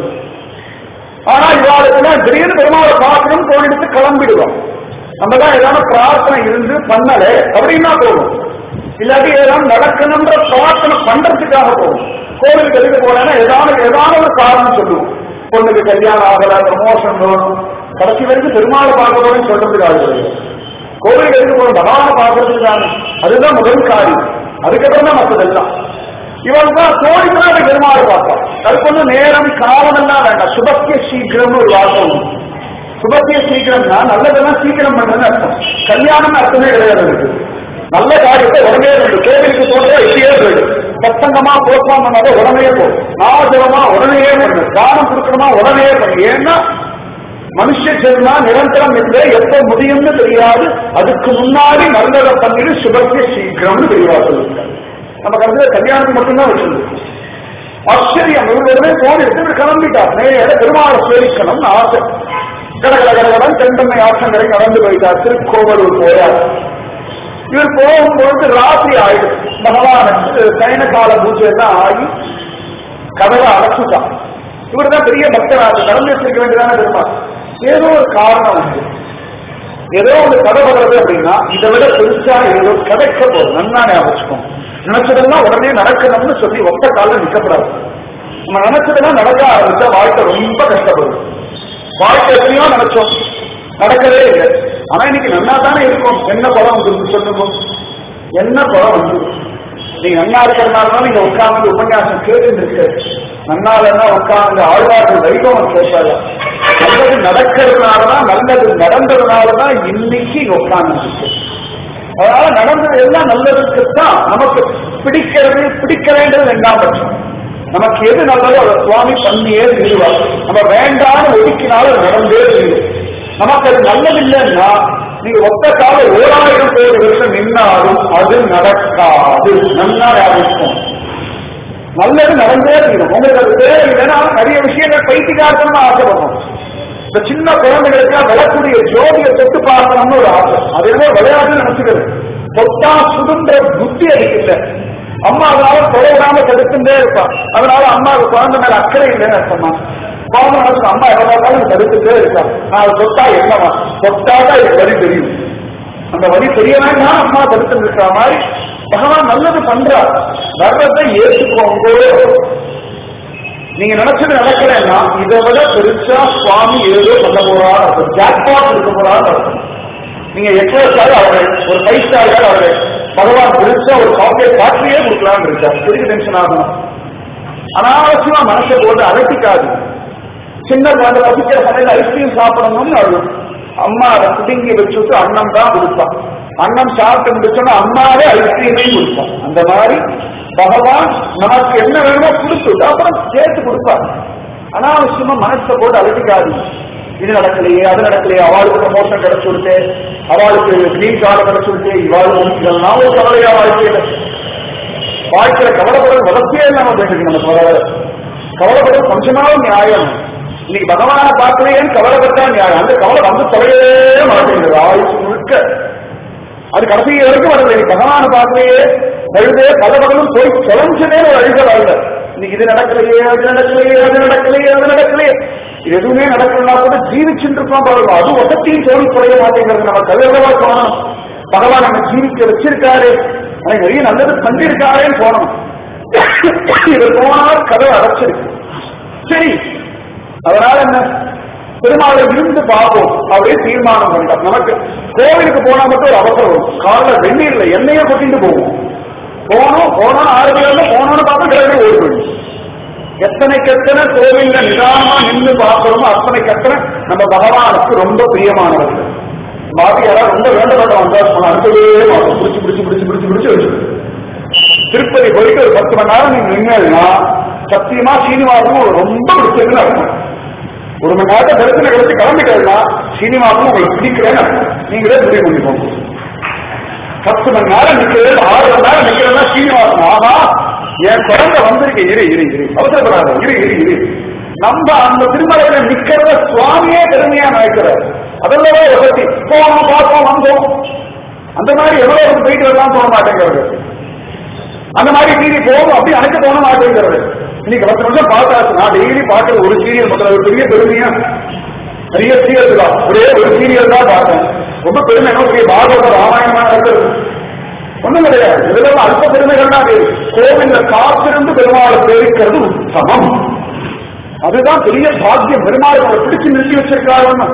ஆனா இவாளுக்குலாம் திடீர்னு பெருமாளை பார்க்கணும் தோணிடுத்து கிளம்பிடுவோம் நம்ம தான் ஏதாவது பிரார்த்தனை இருந்து பண்ணல அப்படின்னா போகும் இல்லாட்டி ஏதாவது நடக்கணும்ன்ற பிரார்த்தனை பண்றதுக்காக போகும் கோவிலுக்கு எதுக்கு போனா ஏதாவது ஏதாவது ஒரு காரணம் சொல்லுவோம் பொண்ணுக்கு கல்யாணம் ஆகல ப்ரமோஷன் வேணும் கடைசி வரைக்கும் பெருமாளை பார்க்க போறேன்னு சொல்றதுக்காக கிடையாது கோவிலுக்கு எதுக்கு போறோம் பகவானை பார்க்கறதுக்கு தானே அதுதான் முதல் காரியம் அதுக்கப்புறம் தான் மற்றதெல்லாம் இவன் தான் தோழிதான் பெருமாள் பார்ப்பான் அதுக்கு வந்து நேரம் காலம் எல்லாம் வேண்டாம் சுபத்திய சீக்கிரம்னு ஒரு வார்த்தை உண்டு சுபத்திய சீக்கிரம்னா நல்லதெல்லாம் சீக்கிரம் பண்றதுன்னு அர்த்தம் கல்யாணம் அர்த்தமே கிடையாது அதுக்கு நல்ல காரியத்தை உடனே ரெண்டு கோவிலுக்கு போறதா இப்படியே போயிடு சத்தங்கமா போஸ்டாம் பண்ணாத உடனே போ நாஜலமா உடனே பண்ணு தானம் கொடுக்கணுமா உடனே பண்ணு ஏன்னா மனுஷ ஜென்மா நிரந்தரம் இல்லை எப்ப முடியும்னு தெரியாது அதுக்கு முன்னாடி நல்லதை பண்ணிடு சுபத்திய சீக்கிரம்னு தெளிவா சொல்லிருக்காரு நம்ம கருத்துல கல்யாணத்துக்கு மட்டும்தான் வச்சிருந்தோம் ஆச்சரியம் இவருமே போன் எடுத்து இவர் கிளம்பிட்டார் நேர பெருமாளை சேவிக்கணும்னு ஆசை கடகட கடகடன் தென்பெண்ணை ஆற்றங்கரை நடந்து போயிட்டார் திருக்கோவலூர் போயார் இவர் போகும்போது ராத்திரி ஆயிடுது பகவானுக்கு சைன கால பூஜை எல்லாம் ஆகி கதவை அடைச்சுட்டான் இவர் தான் பெரிய பக்தராக நடந்து வச்சிருக்க வேண்டியதான பெருமாள் ஏதோ ஒரு காரணம் உண்டு ஏதோ ஒரு கதை வர்றது அப்படின்னா இதை விட பெருசா ஏதோ கிடைக்க போகுது நன்னா ஞாபகம் நினைச்சதெல்லாம் உடனே நடக்கணும்னு சொல்லி ஒத்த காலம் நிற்கப்படாது நம்ம நினைச்சதெல்லாம் நடக்க ஆரம்பிச்சா வாழ்க்கை ரொம்ப கஷ்டப்படும் வாழ்க்கை எத்தனையோ நினைச்சோம் நடக்கவே இல்லை ஆனா இன்னைக்கு நன்னா தானே இருக்கும் என்ன படம் வந்து சொல்லுங்க என்ன படம் வந்து நீங்க நன்னா இருக்கிறதுனால நீங்க உட்கார்ந்து உபன்யாசம் கேட்டு இருக்கு நன்னா இல்லைன்னா உட்கார்ந்து ஆழ்வார்கள் வைபவம் கேட்பாங்க நல்லது நடக்கிறதுனாலதான் நல்லது நடந்ததுனாலதான் இன்னைக்கு இங்க உட்கார்ந்து இருக்கு அதனால நடந்தது எல்லாம் நல்லதுக்குத்தான் நமக்கு பிடிக்கிறது பிடிக்க வேண்டியது ரெண்டாம் பட்சம் நமக்கு எது நல்லதோ அதை சுவாமி பண்ணியே தீருவார் நம்ம வேண்டாம்னு ஒதுக்கினாலும் அது நடந்தே தீரும் நமக்கு அது நல்லதில்லைன்னா நீங்க ஒத்த கால ஓராயிரம் பேர் வருஷம் நின்னாலும் அது நடக்காது நன்னா யாருக்கும் நல்லது நடந்தே தீரும் உங்களுக்கு அது தேவையில்லைன்னா நிறைய விஷயங்கள் பைத்தியகாரத்தனமா ஆசைப்படும் இந்த சின்ன குழந்தைகளுக்கு விளக்கூடிய ஜோதியை தொட்டு பார்க்கணும்னு ஒரு ஆசை அது என்ன விளையாட்டு நினைச்சுக்கிறது தொட்டா சுதந்திர புத்தி அதுக்கு இல்லை அம்மா அதனால தொலை விடாம தடுத்துட்டே இருப்பா அதனால அம்மாவுக்கு குழந்தை மேல அக்கறை இல்லைன்னு அர்த்தமா குழந்தை மனசுக்கு அம்மா எவ்வளவு பார்த்தாலும் தடுத்துட்டே இருக்கா நான் அதை தொட்டா என்னவா தொட்டாதான் இது வரி தெரியும் அந்த வழி தெரிய வேண்டாம் அம்மா தடுத்து இருக்கிற மாதிரி பகவான் நல்லது பண்றார் வர்றதை ஏற்றுக்கோங்க நீங்க நினைச்சது நடக்கலைன்னா இதை விட பெருசா சுவாமி ஏதோ பண்ண போறாரு ஜாக்பாட் இருக்க போறாரு நீங்க எக்ஸ்பிரஸாக அவர்கள் ஒரு ஃபைவ் ஸ்டார் அவர்கள் பகவான் பெருசா ஒரு சாக்லேட் ஃபேக்டரியே கொடுக்கலாம்னு இருக்கார் பெரிய டென்ஷன் ஆகணும் அனாவசியமா மனசை போட்டு அலட்டிக்காது சின்ன குழந்தை பசிக்கிற சமையல் ஐஸ்கிரீம் சாப்பிடணும்னு அழும் அம்மா அதை புடுங்கி வச்சுட்டு அன்னம் தான் கொடுப்பான் அன்னம் சாப்பிட்டு முடிச்சோன்னா அம்மாவே ஐஸ்கிரீமே கொடுப்பான் அந்த மாதிரி பகவான் நமக்கு என்ன வேணுமோ கொடுத்துட்டு அப்புறம் சேர்த்து கொடுப்பார் அனாவசியமா மனசை போட்டு அலட்டிக்காது இது நடக்கலையே அது நடக்கலையே அவளுக்கு ப்ரமோஷன் கிடைச்சு கொடுத்து அவளுக்கு கிரீன் கார்டு கிடைச்சு கொடுத்து இவாளுக்கு இதெல்லாம் ஒரு கவலையா வாழ்க்கையில வாழ்க்கையில கவலைப்பட வளர்ச்சியே இல்லாம போயிட்டு நம்ம கவலை கவலைப்பட கொஞ்சமாவது நியாயம் இன்னைக்கு பகவான பார்க்கலையேன்னு கவலைப்பட்டா நியாயம் அந்த கவலை வந்து தொலைவே மாட்டேங்குது ஆயுசு முழுக்க அது கடைசி வரைக்கும் வரல இன்னைக்கு பகவான பார்க்கலையே அழுதே பல பகலும் போய் தொலைஞ்சதே ஒரு அழுக வரல இன்னைக்கு இது நடக்கலையே அது நடக்கலையே அது நடக்கலையே அது நடக்கலையே இது எதுவுமே நடக்கலனா கூட ஜீவிச்சுட்டு இருக்கோம் பாருங்க அது ஒட்டத்தையும் தோல்வி குறைய மாட்டேங்கிறது நம்ம கல்லவா தோணும் பகவான் நம்ம ஜீவிக்க வச்சிருக்காரு எனக்கு நிறைய நல்லது பண்ணிருக்காரேன்னு தோணும் இவர் போனால் கதை அடைச்சிருக்கு சரி அதனால என்ன பெருமாளை இருந்து பார்ப்போம் அப்படியே தீர்மானம் பண்ணிட்டோம் நமக்கு கோவிலுக்கு போனா மட்டும் ஒரு அவசரம் வரும் காலில் வெந்நீர்ல எண்ணெயே கொட்டிட்டு போவோம் போனோம் போனோம் ஆறு பேர்ல போனோம்னு பார்த்தா கிழமை ஓடி போயிடும் எத்தனைக்கு எத்தனை கோவில்ல நிதானமா நின்று பார்க்கிறோமோ அத்தனைக்கு எத்தனை நம்ம பகவானுக்கு ரொம்ப பிரியமானவர்கள் பாக்கி யாராவது ரொம்ப வேண்டப்பட்ட வந்தா சொன்னா அடுத்ததே மாட்டோம் பிடிச்சு பிடிச்சு பிடிச்சு பிடிச்சு பிடிச்சு வச்சு திருப்பதி போயிட்டு ஒரு பத்து மணி நேரம் நீங்க நின்னா சத்தியமா சீனிவாசனும் ரொம்ப பிடிச்சதுன்னு அர்த்தம் ஒரு மணி நேரத்தை தரிசனம் கிடைச்சு கிளம்பிட்டா சீனிவாசனும் உங்களுக்கு பிடிக்கிறேன்னு அர்த்தம். நீங்களே முடிவு பண்ணிக்கோங்க பத்து மணி நேரம் நிக்கிறது ஆறு மணி நேரம் நிக்கிறதா சீனிவாசன் ஆமா என் குழந்தை வந்திருக்கு இரு இரு இரு அவசரப்படாத இரு இரு இரு நம்ம அந்த திருமலையில நிக்கிறத சுவாமியே பெருமையா நினைக்கிறார் அதெல்லாம் ஒரு பத்தி போனோம் பார்த்தோம் வந்தோம் அந்த மாதிரி எவ்வளவு போயிட்டு வரலாம் தோண மாட்டேங்கிறது அந்த மாதிரி டிவி போகும் அப்படி அணைக்க தோண மாட்டேங்கிறது இன்னைக்கு பத்து நிமிஷம் பார்த்தாச்சு நான் டெய்லி பார்க்கிற ஒரு சீரியல் மட்டும் அது ஒரு பெரிய பெருமையா நிறைய சீரியல் தான் ஒரே ஒரு சீரியல் தான் பார்த்தேன் ரொம்ப பெருமை என்ன பெரிய பாகவத ராமாயணமா இருக்கிறது ஒண்ணும் கிடையாது இதெல்லாம் அல்ப பெருமைகள் தான் வேறு கோவில்ல காத்திருந்து பெருமாளை தெரிவிக்கிறது உத்தமம் அதுதான் பெரிய பாக்கியம் பெருமாளை அவரை பிடிச்சு நிறுத்தி வச்சிருக்காருன்னு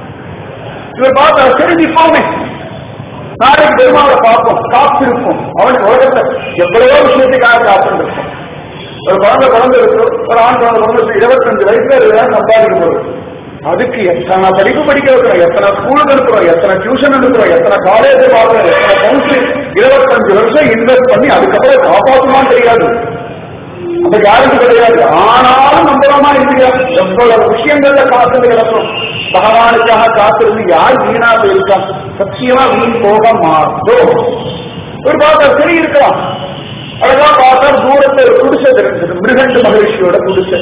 இவர் பார்த்தா சரி நிப்போமே நாளைக்கு பெருமாளை பார்ப்போம் காத்திருப்போம் அவனுக்கு உலகத்துல எவ்வளவோ விஷயத்துக்காக காத்திருப்போம் ஒரு குழந்தை குழந்தை இருக்கு ஒரு ஆண் குழந்தை குழந்தை இருபத்தஞ்சு வயசுல இதுதான் சம்பாதிக்க போகுது அதுக்கு எத்தனை படிப்பு படிக்க வைக்கிறோம் எத்தனை ஸ்கூலுக்கு இருக்கிறோம் எத்தனை டியூஷன் எடுக்கிறோம் எத்தனை காலேஜ் பார்க்கிறோம் எத்தனை கவுன்சிலிங் இருபத்தஞ்சு வருஷம் இன்வெஸ்ட் பண்ணி அதுக்கப்புறம் காப்பாற்றுமான்னு தெரியாது அந்த கேரண்டி கிடையாது ஆனாலும் நம்புறமா இல்லையா எவ்வளவு விஷயங்கள்ல காத்து கிடக்கும் பகவானுக்காக காத்திருந்து யார் வீணா போயிருக்கா சத்தியமா வீண் போக மாட்டோம் ஒரு பார்த்தா சரி இருக்கலாம் அழகா பார்த்தா தூரத்தை ஒரு குடிசை தெரிஞ்சது மிருகண்டு மகிழ்ச்சியோட குடிசை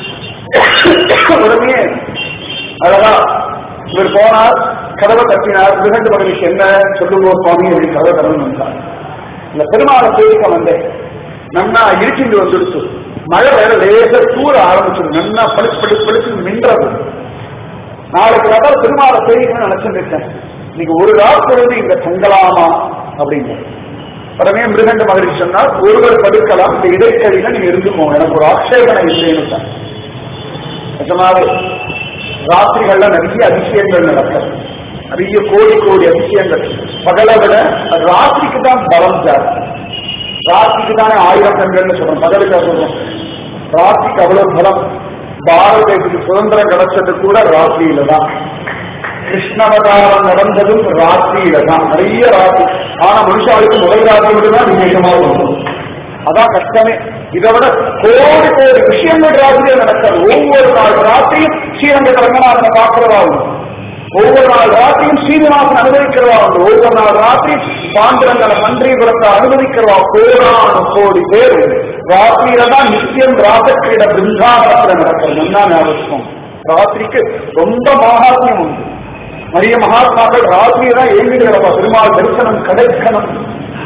உடனே அழகா இவர் போனார் கதவை தட்டினார் மிருகண்டு மகிழ்ச்சி என்ன சொல்லுங்க சுவாமி அப்படின்னு கதவை திறந்து வந்தார் இந்த பெருமாளை பேசிக்க வந்தேன் நன்னா இருக்கிட்டு வந்துடுச்சு மழை வேற லேச தூர ஆரம்பிச்சு நன்னா பளிச்சு பளிச்சு பளிச்சு மின்றது நாளைக்கு வர பெருமாளை பேசிக்கணும்னு நினைச்சுட்டு இருக்கேன் நீங்க ஒரு ராத்திரி இங்க தங்கலாமா அப்படின்னு உடனே மிருகண்ட மகிழ்ச்சி சொன்னால் ஒருவர் படுக்கலாம் இந்த இடைக்கழில நீங்க இருந்துக்கோங்க எனக்கு ஒரு ஆட்சேபனை இல்லைன்னு தான் நிஜமாவே ராத்திரிகள்ல நிறைய அதிசயங்கள் நடக்கும் நிறைய கோடி கோடி அதிசயங்கள் பகலை விட ராத்திரிக்கு தான் பலம் ஜாஸ்தி ராத்திரிக்கு தானே ஆயிரம் கண்கள்னு சொல்றோம் பகலுக்கு சொல்றோம் ராத்திரிக்கு அவ்வளவு பலம் பாரத தேசத்துக்கு சுதந்திரம் கிடைச்சது கூட ராத்திரியில தான் கிருஷ்ணவதாரம் நடந்ததும் ராத்திரியில தான் நிறைய ராத்திரி ஆனா மனுஷாளுக்கு முதல் ராத்திரி மட்டும் தான் விசேஷமா வரும் அதான் கஷ்டமே இதை விட கோடி கோடி விஷயங்கள் ராத்திரியா நடக்காது ஒவ்வொரு நாள் ராத்திரியும் ஸ்ரீரங்க ரங்கநாதனை பார்க்கிறதாகும் ஒவ்வொரு நாள் ராத்திரியும் ஸ்ரீனிவாசன் அனுபவிக்கிறவா உண்டு ஒவ்வொரு நாள் ராத்திரி பாண்டரங்கல மந்திரிபுரத்தை அனுபவிக்கிறவா கோடான கோடி பேர் ராத்திரியில தான் நித்தியம் ராசக்கிரீட பிருந்தாவனத்துல நடக்கிறது என்ன ஞாபகம் ராத்திரிக்கு ரொம்ப மகாத்மியம் உண்டு நிறைய மகாத்மாக்கள் ராத்திரியை தான் ஏங்கிட்டு கிடப்பா பெருமாள் தரிசனம் கிடைக்கணும்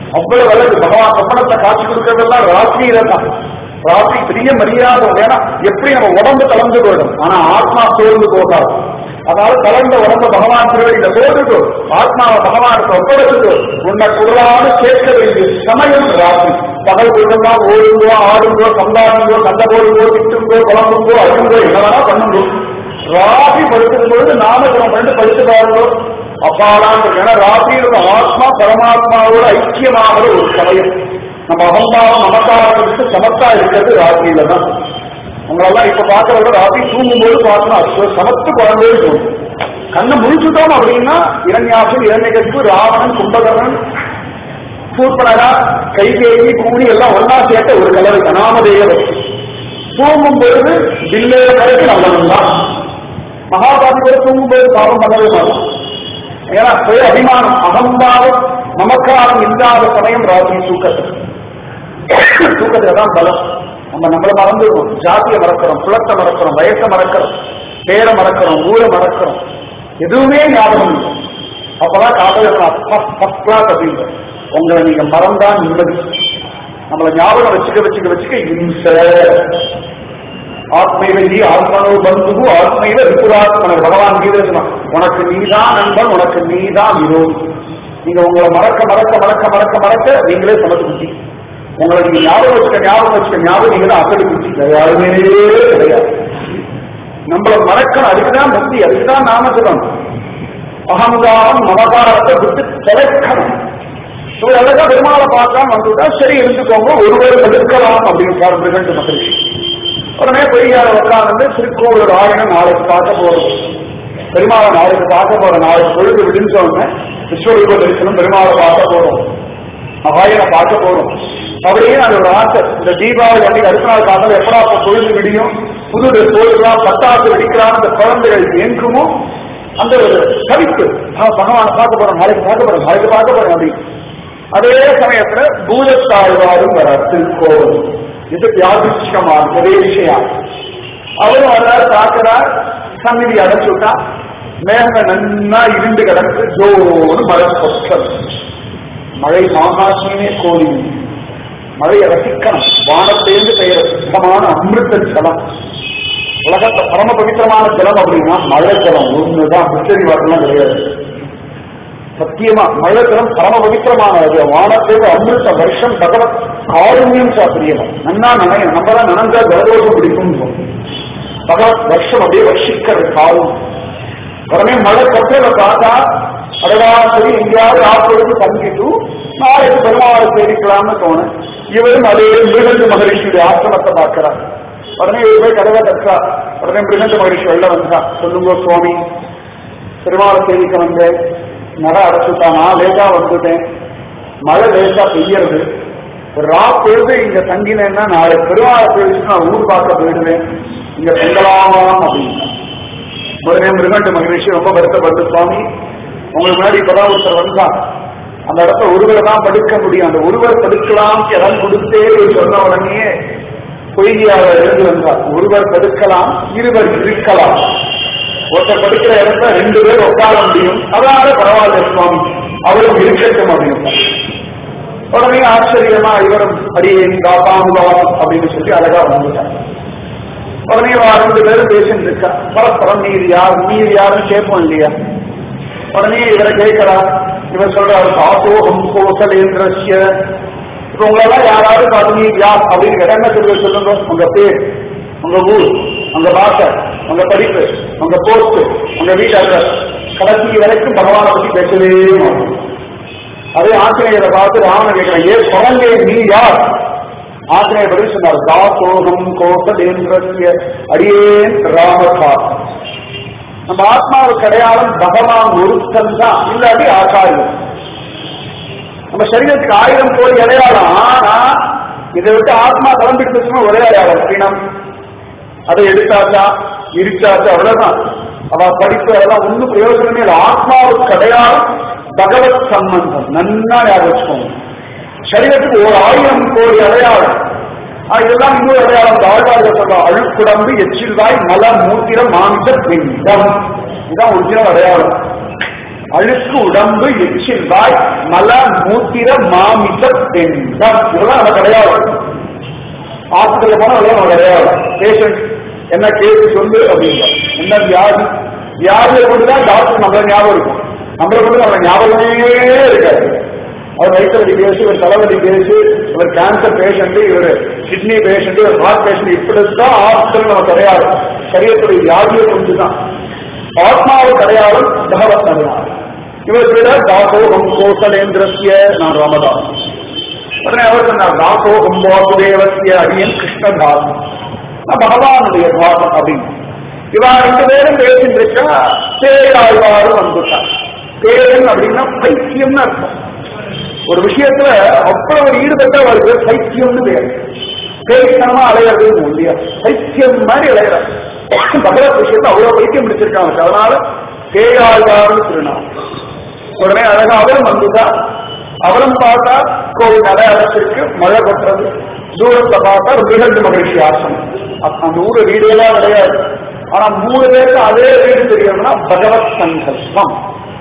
அவ்வளவு அழகு பகவான் சொப்பனத்தை காட்சி கொடுக்கறதெல்லாம் ராத்திரியில தான் ராத்திரி பெரிய மரியாதை உண்டு. ஏன்னா எப்படி நம்ம உடம்பு கலந்து போயிடும் ஆனா ஆத்மா சோர்ந்து போகாது அதாவது கலந்த உடம்பு பகவான் திருவடியில போட்டுட்டு ஆத்மாவை பகவானுக்கு ஒப்படைச்சிட்டு உன்னை குரலான கேட்க வேண்டிய சமயம் ராத்திரி பகல் பொழுதெல்லாம் ஓடுங்கோ ஆடுங்கோ சந்தாடுங்கோ சண்டை போடுங்கோ திட்டுங்கோ குழம்புங்கோ அழுங்கோ என்ன வேணா பண்ணுங்கோ ராசி படுத்தும் பொழுது நாமஜனம் பண்ணிட்டு படுத்து பாருங்கோ அப்பாலாம் ஏன்னா ராத்திரியோட ஆத்மா பரமாத்மாவோட ஐக்கியமாகிற ஒரு சமயம் நம்ம அகம்பாவம் நமக்காரத்துக்கு சமத்தா இருக்கிறது ராத்திரியில தான் உங்களெல்லாம் இப்ப பாக்குறத ராத்திரி தூங்கும்போது பார்க்கணும் அது சமத்து குழந்தையே தோணும் கண்ணை முழிச்சுட்டோம் அப்படின்னா இரண்யாசம் இரண்யகத்து ராவணன் கும்பகர்ணன் சூர்பனகா கைகேயி கூணி எல்லாம் ஒன்னா சேர்த்த ஒரு கலவை அனாமதேய தூங்கும் பொழுது பில்லே வரைக்கும் நல்லவன் தான் மகாபாதிபதி தூங்கும்போது பாவம் பண்ணவே மாட்டான் ஏன்னா சுய அபிமானம் அகம்பாவம் நமக்காரம் இல்லாத சமயம் ராத்திரி தூக்கத்துக்கு தூக்கத்துல தான் பலம் நம்ம நம்மள மறந்துடுவோம் ஜாதியை மறக்கிறோம் குலத்தை மறக்கிறோம் வயசை மறக்கிறோம் பேரை மறக்கிறோம் ஊரை மறக்கிறோம் எதுவுமே ஞாபகம் இல்லை அப்பதான் காதல் ஃபர்ஸ்ட் கிளாஸ் அப்படின்ற உங்களை நீங்க மறந்தா நிம்மதி நம்மளை ஞாபகம் வச்சுக்க வச்சுக்க வச்சுக்க இம்ச ஆத்மையில நீ ஆத்மனோ பந்துகு ஆத்மையில விபுராத்மன பகவான் கீதை சொன்னான். உனக்கு நீதான் நண்பன் உனக்கு நீதான் விரோதி நீங்க உங்களை மறக்க மறக்க மறக்க மறக்க மறக்க நீங்களே சமத்து குட்டி உங்களை நீங்க ஞாபகம் வச்சுக்க ஞாபகம் வச்சுக்க ஞாபகம் நீங்க தான் அசடு குட்டி வேற யாருமே கிடையாது நம்மள மறக்கணும் அதுக்குதான் முக்தி அதுக்குதான் நாம சொல்லணும் அகங்காரம் மமகாரத்தை விட்டு தொலைக்கணும் இவர் அழகா பெருமாளை பார்க்காம வந்துட்டா சரி இருந்துக்கோங்க ஒருவர் தடுக்கலாம் அப்படின்னு சார் மிகண்டு மகிழ்ச்சி உடனே பெரியார உட்கார்ந்து திருக்கோவிலூர் ஆயிரம் நாளைக்கு பார்க்க போறோம் பெருமாளை நாளைக்கு பார்க்க போறோம் நாளைக்கு பொழுது விடுஞ்ச உடனே விஸ்வரூப தரிசனம் பெருமாளை பார்க்க போறோம் ஆயிர பார்க்க போறோம் அப்படியே அது ஒரு ஆசை இந்த தீபாவளி அன்னைக்கு அடுத்த நாள் காலம் எப்படா அப்ப பொழுது விடியும் புது ட்ரெஸ் போட்டுக்கலாம் பட்டாசு வெடிக்கலாம் அந்த குழந்தைகள் எங்குமோ அந்த ஒரு தவிப்பு ஆ, பகவானை பார்க்க போறோம் நாளைக்கு பார்க்க போறோம் நாளைக்கு பார்க்க போறோம் அப்படின்னு அதே சமயத்துல பூஜத்தாழ்வாரும் வரார் திருக்கோவில் இது வியாதிஷ்டமான ஒரே விஷயம் அவரும் வர்றார் பார்க்கிறார் சந்நிதி அடைச்சுட்டா மேகங்க நன்னா இருண்டு கிடக்கு ஜோடு மழை கொற்றல் மழை மாகாசியமே கோரி மழையை ரசிக்கணும் வானத்தேர்ந்து பெயர சுத்தமான அமிர்த ஜலம் உலகத்தை பரம பவித்திரமான ஜலம் அப்படின்னா மழை ஜலம் ஒண்ணுதான் பிச்சரி வாட்டெல்லாம் கிடையாது சத்தியமா மழை ஜலம் பரம பவித்திரமானது வானத்தேர்வு அமிர்த வருஷம் பகவத் காருண்யம் சாப்பிரியவன் நன்னா நனையும் நம்ம தான் நனஞ்சா ஜலதோஷம் பிடிக்கும் பகவத் வருஷம் அப்படியே வர்ஷிக்கிறது காரும் உடனே மழை கப்பலை பார்த்தா அடடா சரி எங்கேயாவது ஆப்பொழுது தங்கிட்டு நாளைக்கு பெருமாளை சேரிக்கலாம்னு தோணும் இவரும் அதே மிருகண்டு மகரிஷியுடைய ஆசிரமத்தை பார்க்கிறார் உடனே இவர் போய் கதவை தட்டா உடனே மிருகண்டு மகரிஷி வெளில வந்தா சொல்லுங்க சுவாமி பெருமாளை சேரிக்க வந்தேன் நட அடைச்சுட்டான் நான் லேட்டா வந்துட்டேன் மழை லேட்டா பெய்யறது ஒரு ரா பொழுது இங்க தங்கினேன்னா நாளை பெருமாளை சேரிச்சு நான் ஊர் பார்க்க போயிடுவேன் இங்க தங்கலாமா அப்படின்னா உடனே மிருகண்டு மகிழ்ச்சி ரொம்ப வருத்தப்பட்டு சுவாமி உங்களுக்கு முன்னாடி இப்பதான் ஒருத்தர் வந்தான் அந்த இடத்துல ஒருவரை தான் படுக்க முடியும் அந்த ஒருவர் படுக்கலாம் இடம் கொடுத்தே சொன்ன உடனே பொய்யாளர் எழுந்து வந்தார் ஒருவர் படுக்கலாம் இருவர் இருக்கலாம் ஒருத்தர் படுக்கிற இடத்துல ரெண்டு பேர் உட்கார முடியும் அதனால பரவாயில்ல சுவாமி அவரும் இருக்கட்டும் அப்படின்னு உடனே ஆச்சரியமா இவரும் அடியேன் காப்பாங்குவான் அப்படின்னு சொல்லி அழகா வந்துட்டார் உடனே வா ரெண்டு பேரும் பேசிட்டு இருக்கா பரஸ்பரம் நீர் யார் நீர் யாருன்னு கேட்போம் இல்லையா உடனே இவரை கேட்கிறா இவர் சொல்றாரு சாத்தோகம் கோசலேந்திரஸ்ய இப்ப உங்களெல்லாம் யாராவது பார்த்து நீ யார் அப்படின்னு கேட்டா என்ன சொல்லுங்க சொல்லுங்க உங்க பேர் உங்க ஊர் உங்க பாஷை உங்க படிப்பு உங்க போஸ்ட் உங்க வீட்டு அட்ரஸ் கடைசி வரைக்கும் பகவானை பத்தி பேசவே மாட்டோம் அதே ஆசிரியரை பார்த்து ராவணன் கேட்கிறேன் ஏ குழந்தை நீ யார் ஆசிரியர் பதில் சொன்னார் தாசோகம் கோசலேந்திரஸ்ய அடியேன் ராமகா நம்ம ஆத்மாவுக்கு அடையாளம் பகவான் ஒருத்தன் தான் இல்லாட்டி ஆச்சாரியம் நம்ம சரீரத்துக்கு ஆயிரம் கோடி அடையாளம் ஆனா இதை விட்டு ஆத்மா கிளம்பிட்டு ஒரே அடையாளம் பிணம் அதை எடுத்தாச்சா இருச்சாச்சா அவ்வளவுதான் அவ படிப்பு அதெல்லாம் ஒன்றும் பிரயோஜனமே இல்லை ஆத்மாவுக்கு அடையாளம் பகவத் சம்பந்தம் நன்னா ஞாபகம் வச்சுக்கோங்க சரீரத்துக்கு ஒரு ஆயிரம் கோடி அடையாளம் ஆனா, இதெல்லாம் இன்னொரு அடையாளம் ஆழ்வார்கள் சொல்றோம் அழுக்குடம்பு எச்சில்வாய் மல மூத்திரம் மாமிச பிண்டம் இதுதான் ஒரிஜினல் அடையாளம் அழுக்கு உடம்பு எச்சில் வாய் மல மூத்திர மாமிச தெண்டம் இதெல்லாம் நம்ம கிடையாது ஹாஸ்பிட்டல்ல போனா அதெல்லாம் நம்ம கிடையாது பேஷண்ட் என்ன கேஸ் சொல்லு அப்படின்னா என்ன வியாதி வியாதியை கொண்டுதான் டாக்டர் நம்மள ஞாபகம் இருக்கும் நம்மளை கொண்டு நம்ம ஞாபகமே இருக்காது அவர் வயிற்றுவலி கேஸ் இவர் தலைவலி கேஸ் இவர் கேன்சர் பேஷண்ட் இவர் கிட்னி பேஷண்ட் இவர் ஹார்ட் பேஷண்ட் இப்படிதான் ஹாஸ்பிட்டல் நம்ம கிடையாது சரியத்துடைய வியாதியை கொண்டு தான் ஆத்மாவை கிடையாது பகவத் அடையாளம் இவர் பேர தாசோகம் கோசலேந்திரஸ்ய நான் ராமதாஸ் உடனே அவர் சொன்னார் தாசோகம் வாசுதேவசிய அடியன் கிருஷ்ணதாஸ் நான் பகவானுடைய தாசம் அப்படின்னு இவா ரெண்டு பேரும் பேசிட்டு இருக்கா பேராழ்வாரும் வந்துட்டார் பேரன் அப்படின்னா பைத்தியம்னு அர்த்தம் ஒரு விஷயத்துல அவ்வளவு ஈடுபட்ட அவருக்கு பைத்தியம்னு பேர் பேய்த்தனமா அலையிறது இல்லையா பைத்தியம் மாதிரி அலையிறார் பகவத் விஷயத்துல அவ்வளவு பைத்தியம் பிடிச்சிருக்காங்க அதனால பேயாழ்வார்னு திருநாள் உடனே அழகா அவரும் வந்துதான் அவரும் பார்த்தா கோவில் நலை அடைச்சிருக்கு மழை கொட்டுறது தூரத்துல பார்த்தா மிகழ்ந்து மகிழ்ச்சி ஆசனம் அப்ப அந்த ஊரு வீடு எல்லாம் கிடையாது ஆனா மூணு பேருக்கு அதே வீடு தெரியணும்னா பகவத் சங்கல்பம்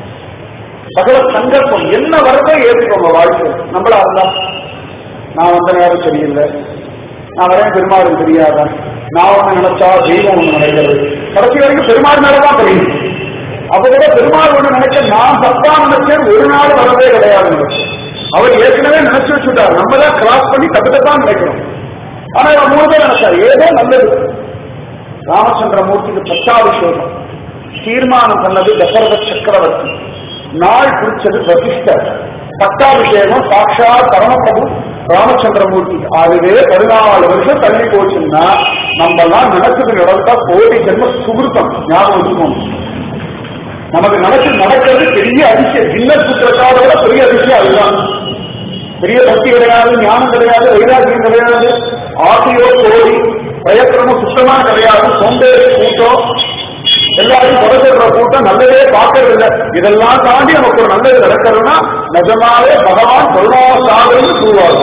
பகவத் சங்கல்பம் என்ன வரதோ ஏற்றுக்கோங்க வாழ்க்கை நம்மளா இருந்தா நான் வந்த நேரம் சரியில்லை நான் வரேன் பெருமாளும் தெரியாதா நான் ஒண்ணு நினைச்சா தெய்வம் ஒண்ணு நினைக்கிறது கடைசி வரைக்கும் பெருமாள் மேலதான் தெரியும் அப்ப கூட பெருமாள் ஒண்ணு நினைச்ச நான் தப்பா நினைச்சேன் ஒரு நாள் வரவே கிடையாது எனக்கு. அவர் ஏற்கனவே நினைச்சு வச்சுட்டார் நம்ம தான் கிராஸ் பண்ணி தப்பு தப்பா நினைக்கிறோம் ஆனா இவன் மூணு பேர் நினைச்சார் ஏதோ நல்லது ராமச்சந்திரமூர்த்திக்கு பட்டாபிஷேகம் தீர்மானம் பண்ணது தசரத சக்கரவர்த்தி நாள் குறிச்சது வசிஷ்டர் பட்டாபிஷேகம் சாட்சா பரமபிரபு ராமச்சந்திரமூர்த்தி அதுவே பதினாலு வருஷம் தள்ளி போச்சுன்னா நம்ம எல்லாம் நினைச்சது நடந்தா கோடி ஜென்ம சுகிருத்தம் ஞாபகம் வச்சுக்கோங்க நமக்கு நினைச்சு நடக்கிறது பெரிய அதிசயம் கின்னஸ் புத்திரக்கார விட பெரிய அதிசயம் அதுதான் பெரிய பக்தி கிடையாது ஞானம் கிடையாது வைராக்கியம் கிடையாது ஆசையோ கோடி பிரயத்தனமும் சுத்தமா கிடையாது சோம்பேறி கூட்டம் எல்லாரையும் குறைச்சிடுற கூட்டம் நல்லதே பார்க்கறது இல்லை இதெல்லாம் தாண்டி நமக்கு ஒரு நல்லது நடக்கிறதுனா நிஜமாவே பகவான் கருணாசாகர்னு சொல்லுவாங்க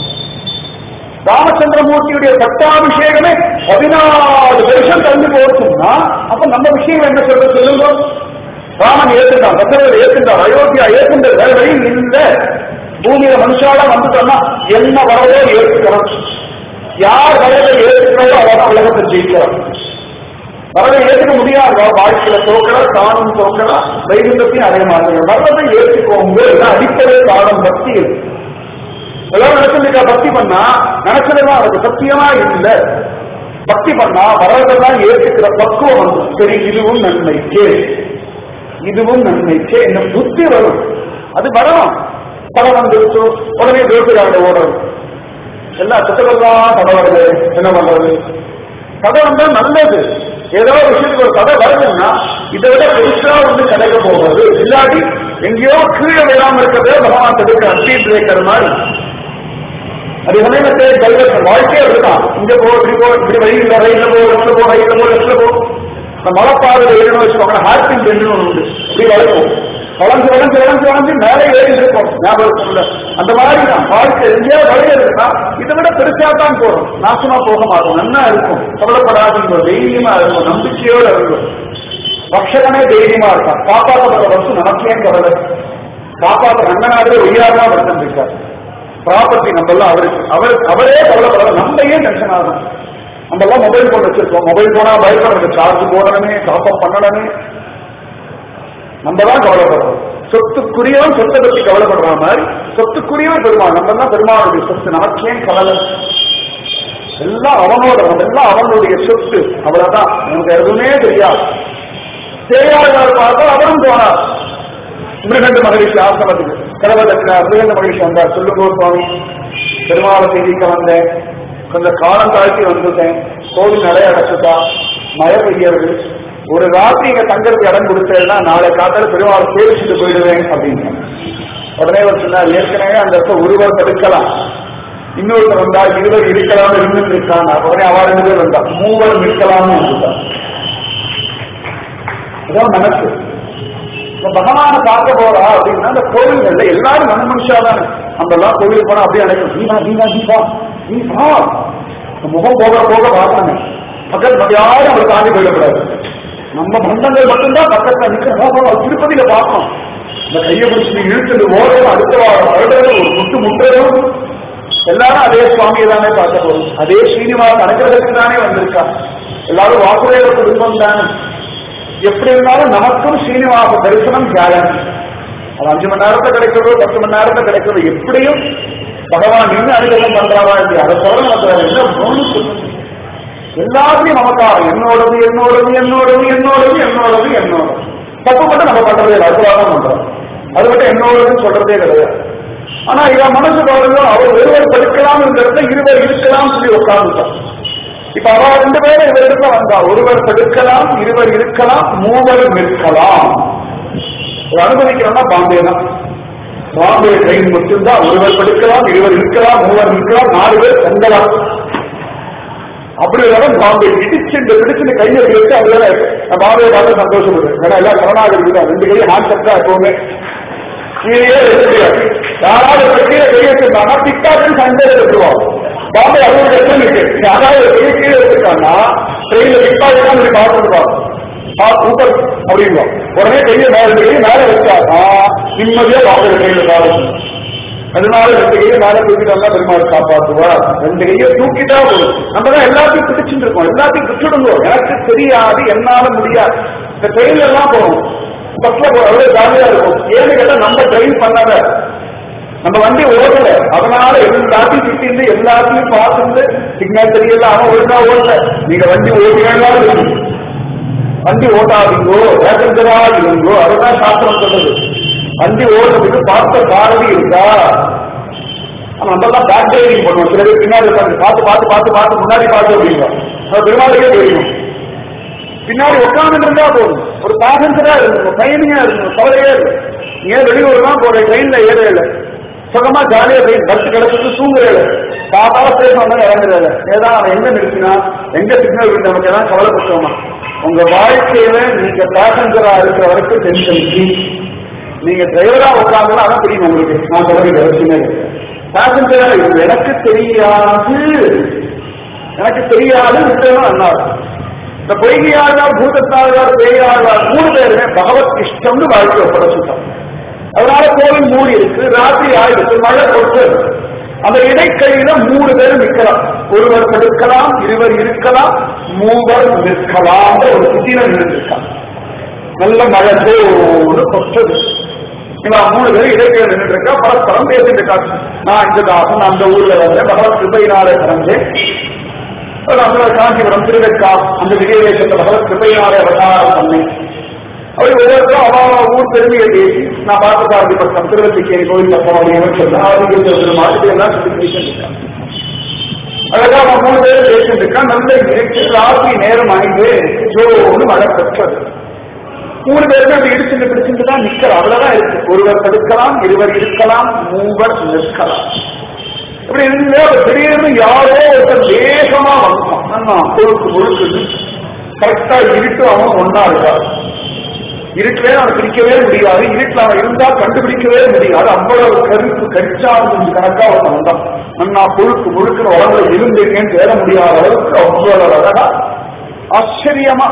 ராமச்சந்திரமூர்த்தியுடைய பட்டாபிஷேகமே பதினாறு வருஷம் தள்ளி போச்சுன்னா அப்ப நம்ம விஷயம் என்ன சொல்றது சொல்லுங்க ராமன் ஏத்துட்டான் தசரதர் ஏத்துட்டான் அயோத்தியா ஏத்துண்டது வேற வழி இல்ல பூமியில மனுஷால வந்துட்டோம்னா என்ன வரவோ ஏற்றுக்கிறோம் யார் வரதை ஏற்றுக்கிறதோ அவதான் உலகத்தை ஜெயிக்கிறார் வரதை ஏற்றுக்க முடியாது வாழ்க்கையில தோக்கலாம் தானும் தோக்கலாம் வைகுந்தத்தையும் அடைய மாட்டாங்க வரதை ஏற்றுக்கோங்க இதுதான் அடிப்படை காலம் பக்தி இருக்கு எல்லாம் நினைச்சிருக்கா பக்தி பண்ணா நினைச்சதுதான் அதுக்கு சத்தியமா இல்ல பக்தி பண்ணா வரதெல்லாம் ஏற்றுக்கிற பக்குவம் வந்து சரி இதுவும் நன்மைக்கே இதுவும் நன்மைக்கே என்ன புத்தி வரும் அது வரணும் படம் வந்துருச்சு உடனே தேவதையாண்ட ஓடணும் எல்லா சுத்தலாம் படம் வருது என்ன பண்றது கதை வந்தா நல்லது ஏதோ ஒரு விஷயத்துக்கு ஒரு கதை வருதுன்னா இதை விட பெருசா வந்து கிடைக்க போகிறது இல்லாட்டி எங்கேயோ கீழே விழாம இருக்கிறதே பகவான் தடுக்க ஸ்பீட் பிரேக்கர் மாதிரி அது சமயத்தை டைவர்ஷன் வாழ்க்கையே அப்படிதான் இங்க போ இப்படி போ இப்படி வழி இல்ல ரயில்ல போ லெஃப்ட்ல போ ரைட்ல போ லெஃப்ட்ல போ இந்த மலைப்பாதையில ஏறணும் வச்சுக்கோங்க ஹார்பின் பெண்ணுன்னு ஒண்ணு உண்டு இப்படி வளைக்கும் வளைஞ்சு வளைஞ்சு வளைஞ்சு வளைஞ்சு மேலே ஏறி இருக்கும் ஞாபகம் இல்ல அந்த மாதிரி தான் வாழ்க்கை எங்கேயோ வழி இருக்குன்னா இதை விட பெருசா தான் போறோம் நாசமா போக மாட்டோம் நல்லா இருக்கும் கவலைப்படாதுங்க தைரியமா இருக்கும் நம்பிக்கையோட இருக்கும் பக்ஷகனே தைரியமா இருக்கான் காப்பாற்றப்பட்ட வஸ்து நமக்கே கவலை காப்பாற்ற ரங்கநாதரே உயிராக வருத்தம் இருக்கார் ப்ராப்பர்ட்டி நம்ம எல்லாம் அவருக்கு அவர் அவரே கவலைப்படாத நம்ம ஏன் டென்ஷன் ஆகும் நம்ம எல்லாம் மொபைல் போன் வச்சிருக்கோம் மொபைல் போனா பயப்படுறது சார்ஜ் போடணுமே டாப்அப் பண்ணணுமே நம்ம தான் கவலைப்படுறோம் சொத்துக்குரியவன் சொத்தை பத்தி கவலைப்படுற மாதிரி சொத்துக்குரியவன் பெருமாள் நம்ம தான் பெருமாளுடைய சொத்து நமக்கே கவலை எல்லாம் அவனோட எல்லாம் அவனுடைய சொத்து அவ்வளவுதான் நமக்கு எதுவுமே தெரியாது தெரியாதவர் பார்த்தா அவரும் போனார் மிருகண்ட மகிழ்ச்சி ஆசிரமத்துக்கு கடவை தட்டினார் மிருகண்ட மகிழ்ச்சி வந்தார் சொல்லுங்கோ சுவாமி பெருமாளை செய்திக்க வந்தேன் கொஞ்சம் காலம் தாழ்த்தி வந்துட்டேன் கோவில் நடை அடைச்சுட்டா மழை பெய்யறது ஒரு ராத்திரி இங்க தங்கறதுக்கு இடம் கொடுத்தேன்னா நாளை காத்தால பெருமாளை சேவிச்சுட்டு போயிடுவேன் அப்படின்னு உடனே அவர் சொன்னார் ஏற்கனவே அந்த இடத்த ஒருவர் தடுக்கலாம் இன்னொருத்தர் வந்தா இருவர் இருக்கலாம் இருந்து இருக்கான் உடனே அவ ரெண்டு பேர் வந்தா மூவர் நிற்கலாம்னு இருந்தார் அதான் மனசு இப்ப பகவான பார்க்க போறா அப்படின்னா அந்த கோவில்கள்ல எல்லாரும் மன மனுஷா தானே நம்ம எல்லாம் கோவிலுக்கு போனா அப்படியே அழைக்கணும் நீ வா நீ வா நீ வா நீ வா இந்த முகம் போக போக பார்க்கணும் பக்கத்து யாரும் அவரை தாண்டி போயிடக்கூடாது நம்ம பந்தங்கள் மட்டும்தான் பக்கத்துல நிற்கிறோம் திருப்பதியில பார்க்கணும் இந்த கையை பிடிச்சி நீ இழுத்துட்டு ஓடணும் அடுத்த வாரம் வருடம் ஒரு முட்டு முட்டுறதும் எல்லாரும் அதே சுவாமியை தானே பார்க்க போறோம் அதே ஸ்ரீனிவாசன் அனுகிரகத்துக்கு தானே வந்திருக்கா எல்லாரும் வாசுதேவ குடும்பம் தானே எப்படி இருந்தாலும் நமக்கும் ஸ்ரீனிவாச தரிசனம் கேரண்டி அது அஞ்சு மணி நேரத்தை கிடைக்கிறதோ பத்து மணி நேரத்தை கிடைக்கிறதோ எப்படியும் பகவான் நின்று அனுகிரகம் பண்றாரா இல்லையா அதை தவிர நமக்கு வேற என்ன போகணும் சொல்லுங்க எல்லாத்தையும் நமக்காக என்னோடது என்னோடது என்னோடது என்னோடது என்னோடது என்னோடது தப்பு மட்டும் நம்ம பண்றதே இல்லை அதுவாக பண்றோம் அது மட்டும் என்னோடதுன்னு சொல்றதே கிடையாது ஆனா இவன் மனசு பாருங்க அவர் ஒருவர் படுக்கலாம் இடத்துல இருவர் இருக்கலாம் சொல்லி உட்கார்ந்துட்டான் இப்ப அவ ரெண்டு பேரும் இவரிடத்துல வந்தா ஒருவர் படுக்கலாம் இருவர் இருக்கலாம் மூவர் நிற்கலாம் இதை அனுபவிக்கிறோம்னா பாம்பே தான் பாம்பே ட்ரெயின் மட்டும்தான் ஒருவர் படுக்கலாம் இருவர் இருக்கலாம் மூவர் நிற்கலாம் நாலு பேர் தங்கலாம் அப்படி இல்லாம பாம்பே இடிச்சு இந்த பிடிச்சு கையை வச்சு அதுல நான் பாம்பே பார்த்து சந்தோஷப்படுறேன் ஏன்னா எல்லாம் கருணாகரி தான் ரெண்டு கையை ஹாண்ட் செட்டா எப்பவுமே கீழே வைக்க முடியாது யாராவது இப்ப கீழே கை வச்சிருந்தாங்கன்னா பிக்காட்டு சண்டை எடுத்துருவாங்க பாம்பே அறுபது லட்சம் இருக்கு யாராவது ஒரு கையை கீழே வச்சிருக்காங்கன்னா ட்ரெயின்ல பிக்காட்டு தான் இப்படி பார்த்துருப்பாங்க சூப்பர் அப்படிங்களா உடனே கையை மேல கையை மேல வச்சாக்கா நிம்மதியா பாம்பே கையில பாருங்க அதனால ரெண்டு கையை மேல தூக்கிட்டாங்க பெருமாள் காப்பாற்றுவார் ரெண்டு கையை தூக்கிட்டா போதும் நம்ம தான் எல்லாத்தையும் பிடிச்சிட்டு இருக்கோம் எல்லாத்தையும் விட்டுடுங்க எனக்கு தெரியாது என்னால முடியாது இந்த ட்ரெயின்ல எல்லாம் போகும் பஸ்ல அவ்வளவு ஜாலியா இருக்கும் ஏன்னு கேட்டா நம்ம டிரைவ் பண்ணாத நம்ம வண்டி ஓடல அதனால எல்லாத்தையும் திட்டிருந்து எல்லாத்தையும் பார்த்துட்டு சிக்னல் தெரியல அவன் ஒழுங்கா ஓடல நீங்க வண்டி ஓடினாலும் வண்டி ஓட்டாதீங்கோ பேசஞ்சரா இருங்கோ அதுதான் சாஸ்திரம் சொல்றது வண்டி ஓடுறதுக்கு பார்த்த பாரதி இருக்கா ஆனா நம்ம எல்லாம் பேக் டிரைவிங் பண்ணுவோம் சில பேர் பின்னாடி உட்கார்ந்து பார்த்து பார்த்து பார்த்து பார்த்து முன்னாடி பார்த்து அப்படிங்க அது பெருமாளுக்கே தெரியும் பின்னாடி உட்கார்ந்து இருந்தா போதும் ஒரு பேசஞ்சரா இருக்கணும் பயணியா இருக்கணும் கவலையே இல்லை ஏன் வெளியூர் தான் போற ட்ரெயின்ல ஏறையில சுகமா ஜாலியா ட்ரெயின் பஸ் கிடைச்சிட்டு தூங்குறேன் பாப்பால ஸ்டேஷன் வந்து இறங்குறேன் ஏதாவது அவன் எங்க நிறுத்தினா எங்க சிக்னல் விட்டு நமக்கு ஏதாவது கவலைப்பட்டோமா உங்க வாழ்க்கையில நீங்க பேசஞ்சரா இருக்கிற வரைக்கும் டென்ஷன் நீங்க டிரைவரா உட்கார்ந்து அதான் தெரியும் உங்களுக்கு நான் சொல்றது அவசியமே பேசஞ்சரா இருக்கு எனக்கு தெரியாது எனக்கு தெரியாது விட்டதும் நல்லா இருக்கும் இந்த பொய்கையாழ்வார் பூதத்தாழ்வார் பேயாழ்வார் மூணு பேருமே பகவத் இஷ்டம்னு வாழ்க்கை ஒப்படைச்சுட்டோம் அதனால கோவில் மூடி இருக்கு ராத்திரி ஆயிடுச்சு மழை கொட்டு அந்த இடைக்கையில மூணு பேர் நிற்கலாம் ஒருவர் படுக்கலாம் இருவர் இருக்கலாம் மூவர் நிற்கலாம் ஒரு சித்தியில நின்றுருக்கான் நல்ல மழை போடு கொட்டது இவன் மூணு பேர் இடைக்கையில் நின்றுட்டு இருக்கா பரஸ்பரம் பேசிட்டு இருக்காங்க நான் இந்த தாசன் அந்த ஊர்ல வந்தேன் பகவத் கிருபையினாலே பிறந்தேன் அந்த காஞ்சிபுரம் திருவெக்கா அந்த விஜயவேசத்தை பகவத் கிருபையினாலே அவதாரம் பண்ணேன் அப்படி ஒவ்வொருத்தரும் அவ ஊர் பெருமையை பேசி நான் பார்த்து பார்க்கப்பட்டேன் திருவல்லிக்கேரி கோயில் பக்கம் அப்படின்னு சொன்னா அவங்க மாதிரி எல்லாம் சொல்லி பேசிட்டு இருக்காங்க அழகா அவன் மூணு பேர் பேசிட்டு இருக்கான் நல்ல இருக்கு ராத்திரி நேரம் ஆகிட்டு ஜோன்னு மழை பெற்றது மூணு பேருமே அப்படி இடிச்சுட்டு பிடிச்சிட்டு தான் நிக்கிறோம் அவ்வளவுதான் இருக்கு ஒருவர் தடுக்கலாம் இருவர் இருக்கலாம் மூவர் நிற்கலாம் இப்படி இருந்து திடீர்னு யாரோ ஒருத்தர் வேகமா வந்தான் நான் பொழுக்கு முழுக்கு கரெக்டா இருட்டு அவன் ஒன்னா இருக்கான் இருட்டிலே அவன் பிடிக்கவே முடியாது இருட்டில் அவன் இருந்தா கண்டுபிடிக்கவே முடியாது அவ்வளவு கருப்பு கடிச்சாந்து கணக்கா அவன் வந்தான் நன்னா புழுக்கு முழுக்கிற உடம்புல இருந்தீங்கன்னு தேட முடியாத அளவுக்கு அவ்வளவு அழகா ஆச்சரியமா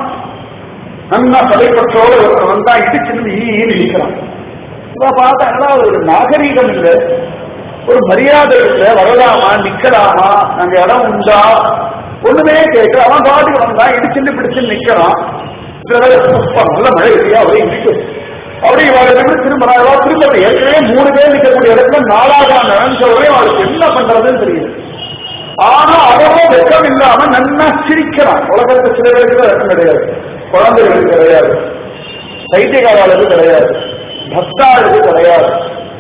நன்னா தலைப்பற்றோட ஒருத்தர் வந்தா இடிச்சிருந்து ஈன்னு நிற்கிறான் இவ பார்த்தா என்னடா ஒரு நாகரீகம் இல்லை ஒரு மரியாதை இல்லை வரலாமா நிக்கலாமா அங்க இடம் உண்டா ஒண்ணுமே கேட்கல அவன் பாட்டுக்கு வந்தான் இடிச்சுட்டு பிடிச்சு நிக்கிறான் நல்ல மழை இல்லையா அவரே இருக்கு அப்படி இவங்க திரும்ப திரும்ப ஏற்கனவே மூணு பேர் நிற்கக்கூடிய இடத்துல நாலாவது நினைச்சவரே அவருக்கு என்ன பண்றதுன்னு தெரியுது ஆனா அவரும் வெக்கம் இல்லாம நன்னா சிரிக்கிறான் உலகத்துல சில பேருக்கு வெக்கம் கிடையாது குழந்தைகளுக்கு கிடையாது சைத்தியகாராளுக்கு கிடையாது பக்தாளுக்கு கிடையாது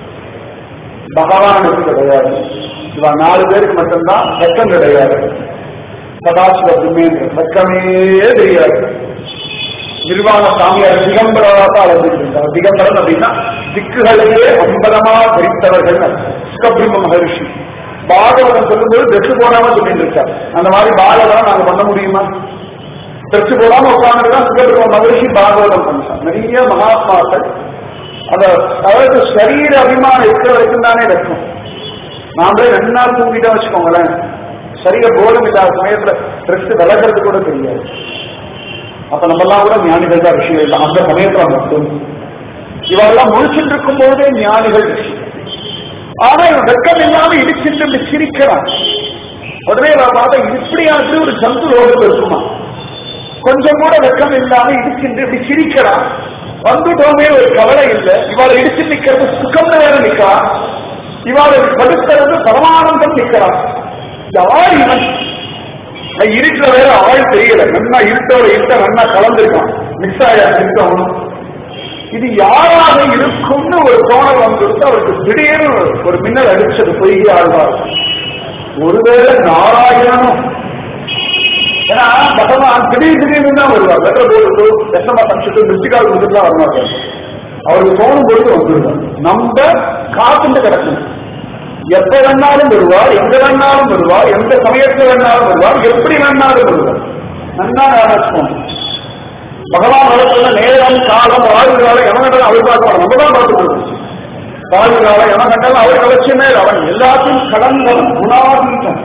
பகவானுக்கு கிடையாது இவன் நாலு பேருக்கு மட்டும்தான் வெக்கம் கிடையாது சதாசிவ பிரம்மேந்திர வெக்கமே தெரியாது நிர்வாண சாமியார் திகம்பரா தான் அழைச்சிருந்தார் திகம்பரன் அப்படின்னா திக்குகளையே அம்பரமா தரித்தவர்கள் சுகபிரம்ம மகரிஷி பாகவதம் சொல்லும்போது ட்ரெஸ் போடாம சொல்லிட்டு இருக்கார் அந்த மாதிரி பாகவதம் நாங்க பண்ண முடியுமா ட்ரெஸ் போடாம உட்கார்ந்துதான் சுகபிரம்ம மகரிஷி பாகவதம் பண்ணார் நிறைய மகாத்மாக்கள் அந்த அதாவது சரீர அபிமானம் இருக்கிற வரைக்கும் தானே இருக்கும் நாமளே ரெண்டு நாள் தூங்கிட்டோம் வச்சுக்கோங்களேன் சரீர போலம் இல்லாத சமயத்துல ட்ரெஸ் விலகிறது கூட தெரியாது அப்ப நம்ம எல்லாம் கூட ஞானிகள் தான் விஷயம் இல்லை அந்த சமயத்துல மட்டும் இவரெல்லாம் முழிச்சுட்டு இருக்கும் போதே ஞானிகள் விஷயம் ஆனா இவன் வெக்கம் இல்லாம இடிச்சுட்டு இப்படி சிரிக்கிறான் உடனே இவன் பார்த்தா இப்படியாச்சு ஒரு ஜந்து ரோகம் இருக்குமா கொஞ்சம் கூட வெக்கம் இல்லாம இடிச்சுட்டு இப்படி சிரிக்கிறான் வந்துட்டோமே ஒரு கவலை இல்லை இவாளை இடிச்சு நிக்கிறது சுகம்னு வேற நிக்கிறான் இவாளை படுத்துறது பரமானந்தம் நிக்கிறான் யார் இவன் அது இருட்டுல வேற ஆள் தெரியல நன்னா இருட்டோட இருட்ட நன்னா கலந்துருக்கான் மிஸ் ஆயா இருக்கான் இது யாராக இருக்கும்னு ஒரு தோணல் வந்துட்டு அவருக்கு திடீர்னு ஒரு மின்னல் அடிச்சது பொய்கி ஆழ்வார் ஒருவேளை நாராயணனும் ஏன்னா பகவான் திடீர் திடீர்னு தான் வருவார் லெட்டர் போட்டு எஸ்எம்ஆ சமைச்சிட்டு மிஸ்டிகால் கொடுத்துட்டு வரமாட்டார் அவருக்கு தோணும் பொழுது வந்துருவார் நம்ம காத்துட்டு கிடக்கணும் எப்ப வேணாலும் வருவார் எங்க வேணாலும் வருவார் எந்த சமயத்துல வேணாலும் வருவார் எப்படி வேணாலும் வருவார் நன்னா ஞாபகம் பகவான் வளர்த்துல நேரம் காலம் ஆயுள் காலம் எவன் கண்டாலும் அவர் பார்க்க மாட்டான் நம்ம தான் பார்த்துக்கணும் ஆயுள் காலம் எவன் கண்டாலும் அவர் கலட்சியமே இல்லை. அவன் எல்லாத்தையும் கடந்தவன் குணாதீதன்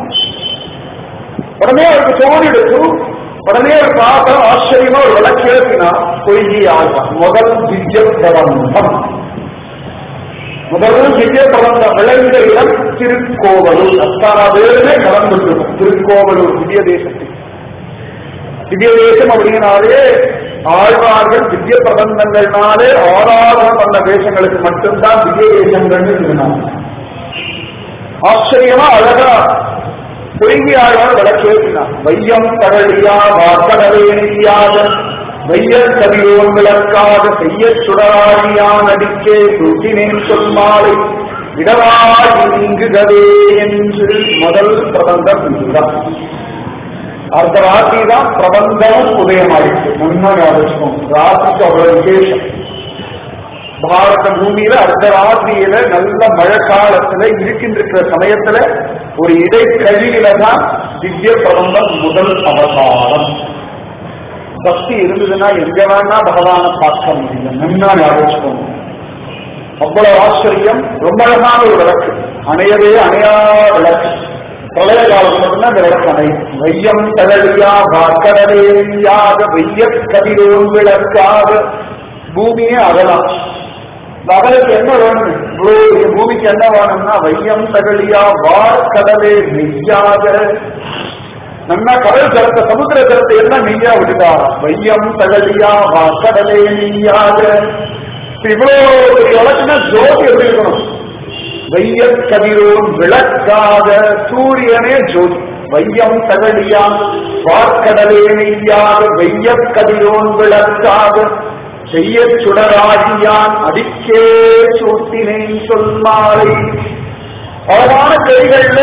உடனே அவருக்கு தோணிடுச்சு உடனே அவர் பார்த்த ஆச்சரியமா ஒரு விளக்கேற்றினா பொய்கி ஆழ்வான் முதல் திவ்ய பிரபந்தம் முதல் திவ்ய பிரபந்தம் விளைந்த இடம் திருக்கோவலூர் அத்தாராவேருமே கலந்துருக்கும் திருக்கோவலூர் திவ்ய தேசத்தில் திவ்ய தேசம் அப்படின்னாலே ஆழ்வார்கள் திவ்ய பிரபந்தங்கள்னாலே ஆராதனம் பண்ண தேசங்களுக்கு மட்டும்தான் திவ்ய தேசங்கள்னு இருந்தாங்க ஆச்சரியமா அழகா பொய்கி ஆழ்வார் விளக்கேற்றினார் வையம் தகழியா வார்த்தகவேணியாக வையர் கவியோன் விளக்காக செய்ய சுடராழியான் அடிக்கே சுட்டினேன் சொல்மாலை இடவாய் நீங்குகவே என்று முதல் பிரபந்தம் இதுதான் அந்த ராத்திரி தான் பிரபந்தமும் உதயமாயிடுச்சு முன்னாடி ஆலோசிக்கும் ராத்திரிக்கு அவ்வளவு விசேஷம் பாரத பூமியில அடுத்த ராத்திரியில நல்ல மழை காலத்துல இருக்கின்ற சமயத்துல ஒரு இடைக்கழியில தான் திவ்ய பிரபந்தம் முதல் அவதாரம் பக்தி இருந்ததுன்னா எங்க வேணா பகவானை பார்க்க முடியும் முன்னாடி ஆலோசிக்கணும் அவ்வளவு ஆச்சரியம் ரொம்ப அழகான ஒரு விளக்கு அணையவே அணையா விளக்கு பிரளய காலம் மட்டும்தான் இந்த விளக்கு அணையும் வையம் தகழியா வாக்கடலேயாக வைய கதிரோன் விளக்காக பூமியே அகலாம் அவருக்கு என்ன வேணும் இவ்வளோ பெரிய பூமிக்கு என்ன வேணும்னா வையம் தகழியா வார்கடலே நெய்யாக நல்லா கடல் ஜலத்தை சமுத்திர ஜலத்தை எல்லாம் நெய்யா விட்டுட்டா வையம் தகழியா வார்கடலே நெய்யாக இவ்வளோ பெரிய வழக்குனா ஜோதி எப்படி இருக்கணும் வைய கதிரோன் விளக்காக சூரியனே ஜோதி வையம் தகழியா வார்க்கடலே நெய்யாக வைய கதிரோன் விளக்காக செய்ய சுடராகியான் அடிக்கே சூட்டினேன் சொல்மாலை அழகான கைகள்ல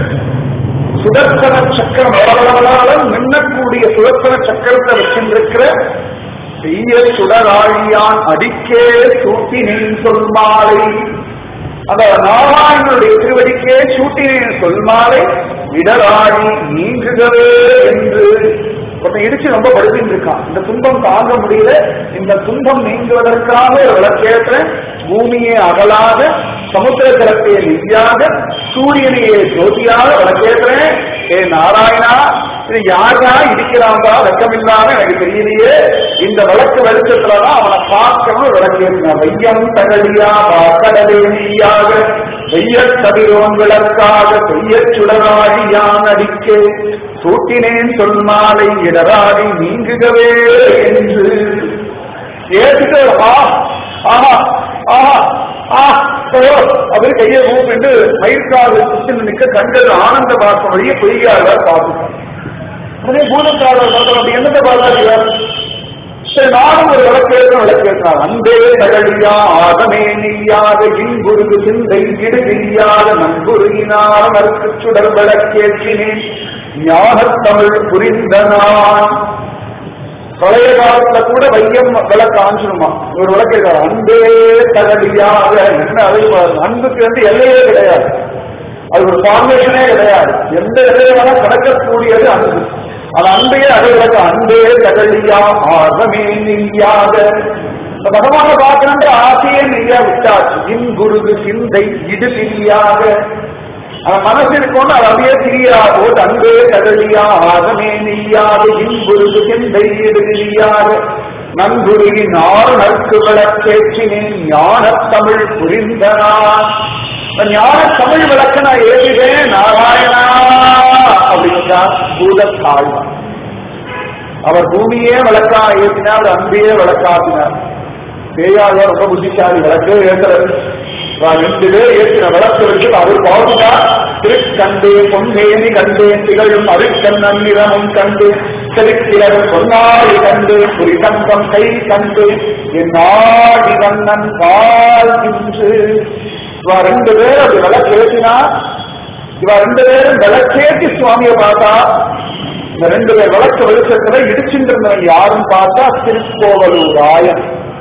சுதர்சன சக்கரம் எவ்வளவுனால மின்னக்கூடிய சுதர்சன சக்கரத்தை வச்சிருக்கிற செய்ய சுடராழியான் அடிக்கே சூட்டினேன் சொல்மாலை அந்த நாராயணனுடைய திருவடிக்கே சூட்டினேன் சொல்மாலை இடராழி நீங்குகவே என்று ஒருத்தன் இடிச்சு ரொம்ப படுத்தின்னு இருக்கான் இந்த துன்பம் தாங்க முடியல இந்த துன்பம் நீங்குவதற்காக ஒரு விளக்கேற்ற பூமியை அகலாக சமுத்திர ஜலத்தை நெய்யாக சூரியனையே ஜோதியாக விளக்கேற்றேன் ஏ நாராயணா இது யாரா இடிக்கிறான்பா வெக்கமில்லாம எனக்கு தெரியலையே இந்த விளக்கு வெளிச்சத்துலதான் அவனை பார்க்கணும் விளக்கேற்றினான் வையம் தகழியா வாக்கடலே நெய்யாக வெய்ய கதிரோன் விளக்காக செய்ய சுடராடியான் அடிக்கே சூட்டினேன் சொல்மாலை இடராடி நீங்குகவே என்று ஏற்றுட்டு ஆ ஆஹா ஆஹா ஆ ஓ அப்படி கையை மூப்பிட்டு மயிர்காது சுத்தின் நிற்க கண்கள் ஆனந்த பார்க்க வழியே பொய்யாளர் பார்த்துட்டான் உடனே பூதக்காரர் பார்த்தோம் அப்படி என்னத்தை பார்த்தாரு சரி நானும் ஒரு விளக்கேற்ற விளக்கேற்றார் அன்பே தகழியா ஆதமே நீயாக இன்புருகு சிந்தை இடுகிரியாத நன்புருகினார் நற்கு சுடர் விளக்கேற்றினேன் ஞானத் தமிழ் புரிந்த நான் பழைய காலத்துல கூட வையம் விளக்கு ஆஞ்சிருமா ஒரு விளக்கேற்றார் அன்பே தகழியாக என்ன அதை அன்புக்கு வந்து எல்லையே கிடையாது அது ஒரு ஃபார்மேஷனே கிடையாது எந்த எல்லையை வேணா கடக்கக்கூடியது அன்பு அது அன்பையே அடைவிலக்க அன்பே தகழியா ஆர்வமே நெய்யாக இந்த பகவான பார்க்கணுன்ற ஆசையே நெய்யா விட்டாச்சு இன் குருகு சிந்தை இடு பிரியாக அந்த மனசு இருக்கோன்னு அது அப்படியே திரியா போது அன்பே கடலியா ஆகமே நெய்யாது இன்புருது செந்தையிடுகிறியாது நன்புருகி நாறு நற்கு விளக்கேற்றினேன் ஞான தமிழ் புரிந்தனா இந்த ஞான தமிழ் விளக்க நான் ஏறுகிறேன் நாராயணா அப்படின்றார் பூதத்தாழ்வார் அவர் பூமியே விளக்கா ஏற்றினார் அன்பையே விளக்காத்தினார் பேயாழ்வார் ரொம்ப புத்திசாலி விளக்கே ஏற்றுறது நான் ரெண்டு பேர் ஏற்றின விளக்கு வச்சு அவர் பாடுகிறார் திருக்கண்டே பொன்னேனி கண்டேன் திகழும் அருக்கண் நன்னிறமும் கண்டேன் செருக்கிலர் பொன்னாடி கண்டேன் புரிதங்கம் கை கண்டேன் என் நாடி கண்ணன் பால் இன்று இவா ரெண்டு பேர் அப்படி விளக்கு ஏற்றினா இவா ரெண்டு பேரும் விளக்கேற்றி சுவாமியை பார்த்தா இந்த ரெண்டு பேர் விளக்கு வெளிச்சத்துல இடிச்சுட்டு இருந்தவன் யாரும் பார்த்தா திருக்கோவலூர் ராயன்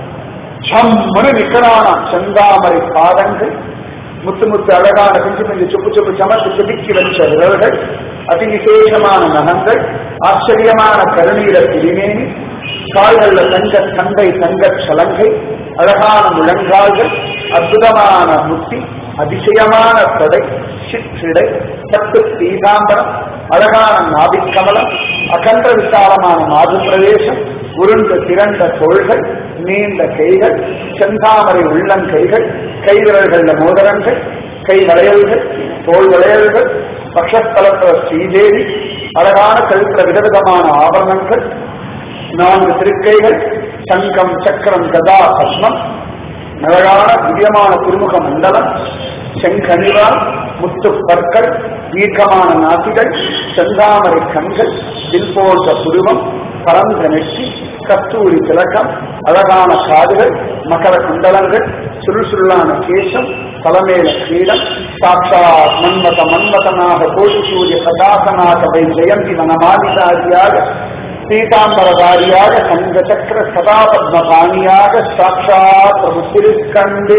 சம்மனு நிக்கரானா செந்தாமரை பாதங்கள் முத்து முத்து அழகான பிஞ்சு பிஞ்சு சுப்பு சுப்பு சமத்து செதுக்கி வச்ச விரல்கள் அதி விசேஷமான நகங்கள் ஆச்சரியமான கருணீர திருமேனி கால்கள்ல தங்க தந்தை தங்க சலங்கை அழகான முழங்கால்கள் அற்புதமான முத்தி அதிசயமான தடை சிற்றிடை பட்டு பீதாம்பரம் அழகான நாபிக்கமலம் அகன்ற விசாலமான மாது பிரதேசம் உருண்ட திரண்ட தோள்கள் நீண்ட கைகள் செந்தாமரை உள்ளங்கைகள் கை விரல்கள்ல மோதிரங்கள் கை வளையல்கள் தோல் வளையல்கள் பக்ஷஸ்தலத்துல ஸ்ரீதேவி அழகான கழுத்துல விதவிதமான ஆபரணங்கள் நான்கு திருக்கைகள் சங்கம் சக்கரம் கதா பத்மம் அழகான திவ்யமான திருமுக மண்டலம் செங்கனிவால் முத்து பற்கள் தீர்க்கமான நாசிகள் செந்தாமரை கண்கள் வில் போன்ற புருவம் பரந்த நெற்றி கஸ்தூரி திலக்கம் அழகான காதுகள் மகர குண்டலங்கள் சுருசுருளான கேசம் தலைமையில கிரீடம் சாட்சா மன்மத மன்மதனாக கோடி சூரிய பிரகாசனாக வை ஜெயந்தி வனமாதிதாரியாக பீதாம்பரதாரியாக சங்க சக்கர சதா பத்மபாணியாக சாட்சாத் பிரபு திருக்கண்டே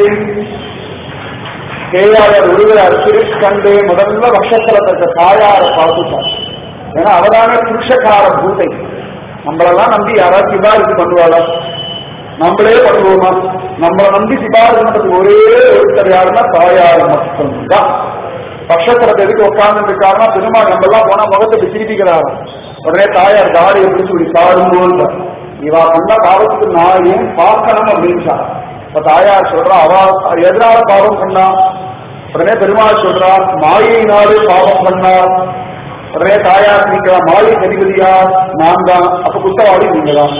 கேயாளர் ஒருவர் திருக்கண்டே முதல்ல வருஷத்துல தாயார பார்த்துட்டார் ஏன்னா அவதான புருஷகார பூதை நம்மளெல்லாம் நம்பி யாராவது சிபாரிசு பண்ணுவாளா நம்மளே பண்ணுவோமா நம்மளை நம்பி சிபாரிசு பண்றதுக்கு ஒரே ஒருத்தர் யாருன்னா தாயார் மட்டும்தான் பட்சத்துல எதுக்கு உட்கார்ந்து இருக்காருன்னா பெருமாள் நம்ம எல்லாம் போனா முகத்தை சிரிப்பிக்கிறாரு உடனே தாயார் தாடியை பிடிச்சி இப்படி பாடும்போது இவா பண்ண பாவத்துக்கு நான் ஏன் பார்க்கணும் அப்படின்ட்டா இப்ப தாயார் சொல்றா அவ எதனால பாவம் பண்ணா உடனே பெருமாள் சொல்றா மாயினாலே பாவம் பண்ணா உடனே தாயார் நீங்களா மாயை அதிபதியா நான் தான் அப்ப குத்தவாளி நீங்க தான்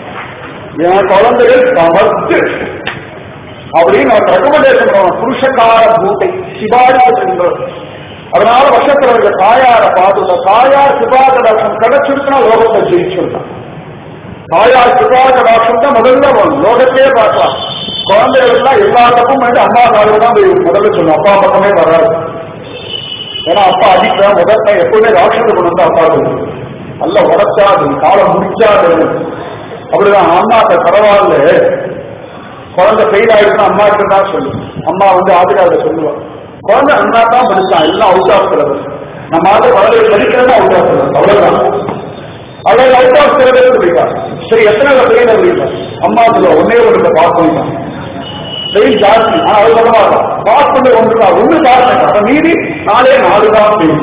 என் குழந்தைகள் சமர்த்து அப்படின்னு அவர் ரெக்கமெண்டேஷன் பண்ணுவாங்க புருஷகார பூட்டை சிபாரிசு அதனால வருஷத்துல இருக்க தாயார பார்த்துட்ட தாயார் சிபாத டாக்ஷம் கிடைச்சிருக்குன்னா லோகத்தை ஜெயிச்சிருக்கான் தாயார் சிபாத டாக்ஷம் தான் முதல்ல வரும் லோகத்தையே பார்க்கலாம் குழந்தைகள்லாம் எல்லா தப்பும் வந்து அம்மா காலம் தான் போய் முதல்ல சொல்லும் அப்பா பக்கமே வராது ஏன்னா அப்பா அடிக்கிற முதல்ல எப்பவுமே ராட்சத குணம் தான் அப்பா நல்ல உடச்சாது காலம் முடிச்சாது அப்படிதான் அம்மாட்ட பரவாயில்ல குழந்தை ஃபெயில் ஆயிடுச்சுன்னா அம்மா கிட்ட தான் சொல்லும் அம்மா வந்து ஆதிராவிட சொல்லுவாங்க குழந்தை அண்ணா தான் படிச்சான் எல்லாம் அவுட் ஆஃப் சிலபஸ் நம்ம ஆண்டு குழந்தை படிக்கிறதா அவுட் ஆஃப் சிலபஸ் அவ்வளவுதான் அவ்வளவு அவுட் ஆஃப் சிலபஸ் படிக்கா சரி எத்தனை ஃபெயில் அப்படின்னா அம்மா சொல்லுவா ஒன்னே ஒன்று பாஸ் பண்ணிட்டான் வெயில் ஜாஸ்தி ஆனா அது சொல்ல மாட்டோம் பாஸ் பண்ணி ஒன்று தான் ஒன்று பாஸ் பண்ணிட்டான் அப்ப மீதி நாலே நாலு தான் ஃபெயில்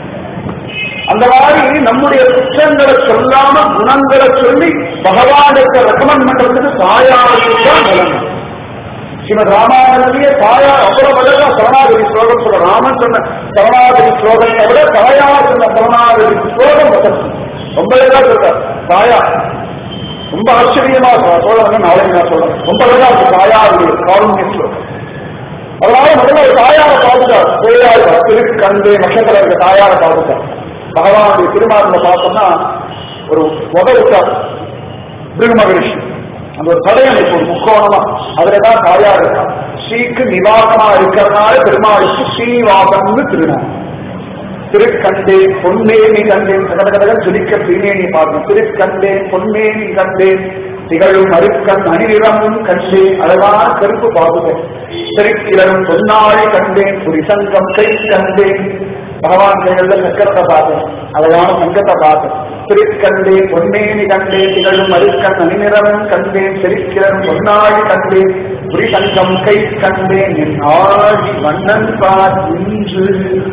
அந்த மாதிரி நம்முடைய குற்றங்களை சொல்லாம குணங்களை சொல்லி பகவானுக்கு ரெக்கமெண்ட் பண்றதுக்கு தாயாருக்கு தான் பலன் ஸ்ரீமத் ராமாயணத்திலேயே தாயார் அவ்வளவு அழகா சரணாகதி ஸ்லோகம் சொல்ற ராமன் சொன்ன சரணாகதி ஸ்லோகத்தை விட தாயார் சொன்ன சரணாகதி ஸ்லோகம் வசதி ரொம்ப அழகா சொல்றார் தாயார் ரொம்ப ஆச்சரியமா சொல்றேன் நாளைக்கு நான் சொல்றேன் ரொம்ப அழகா இருக்கு தாயாருடைய காருண்ய ஸ்லோகம் அதனால முதல்ல ஒரு தாயாரை பார்த்துட்டார் கோயார் திருக்கண்டு நட்சத்திரம் இருக்க தாயாரை பார்த்துட்டார் பகவானுடைய திருமாரில பார்த்தோம்னா ஒரு உத விட்டார் பிருகு மகரிஷி அந்த ஒரு தடையமைப்பு ஒரு முக்கோணமா அதுலதான் தாயார் இருக்கா ஸ்ரீக்கு நிவாசமா இருக்கிறதுனால பெருமாளுக்கு ஸ்ரீனிவாசன் திருநாள் திருக்கண்டேன் பொன்னேனி கண்டேன் கடகடகன் ஜொலிக்க திருநேனி பார்க்கணும் திருக்கண்டேன் பொன்னேனி கண்டேன் திகழும் அருக்கண் அணிநிறமும் கண்டேன் அழகான கருப்பு பாகுதல் திருக்கிழரும் பொன்னாழி கண்டேன் புரிசங்கம் கை கண்டேன் பகவான் கைகள்ல சக்கரத்தை பார்த்தேன் அழகான சங்கத்தை பார்த்தேன் திருக்கண்டேன் பொன்னேனி கண்டேன் திகழும் அருக்கண் அணிநிறமும் கண்டேன் செரிக்கிறன் பொன்னாழி கண்டேன் புரிசங்கம் கை கண்டேன் என் ஆழி வண்ணன் பார் இன்று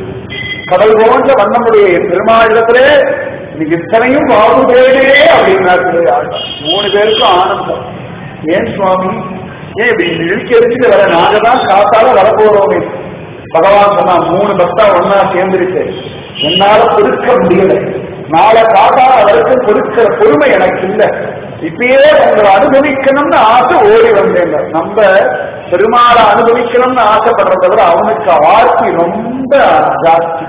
கடல் போன்ற வண்ணமுடைய என் பெருமாளிடத்திலே நீ இத்தனையும் வாகுதேடே அப்படின்னாரு ஆழ்வார். மூணு பேருக்கும் ஆனந்தம் ஏன் சுவாமி ஏன் இப்படி இழுக்கி எடுத்துட்டு வர நாங்க தான் காத்தால வரப்போறோமே பகவான் சொன்னா மூணு பக்தா ஒன்னா சேர்ந்திருக்கு என்னால பொறுக்க முடியல நாளை காத்தால வரைக்கும் பொறுக்கிற பொறுமை எனக்கு இல்ல இப்பயே உங்களை அனுபவிக்கணும்னு ஆசை ஓடி வந்தேங்க நம்ம பெருமாளை அனுபவிக்கணும்னு ஆசைப்படுறத விட அவனுக்கு ஆர்த்தி ரொம்ப ஜாஸ்தி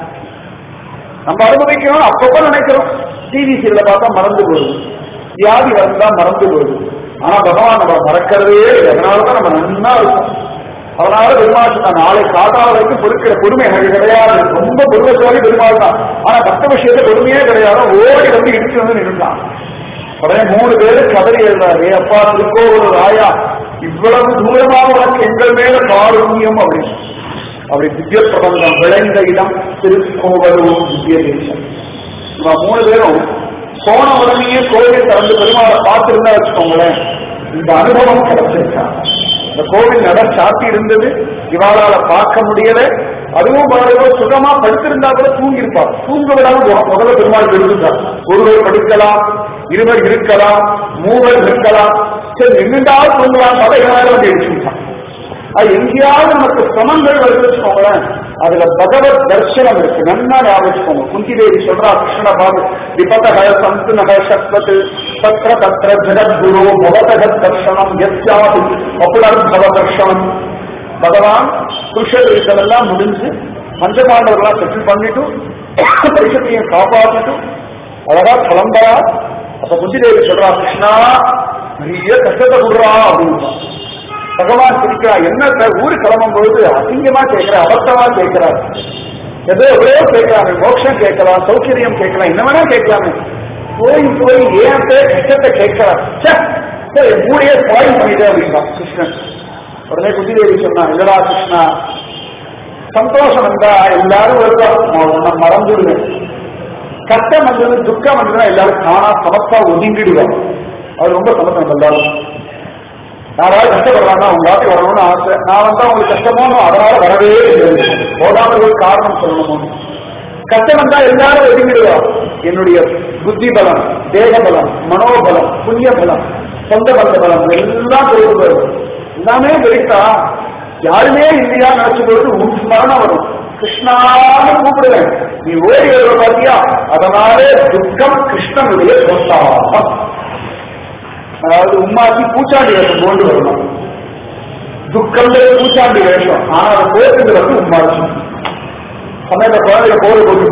நம்ம அனுபவிக்கணும் அப்பப்ப நினைக்கிறோம் டிவி சீரியல பார்த்தா மறந்து போகுது வியாதி வந்தா மறந்து போகுது ஆனா பகவான் நம்ம மறக்கிறதே இல்லை அதனாலதான் நம்ம நன்னா இருக்கும் அதனால பெருமாள் சொன்னா நாளை காட்டால வரைக்கும் பொறுக்கிற பொறுமை எனக்கு கிடையாது ரொம்ப பொறுமைசாலி பெருமாள் தான் ஆனா பக்த விஷயத்த பொறுமையே கிடையாது ஓடி வந்து இடிச்சு வந்து நின்றுட்டான் உடனே மூணு பேரு கதறி எழுதாரு "ஏ அப்பா திருக்கோவில் ராயா இவ்வளவு தூரமாக உனக்கு எங்கள் மேல காருண்யம் அப்படின்னு அப்படி திவ்ய பிரபந்தம் விளைந்த இடம் திருக்கோவலூர் திவ்ய தேசம் இவன் மூணு பேரும் போன உடனேயே கோவில் திறந்து பெருமாளை பார்த்திருந்தா வச்சுக்கோங்களேன் இந்த அனுபவம் கிடைச்சிருக்கா இந்த கோவில் நட சாத்தி இருந்தது இவாளால பார்க்க முடியல அதுவும் பாருங்க சுகமா படுத்திருந்தா கூட தூங்கி இருப்பா தூங்க விடாம போறோம் முதல்ல பெருமாள் விழுந்தார் ஒருவர் படுக்கலாம் இருவர் இருக்கலாம் மூவர் இருக்கலாம் சரி நின்றுண்டாவது தூங்கலாம் பல இடத்துல வந்து எடுத்துட்டான் அது எங்கேயாவது நமக்கு சமங்கள் வருது வச்சுக்கோங்களேன் அதுல பகவத் தர்சனம் இருக்கு நன்னா ஞாபகம் வச்சுக்கோங்க குந்தி தேவி சொல்றா கிருஷ்ண பாபு விபதக சந்து நக சத்வத் தத்ர தத்ர ஜெகத்குரு பவதக தர்ஷனம் எத்யாவது அப்புலர் பவ தர்ஷனம் பகவான் குருஷர் இதெல்லாம் முடிஞ்சு பஞ்சபாண்டவர்களா செட்டில் பண்ணிட்டு பரிசத்தையும் காப்பாற்றிட்டு அழகா கிளம்புறா அப்ப குந்தி தேவி சொல்றா கிருஷ்ணா நிறைய கஷ்டத்தை கொடுறா அப்படின்னு பகவான் சிரிக்கிறா என்ன சார் ஊரு கிளம்பும் பொழுது அசிங்கமா கேட்கிற அபத்தமா கேட்கிறார் ஏதோ எவ்வளோ கேட்கலாமே மோட்சம் கேட்கலாம் சௌகரியம் கேட்கலாம் என்ன வேணா கேட்கலாமே போய் போய் ஏன் பேர் கஷ்டத்தை கேட்கிறார் சரி மூடையே ஸ்பாயில் பண்ணிட்டே அப்படின்னா கிருஷ்ணன் உடனே குதிதேவி சொன்னா இல்லடா கிருஷ்ணா சந்தோஷம் வந்தா எல்லாரும் வருவா நான் உன்னை மறந்துடுவேன் கஷ்டம் வந்தது துக்கம் வந்ததுன்னா எல்லாரும் காணா சமத்தா ஒதுங்கிடுவான் அது ரொம்ப சமத்தம் எல்லாரும் யாராவது கஷ்டப்படுறாங்க அவங்க வாட்டி வரணும்னு ஆசை நான் வந்தா உங்களுக்கு கஷ்டமோ அதனால வரவே இல்லை போதாம ஒரு காரணம் சொல்லணுமோ கஷ்டம் வந்தா எல்லாரும் ஒதுங்கிடுவா என்னுடைய புத்தி பலம் தேக பலம் மனோபலம் புண்ணிய பலம் சொந்த பந்த பலம் எல்லாம் கொடுத்து போயிடும் எல்லாமே கிடைத்தா யாருமே இல்லையா நினைச்ச பொழுது உன் ஸ்மரணம் வரும் கிருஷ்ணான்னு கூப்பிடுவேன் நீ ஓடி வருவ பாத்தியா அதனாலே துக்கம் கிருஷ்ணனுடைய சொத்தாகும் அதாவது உம்மாச்சி பூச்சாண்டி வேஷம் கொண்டு வரணும் துக்கம்ல பூச்சாண்டி வேஷம் ஆனா அதை போட்டுங்கிறது உம்மாச்சி சமயத்த குழந்தைய கோழி போட்டு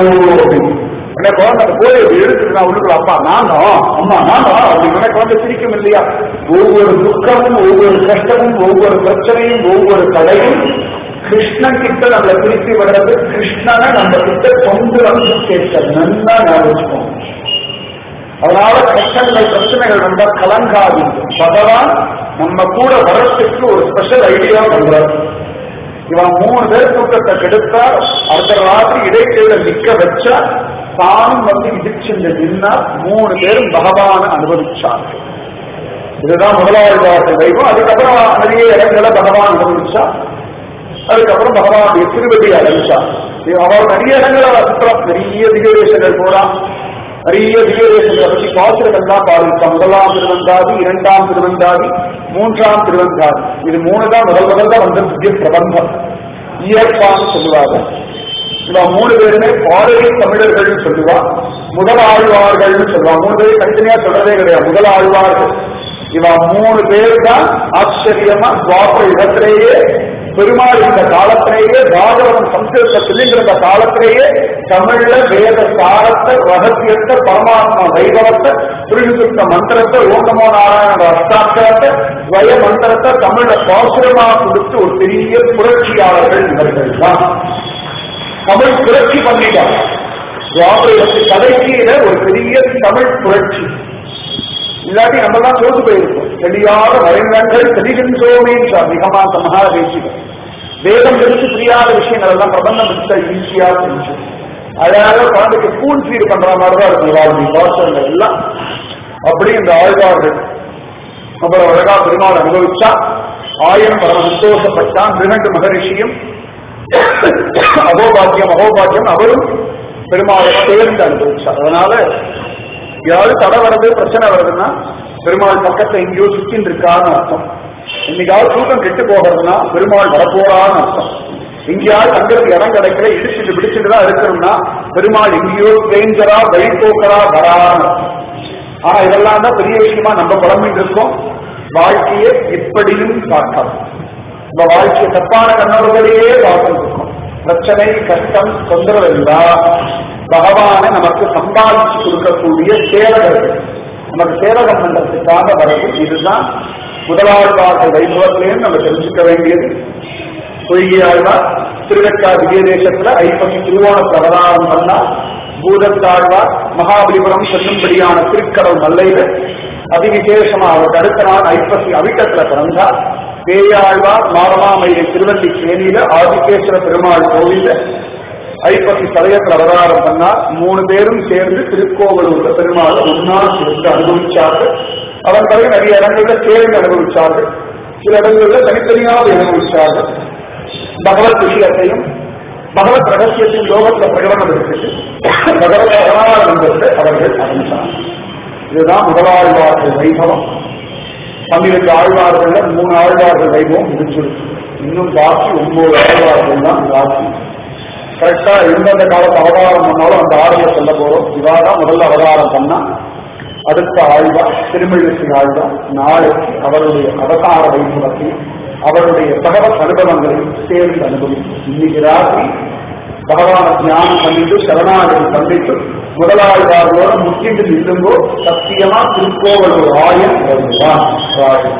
என்ன குழந்தை அந்த கோழி அப்படி எடுத்துட்டு நான் உள்ளுக்குள்ள அப்பா நான் தான் அம்மா நான் தான் அப்படின்னு குழந்தை சிரிக்கும் இல்லையா ஒவ்வொரு துக்கமும் ஒவ்வொரு கஷ்டமும் ஒவ்வொரு பிரச்சனையும் ஒவ்வொரு தடையும் கிருஷ்ணன் கிட்ட நம்மளை திருப்பி வர்றது கிருஷ்ணனை நம்ம கிட்ட கொண்டு வந்து கேட்க நல்லா ஞாபகம் அதனால கஷ்டங்கள் பிரச்சனைகள் வந்தா கலங்காது பகவான் நம்ம கூட வரத்துக்கு ஒரு ஸ்பெஷல் ஐடியா பண்றார் இவன் மூணு பேர் தூக்கத்தை கெடுத்தா அடுத்த ராத்திரி இடைக்கையில நிக்க வச்சா தானும் வந்து இடிச்சுட்டு நின்னா மூணு பேரும் பகவான அனுபவிச்சாங்க இதுதான் முதலாவது வைபம் அதுக்கப்புறம் நிறைய இடங்களை பகவான் அனுபவிச்சா அதுக்கப்புறம் பகவானுடைய திருவடி அடைஞ்சா அவர் நிறைய இடங்களை சுற்றுலா நிறைய திகவேசங்கள் போறான் நிறைய திவ்யதேசங்களை பற்றி பாசுரங்கள்லாம் பாருங்க முதலாம் திருவந்தாதி இரண்டாம் திருவந்தாதி மூன்றாம் திருவந்தாதி இது மூணு தான் முதல் முதல்ல வந்த திவ்ய பிரபந்தம் இயற்பான்னு சொல்லுவாங்க இவன் மூணு பேருமே பாடகை தமிழர்கள்னு சொல்லுவா முதல் ஆழ்வார்கள்னு சொல்லுவா மூணு பேரும் தனித்தனியா சொல்றதே கிடையாது முதல் ஆழ்வார்கள் இவன் மூணு பேர் தான் ஆச்சரியமா துவாபர இடத்திலேயே பெருமாள் இந்த காலத்திலேயே பாகவதம் சம்ஸ்கிருத சொல்லிங்கிருந்த காலத்திலேயே தமிழ்ல வேத சாரத்தை ரகசியத்தை பரமாத்மா வைபவத்தை புரிசுத்த மந்திரத்தை ஓகமோ நாராயண அஷ்டாட்சரத்தை வய மந்திரத்தை தமிழ பாசுரமா கொடுத்து ஒரு பெரிய புரட்சியாளர்கள் இவர்கள் தான் தமிழ் புரட்சி பண்ணிட்டார் துவாபரத்து கதைக்கீழ ஒரு பெரிய தமிழ் புரட்சி இல்லாட்டி நம்ம தான் தோத்து போயிருக்கோம் தெரியாத வரைந்தங்கள் தெரிகின்றோமே மிகமாந்த மகாதேசிகள் வேதம் எடுத்து புரியாத விஷயங்கள் எல்லாம் பிரபந்தம் எடுத்த ஈஸியா தெரிஞ்சு அழகாக குழந்தைக்கு ஸ்கூல் ஃபீட் பண்ற மாதிரி தான் இருக்கும் வாழ்க்கை பாசங்கள் எல்லாம் அப்படி இந்த ஆழ்வார்கள் அப்புறம் அழகா பெருமாள் அனுபவிச்சா ஆயிரம் பரம சந்தோஷப்பட்டான் திருநண்டு மகரிஷியும் அகோபாக்கியம் அகோபாக்கியம் அவரும் பெருமாளை சேர்ந்து அனுபவிச்சார் அதனால யாரு தடை வருது பிரச்சனை வருதுன்னா பெருமாள் பக்கத்துல எங்கேயோ சுத்தின்னு இருக்கான்னு அர்த்தம் இன்னைக்காவது தூக்கம் கெட்டு போகிறதுனா பெருமாள் வரப்போறான்னு அர்த்தம் எங்கேயாவது தங்களுக்கு இடம் கிடைக்கல இடிச்சுட்டு பிடிச்சிட்டு தான் இருக்கணும்னா பெருமாள் எங்கேயோ ஸ்ட்ரேஞ்சரா வழிபோக்கரா வரான்னு அர்த்தம். ஆனா இதெல்லாம் தான் பெரிய விஷயமா நம்ம குழம்பிட்டு இருக்கோம் வாழ்க்கையை இப்படியும் பார்க்கலாம் நம்ம வாழ்க்கையை தப்பான கண்ணோர்களையே பார்த்துட்டு இருக்கோம் பிரச்சனை கஷ்டம் தொந்தரவு இருந்தா பகவானை நமக்கு சம்பாதிச்சு கொடுக்கக்கூடிய சேவகர்கள் நமக்கு சேவகம் பண்றதுக்காக வரது இதுதான் முதலாளிவார்கள் வைபவத்திலேயும் நம்ம தெரிஞ்சுக்க வேண்டியது பொய்யாழ்வார் திருவெட்டா திவ்ய தேசத்துல ஐப்பசி திருவோண அவதாரம் பண்ணா பூதத்தாழ்வார் மகாபலிபுரம் செல்லும்படியான திருக்கடல் மல்லையில அதிவிசேஷமா அவர் அடுத்த நாள் ஐப்பசி அவிட்டத்துல பிறந்தார் பேயாழ்வார் மாரமாமயிலை திருவள்ளி கேணியில ஆதிகேஸ்வர பெருமாள் கோவில ஐப்பசி சதயத்தில் அவதாரம் பண்ணார் மூணு பேரும் சேர்ந்து திருக்கோவலூர்ல பெருமாள் ஒன்னால் இருந்து அனுபவிச்சார்கள் அதன் பிறகு நிறைய இடங்கள்ல சேர்ந்து அனுபவிச்சார்கள் சில இடங்கள்ல தனித்தனியாக அனுபவிச்சார்கள் பகவத் விஷயத்தையும் பகவத் ரகசியத்தின் லோகத்துல பிரகடனம் எடுத்துட்டு பகவத் அவதாரம் என்பது அவர்கள் அறிந்தார் இதுதான் முதலாழ்வார்கள் வைபவம் பன்னிரண்டு ஆழ்வார்கள்ல மூணு ஆழ்வார்கள் வைபவம் முடிச்சிருக்கு இன்னும் பாக்கி ஒன்பது ஆழ்வார்கள் தான் பாக்கி கரெக்டா எந்தெந்த காலத்து அவதாரம் பண்ணாலும் அந்த ஆளுநர் சொல்ல போறோம் இவாதான் முதல்ல அவதாரம் பண்ணா அடுத்த ஆழ்வா திருமழிசை ஆழ்வா நாளைக்கு அவருடைய அவதார வைபவத்தையும் அவருடைய பகவத் அனுபவங்களையும் சேர்ந்து அனுபவிக்கும் இன்னைக்கு ராத்திரி பகவான தியானம் பண்ணிட்டு சரணாகதி பண்ணிட்டு முதலாழ்வார்களோட முக்கிட்டு நில்லுங்கோ சத்தியமா திருக்கோவலூர் ஆயம் வருவான் ராஜே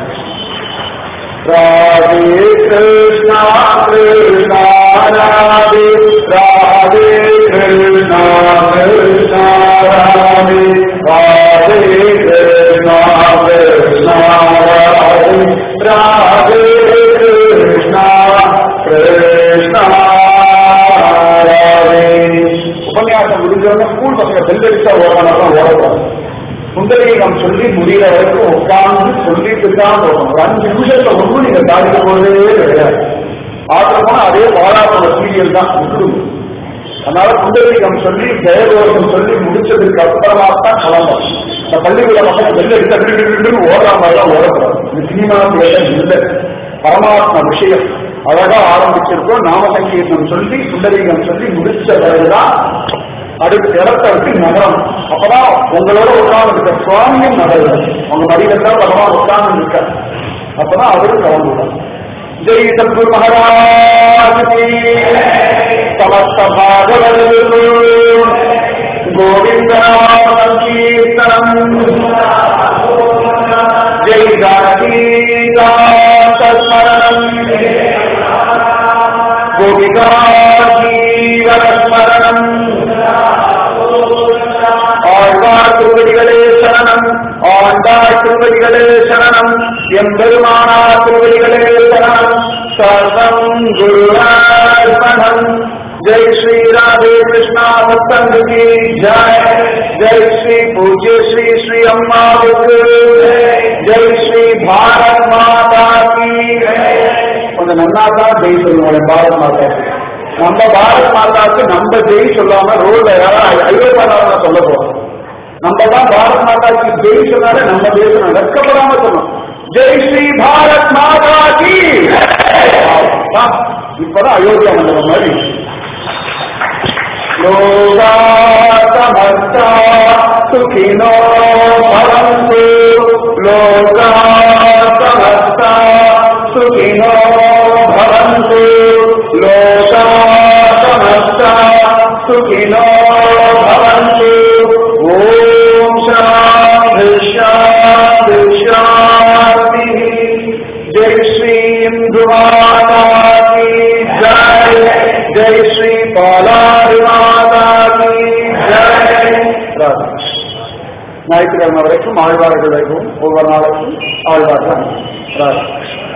ராதே கிருஷ்ணா கிருஷ்ணா ராதே ராதே கிருஷ்ணா கிருஷ்ணா ராதே ராதே கிருஷ்ணா கிருஷ்ணா ராதே ராதே கிருஷ்ணா கிருஷ்ணா ராதே உபன்யாசம் முடிஞ்சவங்க ஸ்கூல் பசங்க பெல் அடிச்சா ஓடணும் ஓடக்கூடாது சுந்தரீகம் சொல்லி முடிகிற வரைக்கும் உட்கார்ந்து சொல்லிட்டு தான் போகணும் ஒரு அஞ்சு நிமிஷத்துல ஒன்றும் நீங்க தாண்டிக்க போறதே கிடையாது ஆத்திர போனா அதே வாழாப்போட சீரியல் தான் விட்டுடும் அதனால சுந்தரீகம் சொல்லி ஜெயதோஷம் சொல்லி முடிச்சதுக்கு அப்புறமா தான் கிளம்பும் இந்த பள்ளிக்கூட பசங்க வெளில எடுத்து ஓடுற மாதிரி தான் ஓடக்கூடாது இது சினிமா தியேட்டர் இல்லை பரமாத்ம விஷயம் அழகா ஆரம்பிச்சிருக்கோம் நாம சங்கீர்த்தம் சொல்லி சுந்தரீகம் சொல்லி முடிச்ச பிறகுதான் அடுத்த இடத்த விட்டு நகரம் அப்பதான் உங்களோட உட்கார்ந்து இருக்க சுவாமியும் நகரம் உங்க மடியில தான் பகவான் உட்கார்ந்து இருக்க அப்பதான் அவரும் கலந்துதான் ஜெய் சத்குரு மகாராஜ் கி சமஸ்த பாகவதற்கு கோவிந்த சங்கீர்த்தனம் ஜெய் ஜானகீதாஸ்மரணம் கோபிகா ஜீவனஸ்மரணம் ஆழ்வார் திருவடிகளே சரணம் ஆண்டாள் திருவடிகளே சரணம் எம்பெருமானா திருவடிகளே சரணம் சர்வம் குருவார்ப்பணம் जय श्री राधे कृष्णा सत्संग की जय जय श्री पूज्य श्री श्री अम्मा जय श्री भारत माता की கொஞ்சம் நன்னா தான் ஜெய் சொல்லுவாங்க பாரத் மாதா நம்ம பாரத் மாதாவுக்கு நம்ம ஜெய் சொல்லாம ரோட்ல யாராவது ஐயோப்பான சொல்ல போறோம் நம்ம தான் பாரத் மாதாக்கு ஜெய் சொன்னாலே நம்ம தேசம் வெட்கப்படாம சொல்லணும் ஜெய் ஸ்ரீ பாரத் மாதா கி இப்பதான் அயோத்தியா மண்டபம் மாதிரி लोगा समस्ता सुखिनो भवन्तु लोगा समस्ता सुखिनो भवन्तु लोगा समस्ता सुखिनो भवन्तु ॐ शान्ति शान्ति शान्तिः जय श्री इन्दुमाता की जय जय श्री பாலாரி மாதா கி ஜெய் ஞாயிற்றுக்கிழமை வரைக்கும் ஆழ்வார்கள் வைக்கும் ஒவ்வொரு நாளைக்கும் ஆழ்வார்கள் ராஜ்